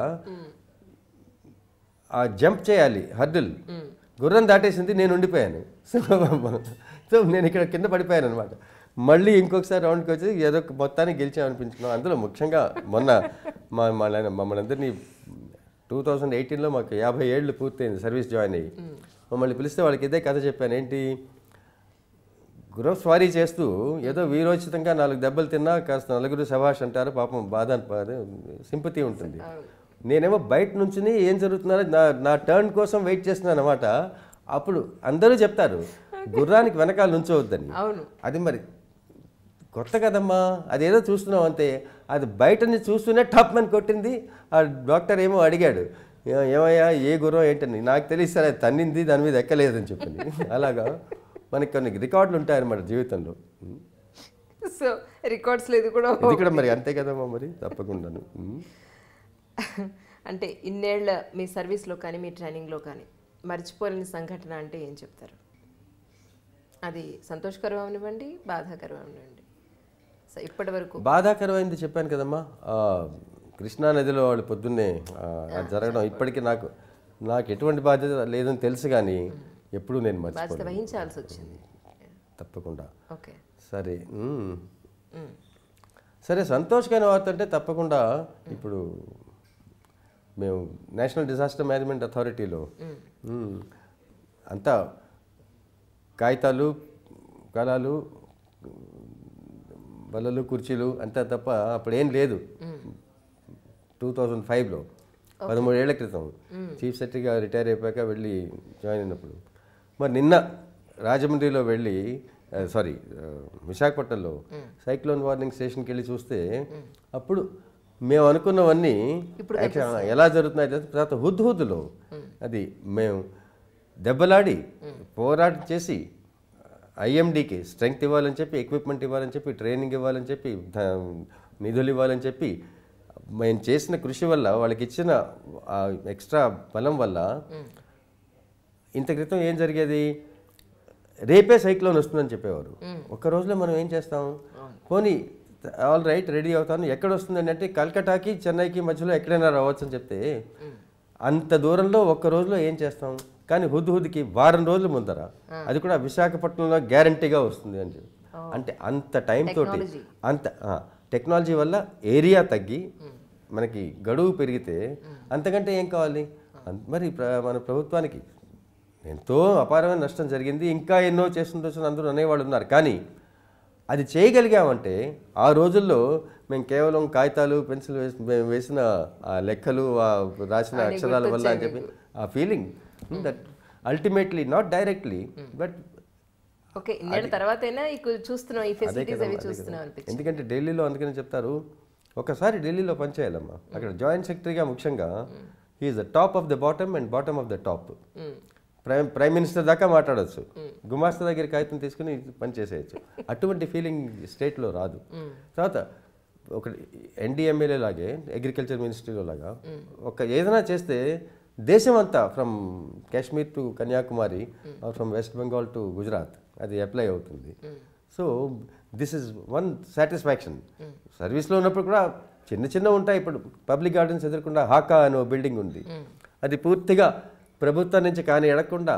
ఆ జంప్ చేయాలి హర్డిల్ గుర్రం దాటేసింది నేను ఉండిపోయాను సో సో నేను ఇక్కడ కింద పడిపోయాను అనమాట మళ్ళీ ఇంకొకసారి రౌండ్కి వచ్చి ఏదో ఒక మొత్తానికి గెలిచామనిపించుకున్నాం అందులో ముఖ్యంగా మొన్న మా మా నాయన మమ్మల్ని అందరినీ టూ థౌజండ్ ఎయిటీన్లో మాకు యాభై ఏళ్ళు పూర్తయింది సర్వీస్ జాయిన్ అయ్యి మమ్మల్ని పిలిస్తే వాళ్ళకి ఇదే కథ చెప్పాను ఏంటి గుర్రం స్వారీ చేస్తూ ఏదో వీరోచితంగా నాలుగు దెబ్బలు తిన్నా కాస్త నలుగురు సభాష్ అంటారు పాపం బాధ సింపతి ఉంటుంది నేనేమో బయట నుంచుని ఏం జరుగుతున్నారో నా నా టర్న్ కోసం వెయిట్ చేస్తున్నాను అనమాట అప్పుడు అందరూ చెప్తారు గుర్రానికి వెనకాల నుంచోవద్దని అవును అది మరి కొత్త కదమ్మా అదేదో చూస్తున్నాం అంతే అది బయట నుంచి చూస్తూనే టప్ అని కొట్టింది ఆ డాక్టర్ ఏమో అడిగాడు "ఏ- ఏమయ్యా ఏ గుర్రం ఏంటని నాకు తెలిసి సరే తన్నింది దాని మీద ఎక్కలేదని చెప్పింది అలాగా మనకి కొన్ని రికార్డులు ఉంటాయన్నమాట జీవితంలో సో రికార్డ్స్లో ఇది కూడా ఇది కూడా మరి అంతే కదమ్మా మరి తప్పకుండాను ఉమ్. అంటే ఇన్నేళ్ల మీ సర్వీస్లో కానీ మీ ట్రైనింగ్లో కానీ మర్చిపోలేని సంఘటన అంటే ఏం చెప్తారు అది సంతోషకరం అవనివ్వండి బాధాకరం అవనివ్వండి సో ఇప్పటి వరకు బాధాకరమైంది చెప్పాను కదమ్మా ఆ, కృష్ణా నదిలో వాళ్ళు పొద్దున్నే ఆ, అది జరగడం ఇప్పటికీ నాకు నాకు ఎటువంటి బాధ్యత లేదని తెలుసు కానీ ఎప్పుడూ నేను బాధ్యత మర్చిపోను వహించాల్సి వచ్చింది తప్పకుండా ఓకే సరే మ్మ్. సరే సంతోషకరమైన వార్త అంటే తప్పకుండా ఇప్పుడు మేము నేషనల్ డిజాస్టర్ మేనేజ్మెంట్ అథారిటీలో మ్మ్. అంతా కాగితాలు కళాలు బల్లలు కుర్చీలు అంతా తప్ప అప్పుడు ఏం లేదు టూ థౌజండ్ ఫైవ్లో పదమూడేళ్ల క్రితం చీఫ్ సెక్రటరీగా రిటైర్ అయిపోయాక వెళ్ళి జాయిన్ అయినప్పుడు మరి నిన్న రాజమండ్రిలో వెళ్ళి సారీ విశాఖపట్నంలో సైక్లోన్ వార్నింగ్ స్టేషన్కి వెళ్ళి చూస్తే అప్పుడు మేము అనుకున్నవన్నీ actually ఎలా జరుగుతున్నాయి తెలుసా? తర్వాత హుద్ హుద్లో అది మేము దెబ్బలాడి పోరాటం చేసి ఐఎండికి స్ట్రెంగ్త్ ఇవ్వాలని చెప్పి ఎక్విప్మెంట్ ఇవ్వాలని చెప్పి ట్రైనింగ్ ఇవ్వాలని చెప్పి ధ- నిధులు ఇవ్వాలని చెప్పి మేము చేసిన కృషి వల్ల వాళ్ళకి ఇచ్చిన ఎక్స్ట్రా బలం వల్ల ఇంత క్రితం ఏం జరిగేది రేపే సైక్లోన్ వస్తుందని చెప్పేవారు ఒక్క రోజులో మనం ఏం చేస్తాం పోనీ ఆల్ రైట్ రెడీ అవుతాను ఎక్కడ వస్తుందని అంటే కల్కటాకి చెన్నైకి మధ్యలో ఎక్కడైనా రావచ్చు అని చెప్తే అంత దూరంలో ఒక్క రోజులో ఏం చేస్తాం కానీ హుద్ హుద్కి వారం రోజులు ముందర అది కూడా విశాఖపట్నంలో గ్యారంటీగా వస్తుంది అని చెప్పి అంటే అంత టైం తోటి అంత టెక్నాలజీ వల్ల ఏరియా తగ్గి మనకి గడువు పెరిగితే అంతకంటే ఏం కావాలి అన్- మరి ప్ర- మన ప్రభుత్వానికి ఎంతో అపారమైన నష్టం జరిగింది ఇంకా ఎన్నో చేస్తుండొచ్చు అందరూ అనేవాళ్ళు ఉన్నారు కానీ అది చేయగలిగామంటే ఆ రోజుల్లో మేము కేవలం కాగితాలు పెన్సిల్ వేసి మేము వేసిన ఆ లెక్కలు ఆ రాసిన అక్షరాల వల్ల అని చెప్పి ఆ feeling that ultimately not directly but okay ఇన్నేళ్ళ తర్వాత అయినా చూస్తున్నాం ఈ ఫెసిలిటీస్ అవి చూస్తున్నాం అనిపించింది ఎందుకంటే ఢిల్లీలో అందుకని చెప్తారు ఒకసారి ఢిల్లీలో పనిచేయాలమ్మా అక్కడ జాయింట్ సెక్రటరీగా ముఖ్యంగా he's the top of the bottom and bottom of the top prime prime minister దాకా మాట్లాడొచ్చు గుమాస్తా దగ్గర కాగితం తీసుకుని పని చేసేయచ్చు అటువంటి ఫీలింగ్ స్టేట్లో రాదు తర్వాత ఒక ఎన్డీఎంఏలే లాగే అగ్రికల్చర్ మినిస్ట్రీలో లాగా ఒక ఏదైనా చేస్తే దేశం అంతా from Kashmir to Kanyakumari from West Bengal to Gujarat అది అప్లై అవుతుంది so this is one satisfaction సర్వీస్లో ఉన్నప్పుడు కూడా చిన్న చిన్న ఉంటాయి ఇప్పుడు పబ్లిక్ గార్డెన్స్ ఎదురకుండా హాకా అనే బిల్డింగ్ ఉంది అది పూర్తిగా ప్రభుత్వం నుంచి కానీ ఎడకుండా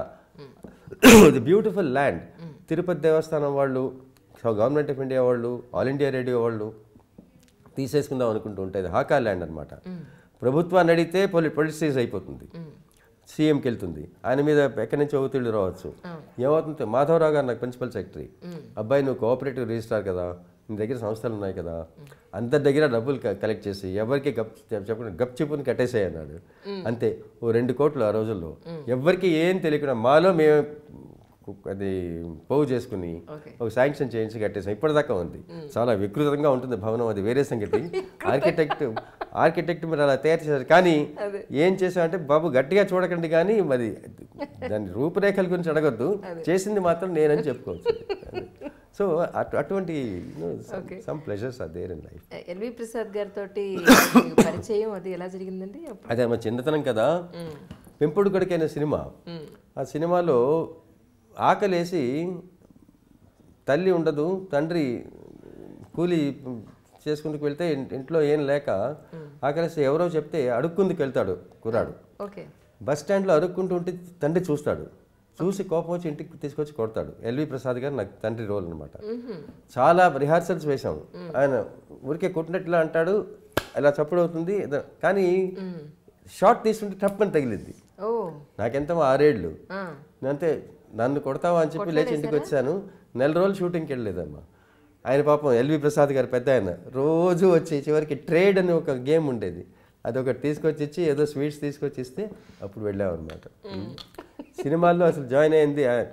the beautiful land Tirupati Devasthanam వాళ్ళు గవర్నమెంట్ ఆఫ్ ఇండియా వాళ్ళు ఆల్ ఇండియా రేడియో వాళ్ళు తీసేసుకుందాం అనుకుంటూ ఉంటుంది హాకా ల్యాండ్ అనమాట ప్రభుత్వాన్ని అడిగితే పొలి పొలిటిసైజ్ అయిపోతుంది సీఎంకి వెళ్తుంది ఆయన మీద ఎక్కడి నుంచి ఒత్తిళ్ళు రావచ్చు ఏమవుతుంది మాధవరావు గారు నాకు ప్రిన్సిపల్ సెక్రటరీ అబ్బాయి నువ్వు కోఆపరేటివ్ రిజిస్ట్రార్ కదా నీ దగ్గర సంస్థలు ఉన్నాయి కదా అందరి దగ్గర డబ్బులు క- కలెక్ట్ చేసి ఎవరికి గప్ చెప్పకుండా గప్ చిప్పుని కట్టేసాయి అన్నాడు అంతే ఓ రెండు కోట్లు ఆ రోజుల్లో ఎవరికి ఏం తెలియకుండా మాలో మేము కు- అది పోగు చేసుకుని ఓకే ఒక శాంక్షన్ చేయించి కట్టేసాం ఇప్పటిదాకా ఉంది చాలా వికృతంగా ఉంటుంది భవనం అది వేరే సంగతి ఆర్కిటెక్ట్ ఆర్కిటెక్ట్ మీరు అలా తయారు చేశారు కానీ ఏం చేసామంటే బాబు గట్టిగా చూడకండి కానీ మరి దాని రూపురేఖల గురించి అడగొద్దు చేసింది మాత్రం నేనని చెప్పుకోవచ్చు సో అటు అటువంటి Okay. Some pleasures are there in life LV Prasad గారితో పరిచయం అది ఎలా జరిగిందండి అప్పుడు? అదే మా చిన్నతనం కదా పెంపుడు కొడుకైన సినిమా ఆ సినిమాలో ఆకలేసి తల్లి ఉండదు తండ్రి కూలి చేసుకుందుకు వెళ్తే ఇన్- ఇంట్లో ఏం లేక ఆకలేసి ఎవరో చెప్తే అడుక్కుందుకు వెళ్తాడు కుర్రాడు ఓకే బస్ స్టాండ్లో అడుక్కుంటూ ఉంటే తండ్రి చూస్తాడు చూసి కోపం వచ్చి ఇంటికి తీసుకొచ్చి కొడతాడు ఎల్వి ప్రసాద్ గారు నాకు తండ్రి రోల్ అనమాట చాలా రిహార్సల్స్ వేశాం ఆయన ఊరికే కొట్టినట్లా అంటాడు అలా చప్పుడు అవుతుంది ఏదో- కానీ షార్ట్ తీసుకుంటే టప్పని తగిలింది ఓ నాకెంత ఆరేళ్ళు ఆ, అంతే నన్ను కొడతావా అని చెప్పి లేచి ఇంటికి వచ్చాను నెల రోజులు షూటింగ్కి వెళ్ళలేదమ్మా ఆయన పాపం ఎల్వి ప్రసాద్ గారు పెద్ద ఆయన రోజు వచ్చి చివరికి ట్రేడ్ అని ఒక గేమ్ ఉండేది అది ఒకటి తీసుకొచ్చి ఇచ్చి ఏదో స్వీట్స్ తీసుకొచ్చి ఇస్తే అప్పుడు వెళ్ళామన్నమాట సినిమాల్లో అసలు జాయిన్ అయింది ఆ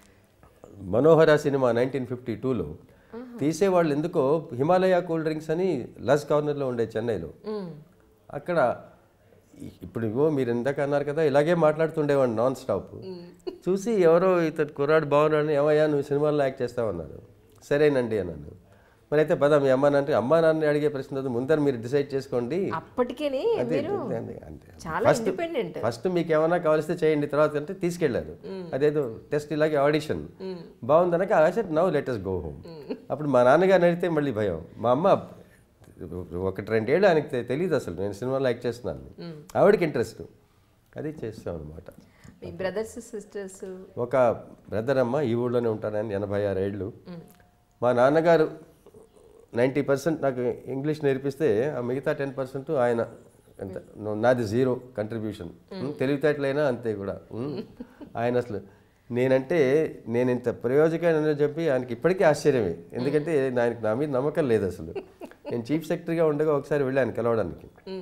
మనోహర సినిమా నైన్టీన్ ఫిఫ్టీ టూలో తీసేవాళ్ళు ఎందుకో హిమాలయ కూల్ డ్రింక్స్ అని లస్ కార్నర్లో ఉండే చెన్నైలో ఉమ్, అక్కడ ఇ- ఇప్పుడు ఇగో మీరు ఇందాక అన్నారు కదా ఇలాగే మాట్లాడుతుండేవాడు నాన్ స్టాప్ చూసి ఎవరో ఇతడు కుర్రాడు బాగున్నాడు ఏమయ్యా నువ్వు సినిమాల్లో యాక్ట్ చేస్తావన్నారు సరేనండి అన్నాను మరి అయితే పద మీ అమ్మ నాన్న అమ్మా నాన్న అడిగే ప్రశ్న వద్దు, ముందర మీరు డిసైడ్ చేసుకోండి అప్పటికేనే అదే మీరు అంతే, అంతే. చాలా ఫస్ట్ ఇండిపెండెంట్ ఫస్ట్ మీకు ఏమైనా కావలిస్తే చేయండి తర్వాత అంటే తీసుకెళ్లారు అదేదో టెస్ట్ ఇలాగే ఆడిషన్ బాగుందనక I said now let's go home అప్పుడు మా నాన్నగారు అడిగితే మళ్ళీ భయం మా అమ్మ ఒకటి రెండేళ్ళు ఆయనకి తె- తెలియదు అసలు నేను సినిమాలో యాక్ట్ చేస్తున్నాను ఆవిడకి ఇంట్రెస్ట్ అది చేస్తాం అనమాట మీ బ్రదర్స్ సిస్టర్స్ ఒక బ్రదర్ అమ్మ ఈ ఊళ్ళోనే ఉంటారని ఎనభై ఆరు ఏళ్ళు మా నాన్నగారు నైంటీ పర్సెంట్ నాకు ఇంగ్లీష్ నేర్పిస్తే ఆ మిగతా టెన్ పర్సెంట్ ఆయన ఎంత నో- నాది జీరో కంట్రిబ్యూషన్ తెలివితేటలైనా అంతే కూడా ఉమ్. ఆయన అసలు నేనంటే నేను ఇంత ప్రయోజకాన్ని చెప్పి ఆయనకి ఇప్పటికీ ఆశ్చర్యమే ఎందుకంటే ఆయనకి నా మీద నమ్మకం లేదు అసలు నేను చీఫ్ సెక్రటరీగా ఉండగా ఒకసారి వెళ్ళాను కలవడానికి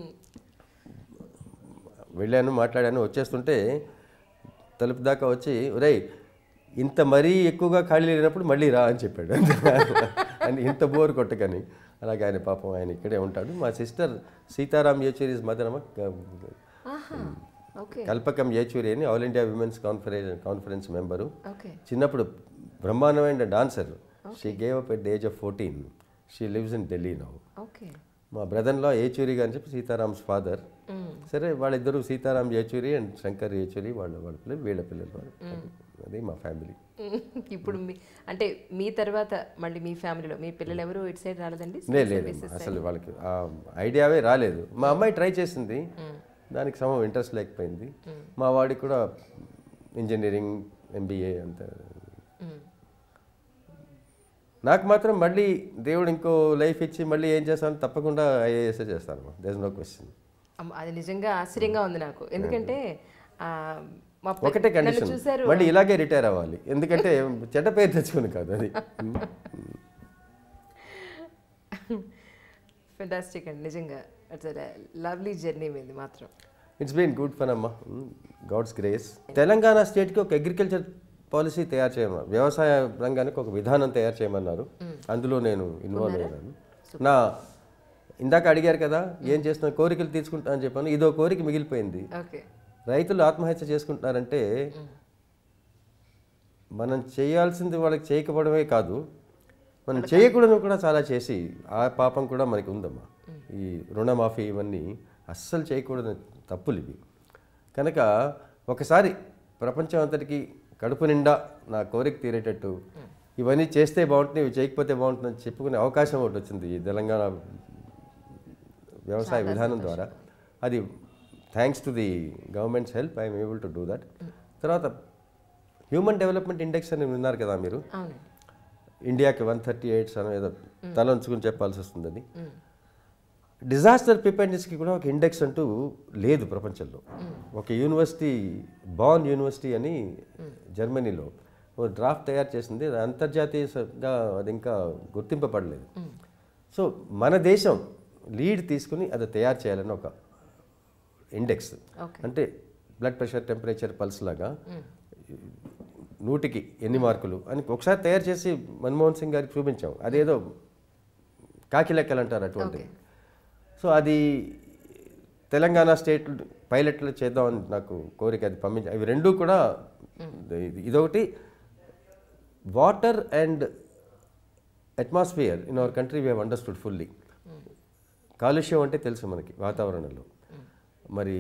వెళ్ళాను మాట్లాడాను వచ్చేస్తుంటే తలుపు దాకా వచ్చి ఒరేయ్ ఇంత మరీ ఎక్కువగా ఖాళీ లేనప్పుడు మళ్ళీ రా అని చెప్పాడు అని ఇంత బోర్ కొట్టకని అలాగే ఆయన పాపం ఆయన ఇక్కడే ఉంటాడు మా సిస్టర్ సీతారాం యేచూరి మదర్ అమ్మ ఆహా ఓకే కల్పకం యేచూరి అని All India Women's Conference Conference member okay చిన్నప్పుడు బ్రహ్మాండమైన dancer she gave up at the age of fourteen she lives in Delhi now okay మా బ్రదర్లో ఏచూరి అని చెప్పి సీతారామ్స్ ఫాదర్ సరే వాళ్ళిద్దరూ సీతారాం ఏచూరి అండ్ శంకర్ ఏచూరి వాళ్ళ వాళ్ళ పిల్లలు వీళ్ళ పిల్లలు వాళ్ళు. అది మా ఫ్యామిలీ ఇప్పుడు మీ అంటే మీ తర్వాత మళ్ళీ మీ ఫ్యామిలీలో మీ పిల్లలు ఎవరు ఇటు సైడ్ రాలేదండి లేదు లేదు అసలు వాళ్ళకి ఆ ఐడియావే రాలేదు మా అమ్మాయి ట్రై చేసింది దానికి సమం ఇంట్రెస్ట్ లేకపోయింది మా వాడికి కూడా ఇంజనీరింగ్ ఎంబీఏ అంత నాకు మాత్రం మళ్ళీ దేవుడు ఇంకో లైఫ్ ఇచ్చి మళ్ళీ ఏం చేస్తాను తప్పకుండా ఐఏఎస్ చేస్తాను దేస్ నో క్వశ్చన్ అమ్మ, అది నిజంగా ఆశ్చర్యంగా ఉంది నాకు ఎందుకంటే ఆ, మా పె- ఒకటే నన్ను కండిషన్ చూశారు మళ్ళీ ఇలాగే రిటైర్ అవ్వాలి ఎందుకంటే చెడ్డ పేరు తెచ్చుకుని కాదు అది ఫెంటాస్టిక్ అండి నిజంగా ఇట్స్ లవ్లీ జర్నీ మీది మాత్రం ఇట్స్ బీన్ గుడ్ ఫన్ అమ్మా గాడ్స్ గ్రేస్ తెలంగాణ స్టేట్కి ఒక అగ్రికల్చర్ పాలసీ తయారు చేయమన్నారు వ్యవసాయ రంగానికి ఒక విధానం తయారు చేయమన్నారు అందులో నేను ఇన్వాల్వ్ అయ్యాను నా ఇందాక అడిగారు కదా ఏం చేస్తున్నా కోరికలు తీర్చుకుంటా అని చెప్పాను ఇదో కోరిక మిగిలిపోయింది ఓకే రైతులు ఆత్మహత్య చేసుకుంటున్నారంటే మనం చేయాల్సింది వాళ్ళకి చేయకపోవడమే కాదు మనం చేయకూడదు కూడా చాలా చేసి ఆ పాపం కూడా మనకి ఉందమ్మా ఈ రుణమాఫీ ఇవన్నీ అస్సలు చేయకూడని తప్పులు ఇవి కనుక ఒకసారి ప్రపంచం అంతటికి కడుపు నిండా నా కోరిక తీరేటట్టు ఇవన్నీ చేస్తే బాగుంటుంది ఇవి చేయకపోతే బాగుంటుంది అని చెప్పుకునే అవకాశం ఒకటి వచ్చింది ఈ తెలంగాణ వ్యవసాయ విధానం ద్వారా అది thanks to the government's help I'm able to do that తర్వాత హ్యూమన్ డెవలప్మెంట్ ఇండెక్స్ అని విన్నారు కదా మీరు అవునండి ఇండియాకి వన్ థర్టీ ఎయిట్స్ అని ఏదో తల ఉంచుకుని చెప్పాల్సి వస్తుంది అది డిజాస్టర్ ప్రిపేర్నెస్కి కూడా ఒక ఇండెక్స్ అంటూ లేదు ప్రపంచంలో ఒక యూనివర్సిటీ బాన్ యూనివర్సిటీ అని జర్మనీలో ఓ డ్రాఫ్ట్ తయారు చేసింది అది అంతర్జాతీయంగా అది ఇంకా గుర్తింపబడలేదు సో మన దేశం లీడ్ తీసుకుని అది తయారు చేయాలని ఒక ఇండెక్స్ ఓకే అంటే బ్లడ్ ప్రెషర్ టెంపరేచర్ పల్స్ లాగా నూటికి ఎన్ని మార్కులు అని ఒకసారి తయారు చేసి మన్మోహన్ సింగ్ గారికి చూపించాం అదేదో కాకి లెక్కలు అంటారు అటువంటి Okay. సో అది తెలంగాణ స్టేట్ పైలట్లు చేద్దామని నాకు కోరిక అది పంపించి అవి రెండూ కూడా ఇది- ఇదొకటి water and atmosphere in our country we have understood fully కాలుష్యం అంటే తెలుసు మనకి వాతావరణంలో మరి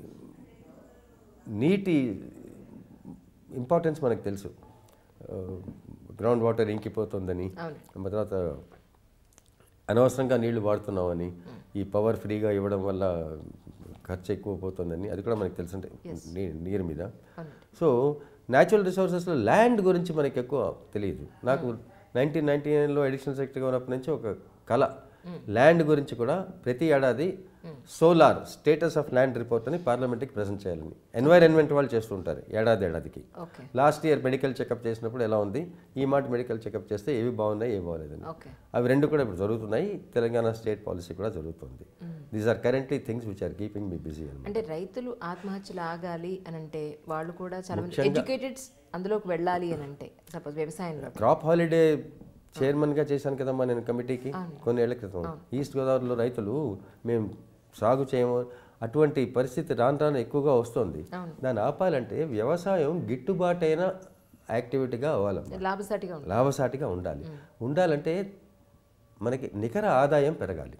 నీటి ఇంపార్టెన్స్ మనకు తెలుసు గ్రౌండ్ వాటర్ ఇంకిపోతుందని అవును. ఆ తర్వాత అనవసరంగా నీళ్లు వాడుతున్నామని ఈ పవర్ ఫ్రీగా ఇవ్వడం వల్ల ఖర్చు ఎక్కువ పోతుందని అది కూడా మనకు తెలుసు అంటే నీ- నీరు మీద అవును. సో న్యాచురల్ రిసోర్సెస్లో ల్యాండ్ గురించి మనకి ఎక్కువ తెలియదు నాకు నైన్టీన్ నైన్టీ నైన్లో అడిషనల్ సెక్రటరీగా ఉన్నప్పటి నుంచి ఒక కళ ల్యాండ్ గురించి కూడా ప్రతి ఏడాది solar status of land report అని పార్లమెంట్కి ప్రజెంట్ చేయాలని ఎన్వైరన్మెంట్ వాళ్ళు చేస్తుంటారు ఏడాది ఏడాదికి okay last year medical checkup చేసినప్పుడు ఎలా ఉంది ఈ మాట మెడికల్ చెకప్ చేస్తే ఏవి బాగున్నాయి ఏవి బాగలేదని ఓకే అవి రెండు కూడా ఇప్పుడు జరుగుతున్నాయి తెలంగాణ స్టేట్ పాలసీ కూడా జరుగుతుంది these are currently things which are keeping me busy అనమాట అంటే రైతులు ఆత్మహత్యలు ఆగాలి అని అంటే వాళ్ళు కూడా చాలా మంది ఎడ్యుకేటెడ్స్ అందులోకి వెళ్ళాలి అని అంటే సపోజ్ వ్యవసాయంలో క్రాప్ హాలిడే చైర్మన్గా చేశాను కదమ్మా నేను కమిటీకి కొన్ని ఏళ్ల క్రితం ఈస్ట్ గోదావరిలో రైతులు మేము సాగు చేయము అటువంటి పరిస్థితి రాను రాను ఎక్కువగా వస్తుంది దాన్ని ఆపాలంటే వ్యవసాయం గిట్టుబాటైన యాక్టివిటీగా అవ్వాలమ్మా లాభసాటిగా ఉంటుంది లాభసాటిగా ఉండాలి ఉండాలంటే మనకి నికర ఆదాయం పెరగాలి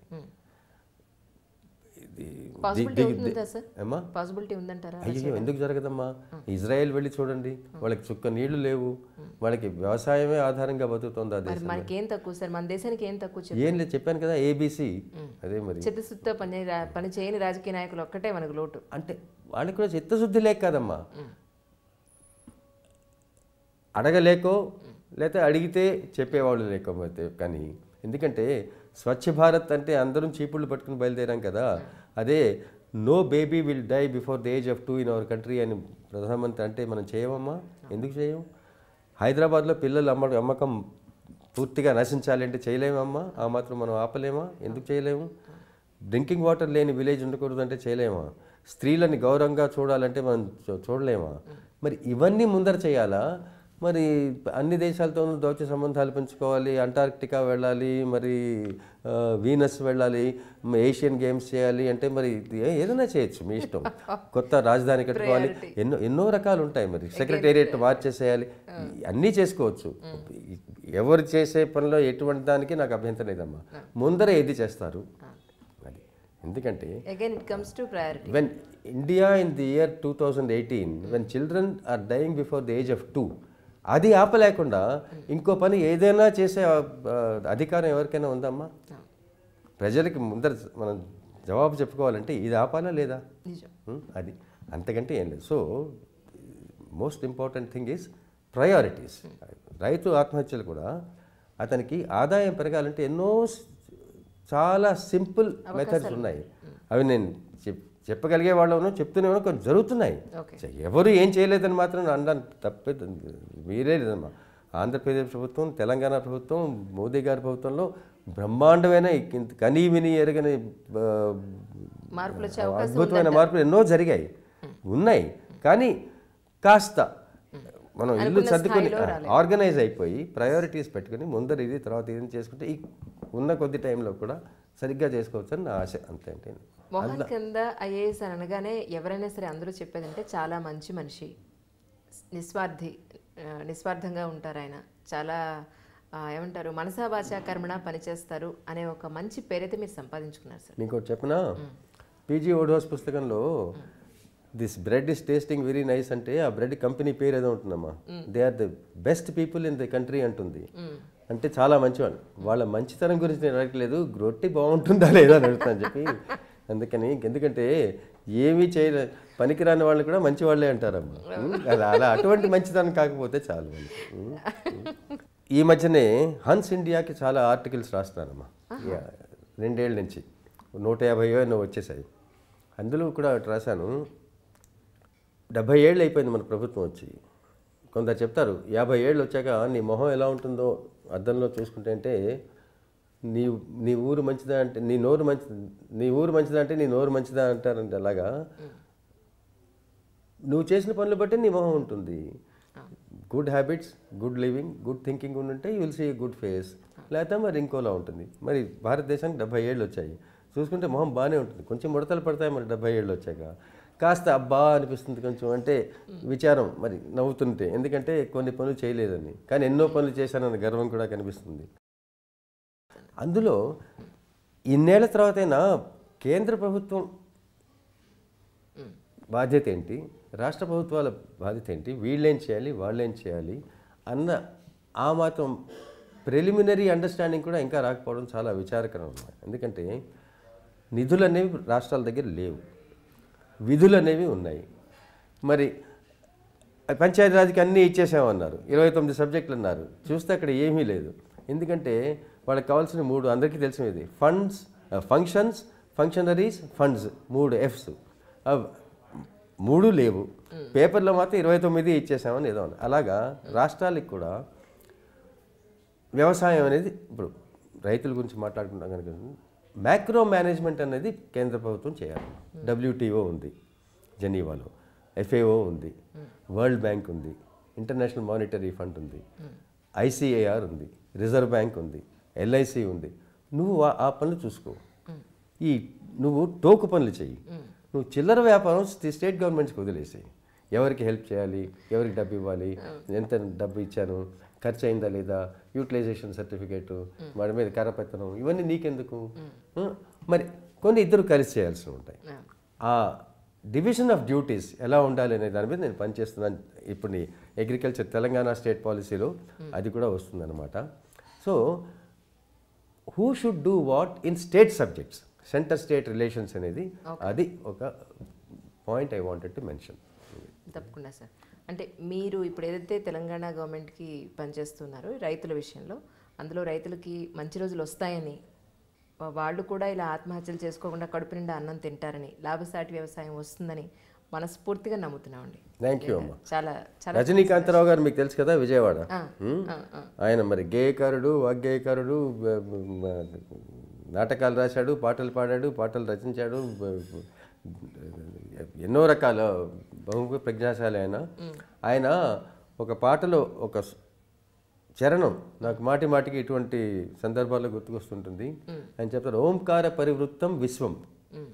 ఇది పాసిబిలిటీ దిగ్- దిగ్- ఉంటుందా సార్ ఏమ్మా పాసిబిలిటీ ఉందంటారా అయ్యో ఎందుకు జరగదమ్మా ఇజ్రాయెల్ వెళ్ళి చూడండి వాళ్ళకి చుక్క నీళ్లు లేవు వాళ్ళకి వ్యవసాయమే ఆధారంగా బతుకుతుంది ఆ మరి దేశం మనకి ఏం తక్కువ సార్ మన దేశానికి ఏం తక్కువ చెప్పు ఏం లేదు చెప్పాను కదా ఏబీసీ అదే మరి చిత్తశుద్ధితో పని రా- పని చేయని రాజకీయ నాయకులు ఒక్కటే మనకు లోటు అంటే వాళ్ళకి కూడా చిత్తశుద్ధి లేక కాదమ్మా అడగలేకో లేకపోతే అడిగితే చెప్పేవాళ్ళు లేకపోతే కానీ ఎందుకంటే స్వచ్ఛ భారత్ అంటే అందరం చీపుళ్ళు పట్టుకుని బయలుదేరాం కదా అదే no baby will die before the age of two in our country అని ప్రధానమంత్రి అంటే మనం చేయమమ్మా ఎందుకు చేయం హైదరాబాద్లో పిల్లలు అమ్మ అమ్మకం పూర్తిగా నశించాలి అంటే చేయలేమమ్మా ఆ మాత్రం మనం ఆపలేమా ఎందుకు చేయలేము డ్రింకింగ్ వాటర్ లేని విలేజ్ ఉండకూడదు అంటే చేయలేమా స్త్రీలని గౌరవంగా చూడాలంటే మనం చూ- చూడలేమా మరి ఇవన్నీ ముందర చేయాలా మరి అన్ని దేశాలతోనూ దౌత్య సంబంధాలు పెంచుకోవాలి అంటార్క్టికా వెళ్ళాలి మరి ఆ, వీనస్ వెళ్ళాలి మ- ఏషియన్ గేమ్స్ చేయాలి అంటే మరి ఇది ఏ- ఏదైనా చేయొచ్చు మీ ఇష్టం కొత్త రాజధాని కట్టుకోవాలి ఎన్నో ఎన్నో రకాలు ఉంటాయి మరి సెక్రటేరియట్ మార్చేసేయాలి అన్నీ చేసుకోవచ్చు ఎవరు చేసే పనిలో ఎటువంటి దానికి నాకు అభ్యంతరం లేదమ్మా ముందర ఏది చేస్తారు అది ఎందుకంటే again it comes to priority when India in the year 2018, when children are dying before the age of two, అది ఆపలేకుండా ఇంకో పని ఏదైనా చేసే ఆ, ఆ, అధికారం ఎవరికైనా ఉందమ్మా ప్రజలకి ముందర మనం జవాబు చెప్పుకోవాలంటే ఇది ఆపాలా లేదా నిజం ఉం, అది అంతకంటే ఏం లేదు so most important thing is priorities రైతు ఆత్మహత్యలు కూడా అతనికి ఆదాయం పెరగాలంటే ఎన్నో స్- చాలా సింపుల్ మెథడ్స్ ఉన్నాయి అవి నేను చెప్ చెప్పగలిగే వాళ్ళను చెప్తూనే ఉన్నా కొన్ని జరుగుతున్నాయి ఓకే చ- ఎవరు ఏం చేయలేదని మాత్రం అనడానికి తప్పే మీరే లేదమ్మా ఆంధ్రప్రదేశ్ ప్రభుత్వం తెలంగాణ ప్రభుత్వం మోదీ గారి ప్రభుత్వంలో బ్రహ్మాండమైన ఇంత కనీ విని ఎరగని ఆ, మార్పులు వచ్చే అవకాశం అద్భుతమైన మార్పులు ఎన్నో జరిగాయి ఉన్నాయి కానీ కాస్త మనం ఇల్లు సర్దుకొని ఆర్గనైజ్ అయిపోయి ప్రయారిటీస్ పెట్టుకుని ముందర ఇది తర్వాత ఇది చేసుకుంటే ఈ ఉన్న కొద్ది టైంలో కూడా సరిగ్గా చేసుకోవచ్చు అని నా ఆశ అంతే అంటే మోహన్ కింద ఐఏఎస్ అని అనగానే ఎవరైనా సరే అందరూ చెప్పేదంటే చాలా మంచి మనిషి నిస్వార్థి ఆ, నిస్వార్థంగా ఉంటారు ఆయన చాలా ఆ, ఏమంటారు మనసా భాషా కర్మణ పనిచేస్తారు అనే ఒక మంచి పేరైతే మీరు సంపాదించుకున్నారు సార్ మీకు ఒకటి చెప్పనా పీజీ ఓడోస్ పుస్తకంలో this bread is tasting very nice అంటే ఆ బ్రెడ్ కంపెనీ పేరు ఏదో ఉంటుందమ్మా they are the best people in the country అంటుంది అంటే చాలా మంచివాళ్ళు వాళ్ళ మంచితనం గురించి నేను అడగట్లేదు రొట్టి బాగుంటుందా లేదా అని అడుగుతాను చెప్పి అందుకని ఎందుకంటే ఏమీ చేయలే పనికిరాని వాళ్ళు కూడా మంచి వాళ్ళే అంటారమ్మా ఉం? అలా అలా అటువంటి మంచితనం కాకపోతే చాలు వాళ్ళకి. ఉం? ఉం. ఈ మధ్యనే హన్స్ ఇండియాకి చాలా ఆర్టికల్స్ రాస్తున్నానమ్మా యా, రెండేళ్ళ నుంచి నూట యాభై ఎన్నో వచ్చేసాయి అందులో కూడా ఒకటి రాశాను డెబ్భై ఏళ్ళు అయిపోయింది మన ప్రభుత్వం వచ్చి కొందరు చెప్తారు యాభై ఏళ్ళు వచ్చాక నీ మొహం ఎలా ఉంటుందో అద్దంలో చూసుకుంటే అంటే నీ నీ ఊరు మంచిదా అంటే నీ నోరు మంచి నీ ఊరు మంచిదా అంటే నీ నోరు మంచిదా అంటారంటే అలాగా నువ్వు చేసిన పనులు బట్టి నీ మొహం ఉంటుంది good habits good living good thinking ఉంటే you will see good face లేకపోతే మరి ఇంకోలా ఉంటుంది మరి భారతదేశానికి డెబ్బై ఏళ్ళు వచ్చాయి చూసుకుంటే మొహం బాగానే ఉంటుంది కొంచెం ముడతలు పడతాయి మరి డెబ్బై ఏళ్ళు వచ్చాక కాస్త అబ్బా అనిపిస్తుంది కొంచెం అంటే విచారం మరి నవ్వుతుంటే ఎందుకంటే కొన్ని పనులు చేయలేదని కానీ ఎన్నో పనులు చేశానన్న గర్వం కూడా కనిపిస్తుంది అందులో ఇన్నేళ్ల తర్వాతైనా కేంద్ర ప్రభుత్వం బాధ్యత ఏంటి రాష్ట్ర ప్రభుత్వాల బాధ్యత ఏంటి వీళ్ళేం చేయాలి వాళ్ళేం చేయాలి అన్న ఆ మాత్రం ప్రిలిమినరీ అండర్స్టాండింగ్ కూడా ఇంకా రాకపోవడం చాలా విచారకరం అన్నమాట. ఎందుకంటే నిధులు అనేవి రాష్ట్రాల దగ్గర లేవు విధులు అనేవి ఉన్నాయి మరి పంచాయతీరాజ్కి అన్నీ ఇచ్చేసామన్నారు ఇరవై తొమ్మిది సబ్జెక్టులు అన్నారు చూస్తే అక్కడ ఏమీ లేదు ఎందుకంటే వాళ్ళకి కావాల్సిన మూడు అందరికీ తెలిసినది ఫండ్స్ ఫంక్షన్స్ ఫంక్షనరీస్ ఫండ్స్ మూడు ఎఫ్స్ మూడు లేవు పేపర్లో మాత్రం ఇరవై తొమ్మిది ఇచ్చేసామని ఏదో ఉంది. అలాగా రాష్ట్రాలకు కూడా వ్యవసాయం అనేది ఇప్పుడు రైతుల గురించి మాట్లాడుకుంటాం కనుక మ్యాక్రో మేనేజ్మెంట్ అనేది కేంద్ర ప్రభుత్వం చేయాలి డబ్ల్యూటీఓ ఉంది జెనీవాలో ఎఫ్ఏఓ ఉంది వరల్డ్ బ్యాంక్ ఉంది ఇంటర్నేషనల్ మానిటరీ ఫండ్ ఉంది ఐసిఏఆర్ ఉంది రిజర్వ్ బ్యాంక్ ఉంది ఎల్ఐసి ఉంది నువ్వు ఆ- ఆ పనులు చూసుకో ఈ నువ్వు టోకు పనులు చెయ్యి నువ్వు చిల్లర వ్యాపారం స్టే- స్టేట్ గవర్నమెంట్స్కి వదిలేసేయి ఎవరికి హెల్ప్ చేయాలి ఎవరికి డబ్బు ఇవ్వాలి ఎంత డబ్బు ఇచ్చాను ఖర్చు అయిందా లేదా యూటిలైజేషన్ సర్టిఫికేట్ వాడి మీద కరపెత్తనం ఇవన్నీ నీకెందుకు ఆ, మరి కొన్ని ఇద్దరు కలిసి చేయాల్సి ఉంటాయి ఆ డివిజన్ ఆఫ్ డ్యూటీస్ ఎలా ఉండాలి అనే దాని మీద నేను పనిచేస్తున్నాను ఇప్పుడు నీ అగ్రికల్చర్ తెలంగాణ స్టేట్ పాలసీలో అది కూడా వస్తుందన్నమాట so who should do what in state subjects centre state relations అనేది అది ఒక point I wanted to mention తప్పకుండా సార్ అంటే మీరు ఇప్పుడు ఏదైతే తెలంగాణ గవర్నమెంట్కి పనిచేస్తున్నారో ఈ రైతుల విషయంలో అందులో రైతులకి మంచి రోజులు వస్తాయని వా- వాళ్ళు కూడా ఇలా ఆత్మహత్యలు చేసుకోకుండా కడుపు నిండా అన్నం తింటారని లాభసాటి వ్యవసాయం వస్తుందని మనస్ఫూర్తిగా నమ్ముతున్నామండి థ్యాంక్ యూ అమ్మ చాలా చాలా రజనీకాంతరావు గారు మీకు తెలుసు కదా విజయవాడ ఆ, హ్మ్? ఆ, ఆ. ఆయన మరి గేయకారుడు వాగ్గేయకారుడు బ- బ- నాటకాలు రాశాడు పాటలు పాడాడు పాటలు రచించాడు బ- బ- ఎన్నో రకాల బహుముఖ ప్రజ్ఞాశాలి ఆయన ఆయన ఒక పాటలో ఒక స్- చరణం నాకు మాటి మాటికి ఇటువంటి సందర్భాల్లో గుర్తుకొస్తుంటుంది ఆయన చెప్తారు ఓంకార పరివృత్తం విశ్వం ఉమ్,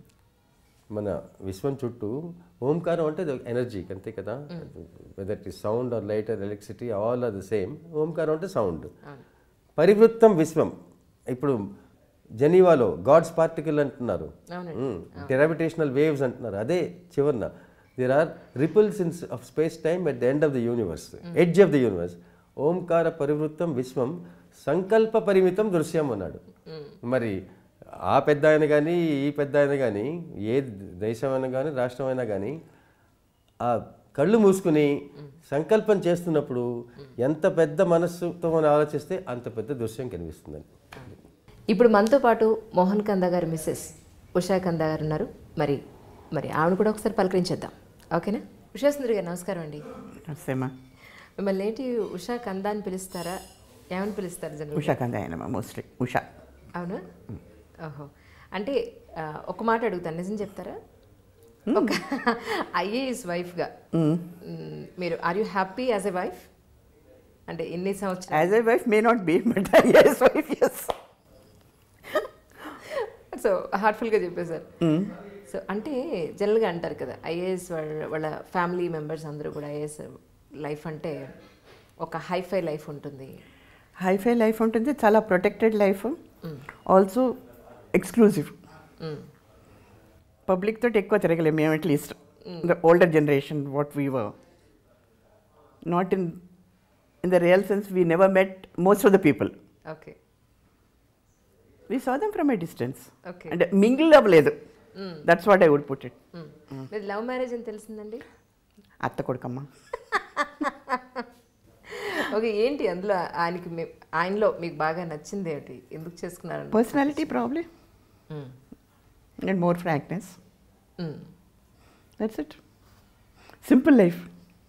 మన విశ్వం చుట్టూ ఓంకారం అంటే ఎనర్జీ అంతే కదా whether it is sound or light or electricity all are the same ఓంకారం అంటే సౌండ్ అవును పరివృత్తం విశ్వం ఇప్పుడు జెనీవాలో గాడ్స్ పార్టికల్ అంటున్నారు అవునండి గ్రావిటేషనల్ వేవ్స్ అంటున్నారు అదే చివరిన there are ripples in of space time at the end of the universe edge of the universe ఓంకార పరివృత్తం విశ్వం సంకల్ప పరిమితం దృశ్యం అన్నాడు మరి ఆ పెద్ద ఆయన కానీ ఈ పెద్ద ఆయన కానీ ఏ దేశమైనా కానీ రాష్ట్రమైనా కానీ ఆ కళ్ళు మూసుకుని సంకల్పం చేస్తున్నప్పుడు ఎంత పెద్ద మనస్సుతో మనం ఆలోచిస్తే అంత పెద్ద దృశ్యం కనిపిస్తుందని ఇప్పుడు మనతో పాటు మోహన్ కంద గారు మిస్సెస్ ఉషా కంద గారు ఉన్నారు మరి మరి ఆవిడ కూడా ఒకసారి పలకరించేద్దాం ఓకేనా ఉషా సుందరి గారు నమస్కారం అండి నమస్తేమ్మా మిమ్మల్ని ఏంటి ఉషా కంద అని పిలుస్తారా ఏమని పిలుస్తారు జనరల్ ఉషా కందాయనమ్మా మోస్ట్లీ ఉషా అవునా ఓహో అంటే ఆ, ఒక మాట అడుగుతాను నిజం చెప్తారా ఒక ఐఏఎస్ వైఫ్గా మీరు are you happy as a wife అంటే ఎన్ని సంవత్సరాలు as I wife may not be but yes wife yes so హార్ట్ఫుల్గా చెప్పేశారు సో అంటే జనరల్గా అంటారు కదా ఐఏఎస్ వాళ్ళ వాళ్ళ ఫ్యామిలీ మెంబర్స్ అందరూ కూడా ఐఏఎస్ లైఫ్ అంటే ఒక హైఫై లైఫ్ ఉంటుంది హైఫై లైఫ్ ఉంటుంది చాలా protected life also exclusive hmm. Public తోటి ఎక్కువ తిరగలేము మేము at least the older generation what we were not in in the real sense we never met most of the people okay we saw them from a distance okay అంటే మింగిల్ అవ్వలేదు that's what I would put it మీరు లవ్ మ్యారేజ్ అని తెలిసిందండి అత్త కొడుకమ్మ ఓకే ఏంటి అందులో ఆయనకి మీ- ఆయనలో మీకు బాగా నచ్చింది ఏంటి ఎందుకు చేసుకున్నారు personality problem and more frankness that's it simple life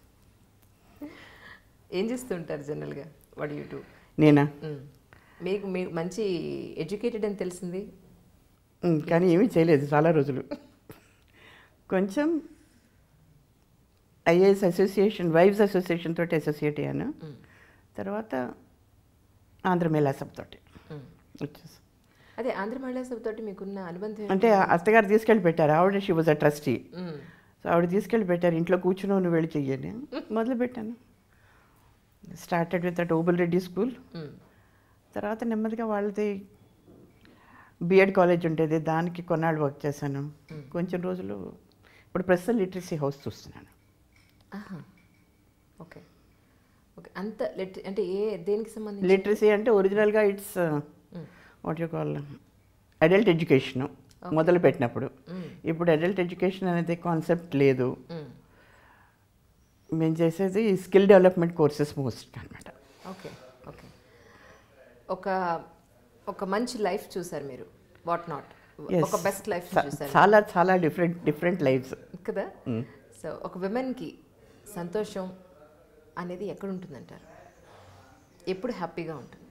ఏం చేస్తుంటారు జనరల్గా వాట్ యూ డూ నేనా మీకు మీకు మంచి ఎడ్యుకేటెడ్ అని తెలిసింది ఉమ్, కానీ ఏమీ చేయలేదు చాలా రోజులు కొంచెం ఐఏఎస్ అసోసియేషన్ వైవ్స్ అసోసియేషన్ తోటి అసోసియేట్ అయ్యాను తర్వాత ఆంధ్ర మేళా సభ తోటి మ్. వచ్చేసి అదే ఆంధ్ర మహిళా సభ తోటి మీకున్న అనుబంధం ఏంటి? అంటే అత్తగారు తీసుకెళ్ళి పెట్టారు ఆవిడ she was a trustee hmm. So ఆవిడ తీసుకెళ్ళి పెట్టారు ఇంట్లో కూర్చుని నువ్వు వెళ్ళి చెయ్యని మొదలు పెట్టాను started with at Obul Reddy school hmm. తర్వాత నెమ్మదిగా వాళ్ళది బిఎడ్ కాలేజ్ ఉండేది దానికి కొన్నాళ్ళు వర్క్ చేశాను కొంచెం రోజులు ఇప్పుడు ప్రస్తుతం లిటరసీ హౌస్ చూస్తున్నాను ఆహా. ఓకే ఓకే అంత లిట- అంటే ఏ దేనికి సంబంధించి లిటరసీ అంటే ఒరిజినల్గా it's what you call adult education మొదలు పెట్టినప్పుడు ఇప్పుడు అడల్ట్ ఎడ్యుకేషన్ అనేది కాన్సెప్ట్ లేదు మ్. మేము చేసేది స్కిల్ డెవలప్మెంట్ కోర్సెస్ మోస్ట్ అనమాట ఓకే ఓకే ఒక ఒక మంచి లైఫ్ చూసారు మీరు వాట్ నాట్ ఒక బెస్ట్ లైఫ్ చూసారు చాలా చాలా డిఫరెంట్ డిఫరెంట్ లైఫ్స్ కదా సో ఒక విమెన్కి సంతోషం అనేది ఎక్కడ ఉంటుందంటారు ఎప్పుడు హ్యాపీగా ఉంటుంది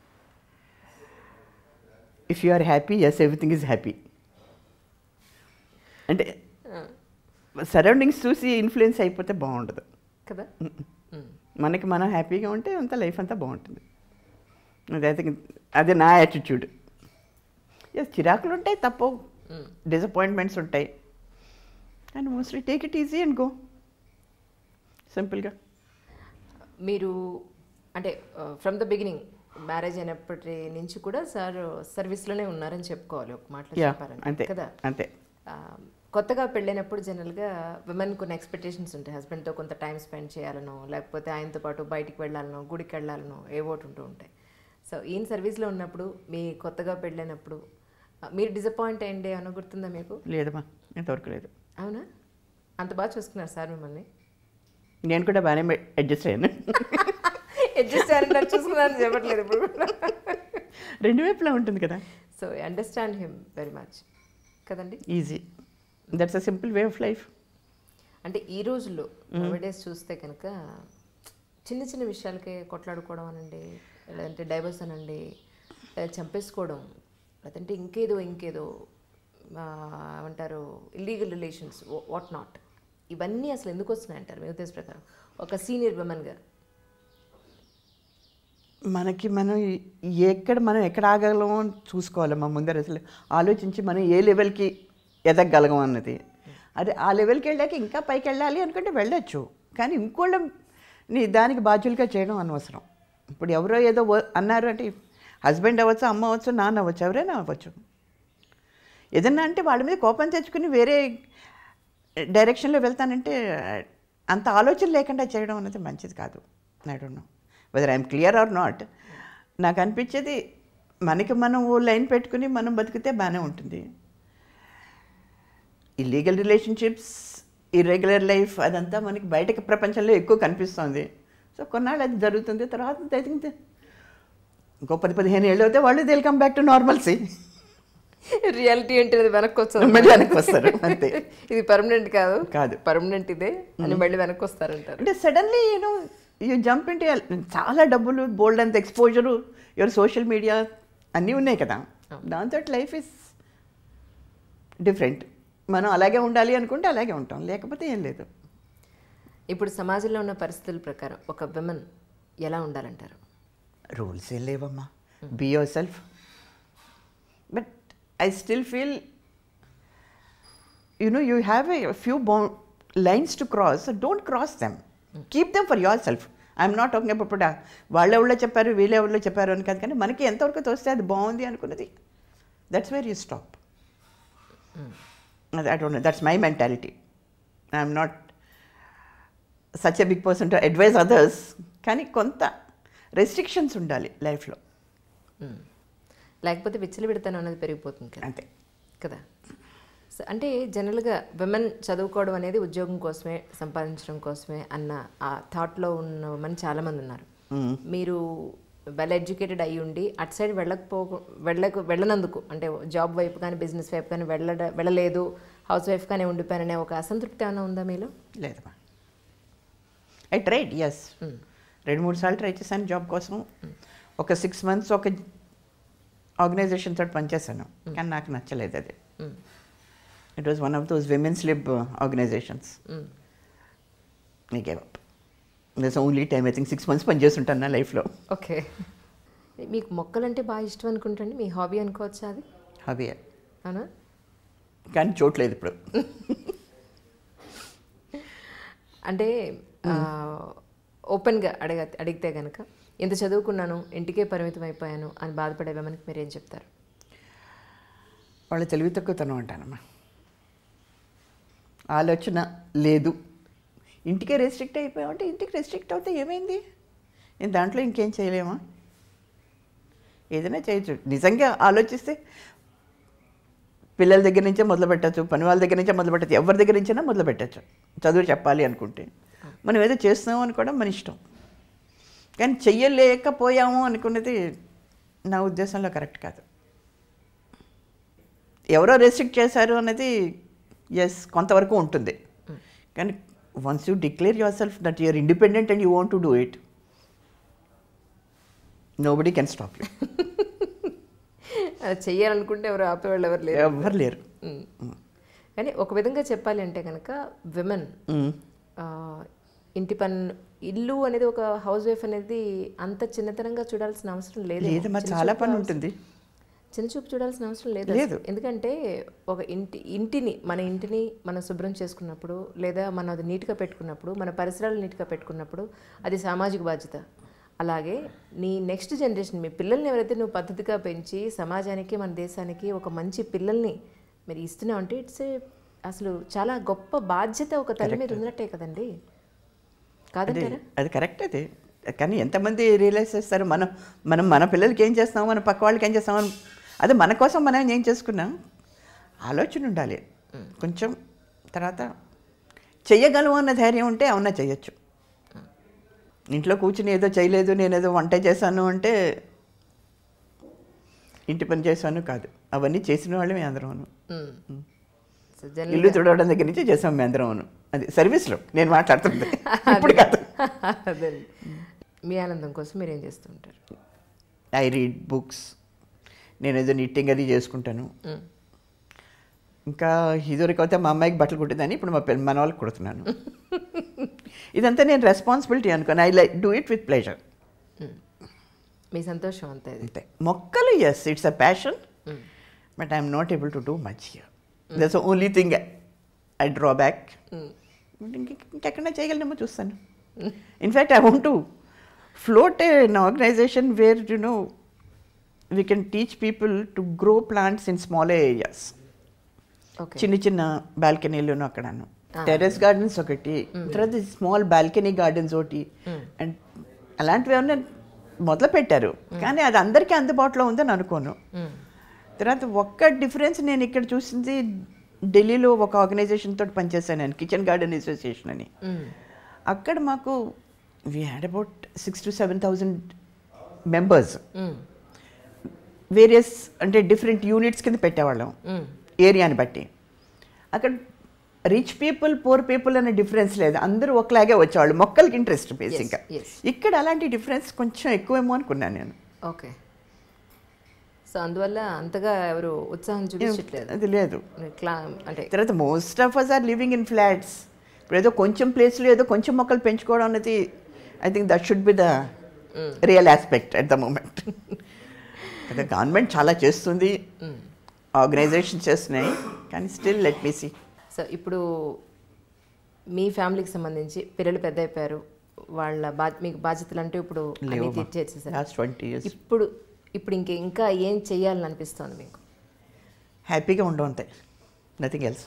if you are happy yes everything is happy అంటే సరౌండింగ్స్ చూసి ఇన్ఫ్లుయెన్స్ అయిపోతే బాగుండదు కదా మనకి మనం హ్యాపీగా ఉంటే అంత లైఫ్ అంతా బాగుంటుంది అది ఐ థింక్ అది నా యాటిట్యూడ్ ఎస్ చిరాకులు ఉంటాయి తప్పవు డిసప్పాయింట్మెంట్స్ ఉంటాయి and mostly take it easy and go సింపుల్గా మీరు అంటే ఫ్రమ్ ద బిగినింగ్ మ్యారేజ్ అయినప్పటి నుంచి కూడా సార్ సర్వీస్లోనే ఉన్నారని చెప్పుకోవాలి ఒక మాటలో యా చెప్పాలంటే అంతే కదా అంతే ఆ, కొత్తగా పెళ్ళైనప్పుడు జనరల్గా విమెన్ కొన్ని ఎక్స్పెక్టేషన్స్ ఉంటాయి హస్బెండ్తో కొంత టైం స్పెండ్ చేయాలనో లేకపోతే ఆయనతో పాటు బయటికి వెళ్ళాలనో గుడికి వెళ్ళాలనో ఏవోటి ఉంటూ ఉంటాయి సో ఈయన సర్వీస్లో ఉన్నప్పుడు మీ కొత్తగా పెళ్ళైనప్పుడు ఆ, మీరు డిసప్పాయింట్ అయ్యిండే అని గుర్తుందా మీకు లేదమ్మా ఇంతవరకు లేదు అవునా అంత బాగా చూసుకున్నారు సార్ మిమ్మల్ని నేను కూడా బాగానే అడ్జస్ట్ అయ్యాను అడ్జస్ట్ అయ్యారంటే చూసుకున్నారని చెప్పట్లేదు ఇప్పుడు రెండు వైపులా ఉంటుంది కదా so I understand him very much కదండి easy that's a simple way of life అంటే ఈ రోజుల్లో డేస్ చూస్తే కనుక చిన్న చిన్న విషయాలకే కొట్లాడుకోవడం అనండి లేదంటే డైవర్స్ అనండి లేదా చంపేసుకోవడం లేదంటే ఇంకేదో ఇంకేదో ఆ, ఏమంటారు ఇల్లీగల్ రిలేషన్స్ వాట్ నాట్ ఇవన్నీ అసలు ఎందుకు వస్తున్నాయి అంటారు మీ ఉద్దేశ ప్రకారం ఒక సీనియర్ విమెన్గా మనకి మనం ఈ- ఎక్కడ మనం ఎక్కడ ఆగలమో అని చూసుకోవాలమ్మా ముందర అసలు ఆలోచించి మనం ఏ లెవెల్కి ఎదగగలం అన్నది అదే ఆ లెవెల్కి వెళ్ళాక ఇంకా పైకి వెళ్ళాలి అనుకుంటే వెళ్ళొచ్చు కానీ ఇంకోళ్ళ నీ దానికి బాధ్యులుగా చేయడం అనవసరం ఇప్పుడు ఎవరో ఏదో వ- అన్నారు అంటే హస్బెండ్ అవ్వచ్చు అమ్మ అవ్వచ్చు నాన్న అవ్వచ్చు ఎవరైనా అవ్వచ్చు ఏదన్నా అంటే వాళ్ళ మీద కోపం తెచ్చుకుని వేరే డైరెక్షన్లో వెళ్తానంటే అంత ఆలోచన లేకుండా చేయడం అనేది మంచిది కాదు I don't know whether I'm clear or not నాకు అనిపించేది మనకి మనం ఓ లైన్ పెట్టుకుని మనం బతికితే బాగానే ఉంటుంది ఇల్లీగల్ రిలేషన్షిప్స్ ఇర్రెగ్యులర్ లైఫ్ అదంతా మనకి బయటకి ప్రపంచంలో ఎక్కువ కనిపిస్తుంది సో కొన్నాళ్ళు అది జరుగుతుంది తర్వాత ఐ థింక్ ఇంకో పది పదిహేను ఏళ్ళు అయితే వాళ్ళు they'll come back to normalcy reality అంటే అది వెనక్కి వస్తుంది మళ్ళీ వెనక్కి వస్తారు అంతే ఇది పర్మనెంట్ కాదు కాదు. పర్మనెంట్ ఇదే అని మళ్ళీ వెనక్కి వస్తారంటారు అంటే సడన్లీ యూనో యూ జంప్ ఇంటి చాలా డబ్బులు బోల్డ్ అంత ఎక్స్పోజరు యువర్ సోషల్ మీడియా అన్నీ ఉన్నాయి కదా దాంతో లైఫ్ ఇస్ డిఫరెంట్ మనం అలాగే ఉండాలి అనుకుంటే అలాగే ఉంటాం లేకపోతే ఏం లేదు ఇప్పుడు సమాజంలో ఉన్న పరిస్థితుల ప్రకారం ఒక విమెన్ ఎలా ఉండాలంటారు రూల్స్ ఏం లేవమ్మా be yourself but I still feel you know you have a few bow lines to cross don't cross them keep them for yourself I'm not talking about ఇప్పుడు వాళ్ళెవరిలో చెప్పారు వీళ్ళెవరిలో చెప్పారు అని కాదు కానీ మనకి ఎంతవరకు తోస్తే అది బాగుంది అనుకున్నది that's where you stop I don't know that's my mentality I'm not such a big person to advise others కానీ కొంత రెస్ట్రిక్షన్స్ ఉండాలి లైఫ్లో మ్మ్. లేకపోతే విచ్చలవిడతనం అనేది పెరిగిపోతుంది కదా అంతే కదా సో అంటే జనరల్గా విమెన్ చదువుకోవడం అనేది ఉద్యోగం కోసమే సంపాదించడం కోసమే అన్న ఆ థాట్లో ఉన్న విమెన్ చాలామంది ఉన్నారు మీరు వెల్ ఎడ్యుకేటెడ్ అయ్యి ఉండి అటు సైడ్ వెళ్ళకపో వెళ్ళకు వెళ్ళనందుకు అంటే జాబ్ వైపు కానీ బిజినెస్ వైపు కానీ వెళ్ళ వెళ్ళలేదు హౌస్ వైఫ్ కానీ ఉండిపోయాననే ఒక అసంతృప్తి ఏమైనా ఉందా మీలో లేదమ్మా ఐ ట్రైడ్ ఎస్ రెండు మూడు సార్లు ట్రై చేశాను జాబ్ కోసం ఒక సిక్స్ మంత్స్ ఒక ఆర్గనైజేషన్ తోటి పనిచేశాను కానీ నాకు నచ్చలేదు అది మ్మ్. It was one of those women's lib organisations hmm. నీ gave up that's only time I think six months పని చేస్తుంటాను నా లైఫ్లో ఓకే మీకు మొక్కలంటే బాగా ఇష్టం అనుకుంటండి మీ హాబీ అనుకోవచ్చా అది అవి అవునా కానీ చూడలేదు ఇప్పుడు అంటే ఆ, ఓపెన్గా అడగ అడిగితే కనుక ఇంత చదువుకున్నాను ఇంటికే పరిమితం అయిపోయాను అని బాధపడే మనకి మీరు ఏం చెప్తారు వాళ్ళ తెలివి తక్కువతనం అంటానమ్మా ఆలోచన లేదు ఇంటికే రెస్ట్రిక్ట్ అయిపోయామంటే ఇంటికి రెస్ట్రిక్ట్ అవుతే ఏమైంది నేను దాంట్లో ఇంకేం చేయలేమా ఏదైనా చేయొచ్చు నిజంగా ఆలోచిస్తే పిల్లల దగ్గర నుంచే మొదలు పెట్టచ్చు పని వాళ్ళ దగ్గర నుంచే మొదలు పెట్టచ్చు ఎవరి దగ్గర నుంచైనా మొదలు పెట్టచ్చు చదువు చెప్పాలి అనుకుంటే మనం ఏదో చేస్తున్నాం అని కూడా మన ఇష్టం కానీ చెయ్యలేకపోయాము అనుకున్నది నా ఉద్దేశంలో కరెక్ట్ కాదు ఎవరో రెస్ట్రిక్ట్ చేశారు అన్నది ఎస్ కొంతవరకు ఉంటుంది కానీ once you declare yourself that you're independent and you want to do it nobody can stop you అది చెయ్యాలనుకుంటే ఎవరు ఆపేవాళ్ళు ఎవరు లేరు ఎవ్వరు లేరు మ్మ్. కానీ ఒక విధంగా చెప్పాలి అంటే కనుక విమెన్ మ్మ్. ఇంటి పని ఇల్లు అనేది ఒక హౌస్ వైఫ్ అనేది అంత చిన్నతనంగా చూడాల్సిన అవసరం లేదు లేదమ్మా చాలా పని ఉంటుంది చిన్న చూపు చూడాల్సిన అవసరం లేదు లేదు. అసలు. ఎందుకంటే ఒక ఇంటి ఇంటిని మన ఇంటిని మనం శుభ్రం చేసుకున్నప్పుడు లేదా మనం అది నీట్గా పెట్టుకున్నప్పుడు మన పరిసరాలు నీట్గా పెట్టుకున్నప్పుడు అది సామాజిక బాధ్యత అలాగే నీ నెక్స్ట్ జనరేషన్ మీ పిల్లల్ని ఎవరైతే నువ్వు పద్ధతిగా పెంచి సమాజానికి మన దేశానికి ఒక మంచి పిల్లల్ని మీరు ఇస్తున్నావు అంటే ఇట్స్ అసలు చాలా గొప్ప బాధ్యత ఒక తల్లి మీద ఉన్నట్టే కదండి అది కాదంటారా అది కరెక్ట్ అది కానీ ఎంతమంది రియలైజ్ చేస్తారు మనం మనం మన పిల్లలకి ఏం చేస్తాం మన పక్క వాళ్ళకి ఏం చేస్తాం అని- అదే మన కోసం మనం ఏం చేసుకున్నాం ఆలోచన ఉండాలి కొంచెం తర్వాత చెయ్యగలము అన్న ధైర్యం ఉంటే అవునా చెయ్యొచ్చు ఇంట్లో కూర్చుని ఏదో చేయలేదు నేను ఏదో వంట చేశాను అంటే ఇంటి పని చేశాను కాదు అవన్నీ చేసిన వాళ్ళు మేము అందరం మ్మ్. సో జనరల్ ఇల్లు తుడవడం దగ్గర నుంచి చేసాం మేము అందరం అది సర్వీస్లో నేను మాట్లాడుతుంది ఇప్పుడు కాదు అదే మీ ఆనందం కోసం మీరు ఏం చేస్తూ ఉంటారు ఐ రీడ్ బుక్స్ నేను ఏదో నిట్టింగ్ అది చేసుకుంటాను మ్మ్. ఇంకా ఇదివరకు అయితే మా అమ్మాయికి బట్టలు కుట్టేదాన్ని ఇప్పుడు మా పిల్ల మన వాళ్ళకి కుడుతున్నాను ఇదంతా నేను రెస్పాన్సిబిలిటీ అనుకోను I like do it with pleasure hmm. మీ సంతోషం అంతా ఇది అంతే మొక్కలు yes it's a passion but I'm not able to do much here that's only thing I draw back ఇంకెక్కడైనా చేయగలనేమో చూస్తాను in fact I want to float an organisation where you know we can teach people to grow plants in small areas okay చిన్న చిన్న బాల్కనీలోను అక్కడను టెరెస్ గార్డెన్స్ ఒకటి తర్వాత స్మాల్ బాల్కనీ గార్డెన్స్ ఒకటి అండ్ అలాంటివి ఏమన్నా మొదలు పెట్టారు కానీ అది అందరికీ అందుబాటులో ఉందని అనుకోను మ్మ్. తర్వాత ఒక్క డిఫరెన్స్ నేను ఇక్కడ చూసింది ఢిల్లీలో ఒక ఆర్గనైజేషన్ తోటి పనిచేశాను నేను కిచెన్ గార్డెన్ అసోసియేషన్ అని మ్మ్. అక్కడ మాకు we had about six to seven thousand members hmm. Various అంటే డిఫరెంట్ యూనిట్స్ కింద పెట్టేవాళ్ళం మ్మ్. ఏరియాని బట్టి అక్కడ రిచ్ పీపుల్ పూర్ పీపుల్ అనే డిఫరెన్స్ లేదు అందరూ ఒకలాగే వచ్చేవాళ్ళు మొక్కలకి ఇంట్రెస్ట్ బేసిక్గా yes. ఇక్కడ అలాంటి డిఫరెన్స్ కొంచెం ఎక్కువేమో అనుకున్నాను నేను ఓకే సో అందువల్ల అంతగా ఎవరు ఉత్సాహం చూపించట్లేదు అది లేదు క్లా అంటే తర్వాత most of us are living in flats ఇప్పుడు ఏదో కొంచెం ప్లేస్లో ఏదో కొంచెం మొక్కలు పెంచుకోవడం అనేది I think that should be the real aspect at the moment అదే గవర్నమెంట్ చాలా చేస్తుంది ఆర్గనైజేషన్ చేస్తున్నాయి కానీ still let me see so ఇప్పుడు మీ ఫ్యామిలీకి సంబంధించి పిల్లలు పెద్ద అయిపోయారు వాళ్ళ బా మీకు బాధ్యతలు అంటే ఇప్పుడు అన్నీ తీర్చేసేసారు లాస్ట్ ట్వంటీ ఇయర్స్ ఇప్పుడు ఇప్పుడు ఇంక ఇంకా ఏం చెయ్యాలని అనిపిస్తోంది మీకు హ్యాపీగా ఉండవు అంతే nothing else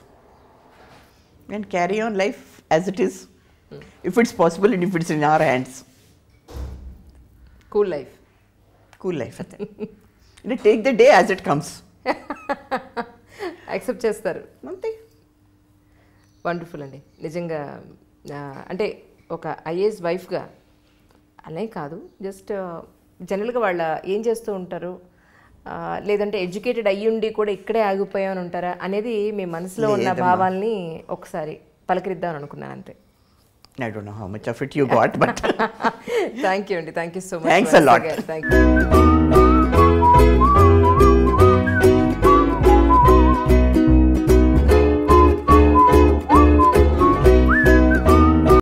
and carry on life as it is if it's possible and if it's in our hands cool life cool life అంతే అంటే take the day as it comes accept చేస్తారు అంతే వండర్ఫుల్ అండి నిజంగా ఆ, అంటే ఒక ఐఏఎస్ వైఫ్గా అనే కాదు జస్ట్ జనరల్గా వాళ్ళ ఏం చేస్తూ ఉంటారు ఆ, లేదంటే ఎడ్యుకేటెడ్ అయ్యుండి కూడా ఇక్కడే ఆగిపోయామని ఉంటారా అనేది మీ మనసులో ఉన్న లేదమ్మా. భావాల్ని ఒకసారి పలకరిద్దామని అనుకున్నాను అంతే I don't know how much of it you got, but thank you అండి thank you so much Thanks a lot. Thank you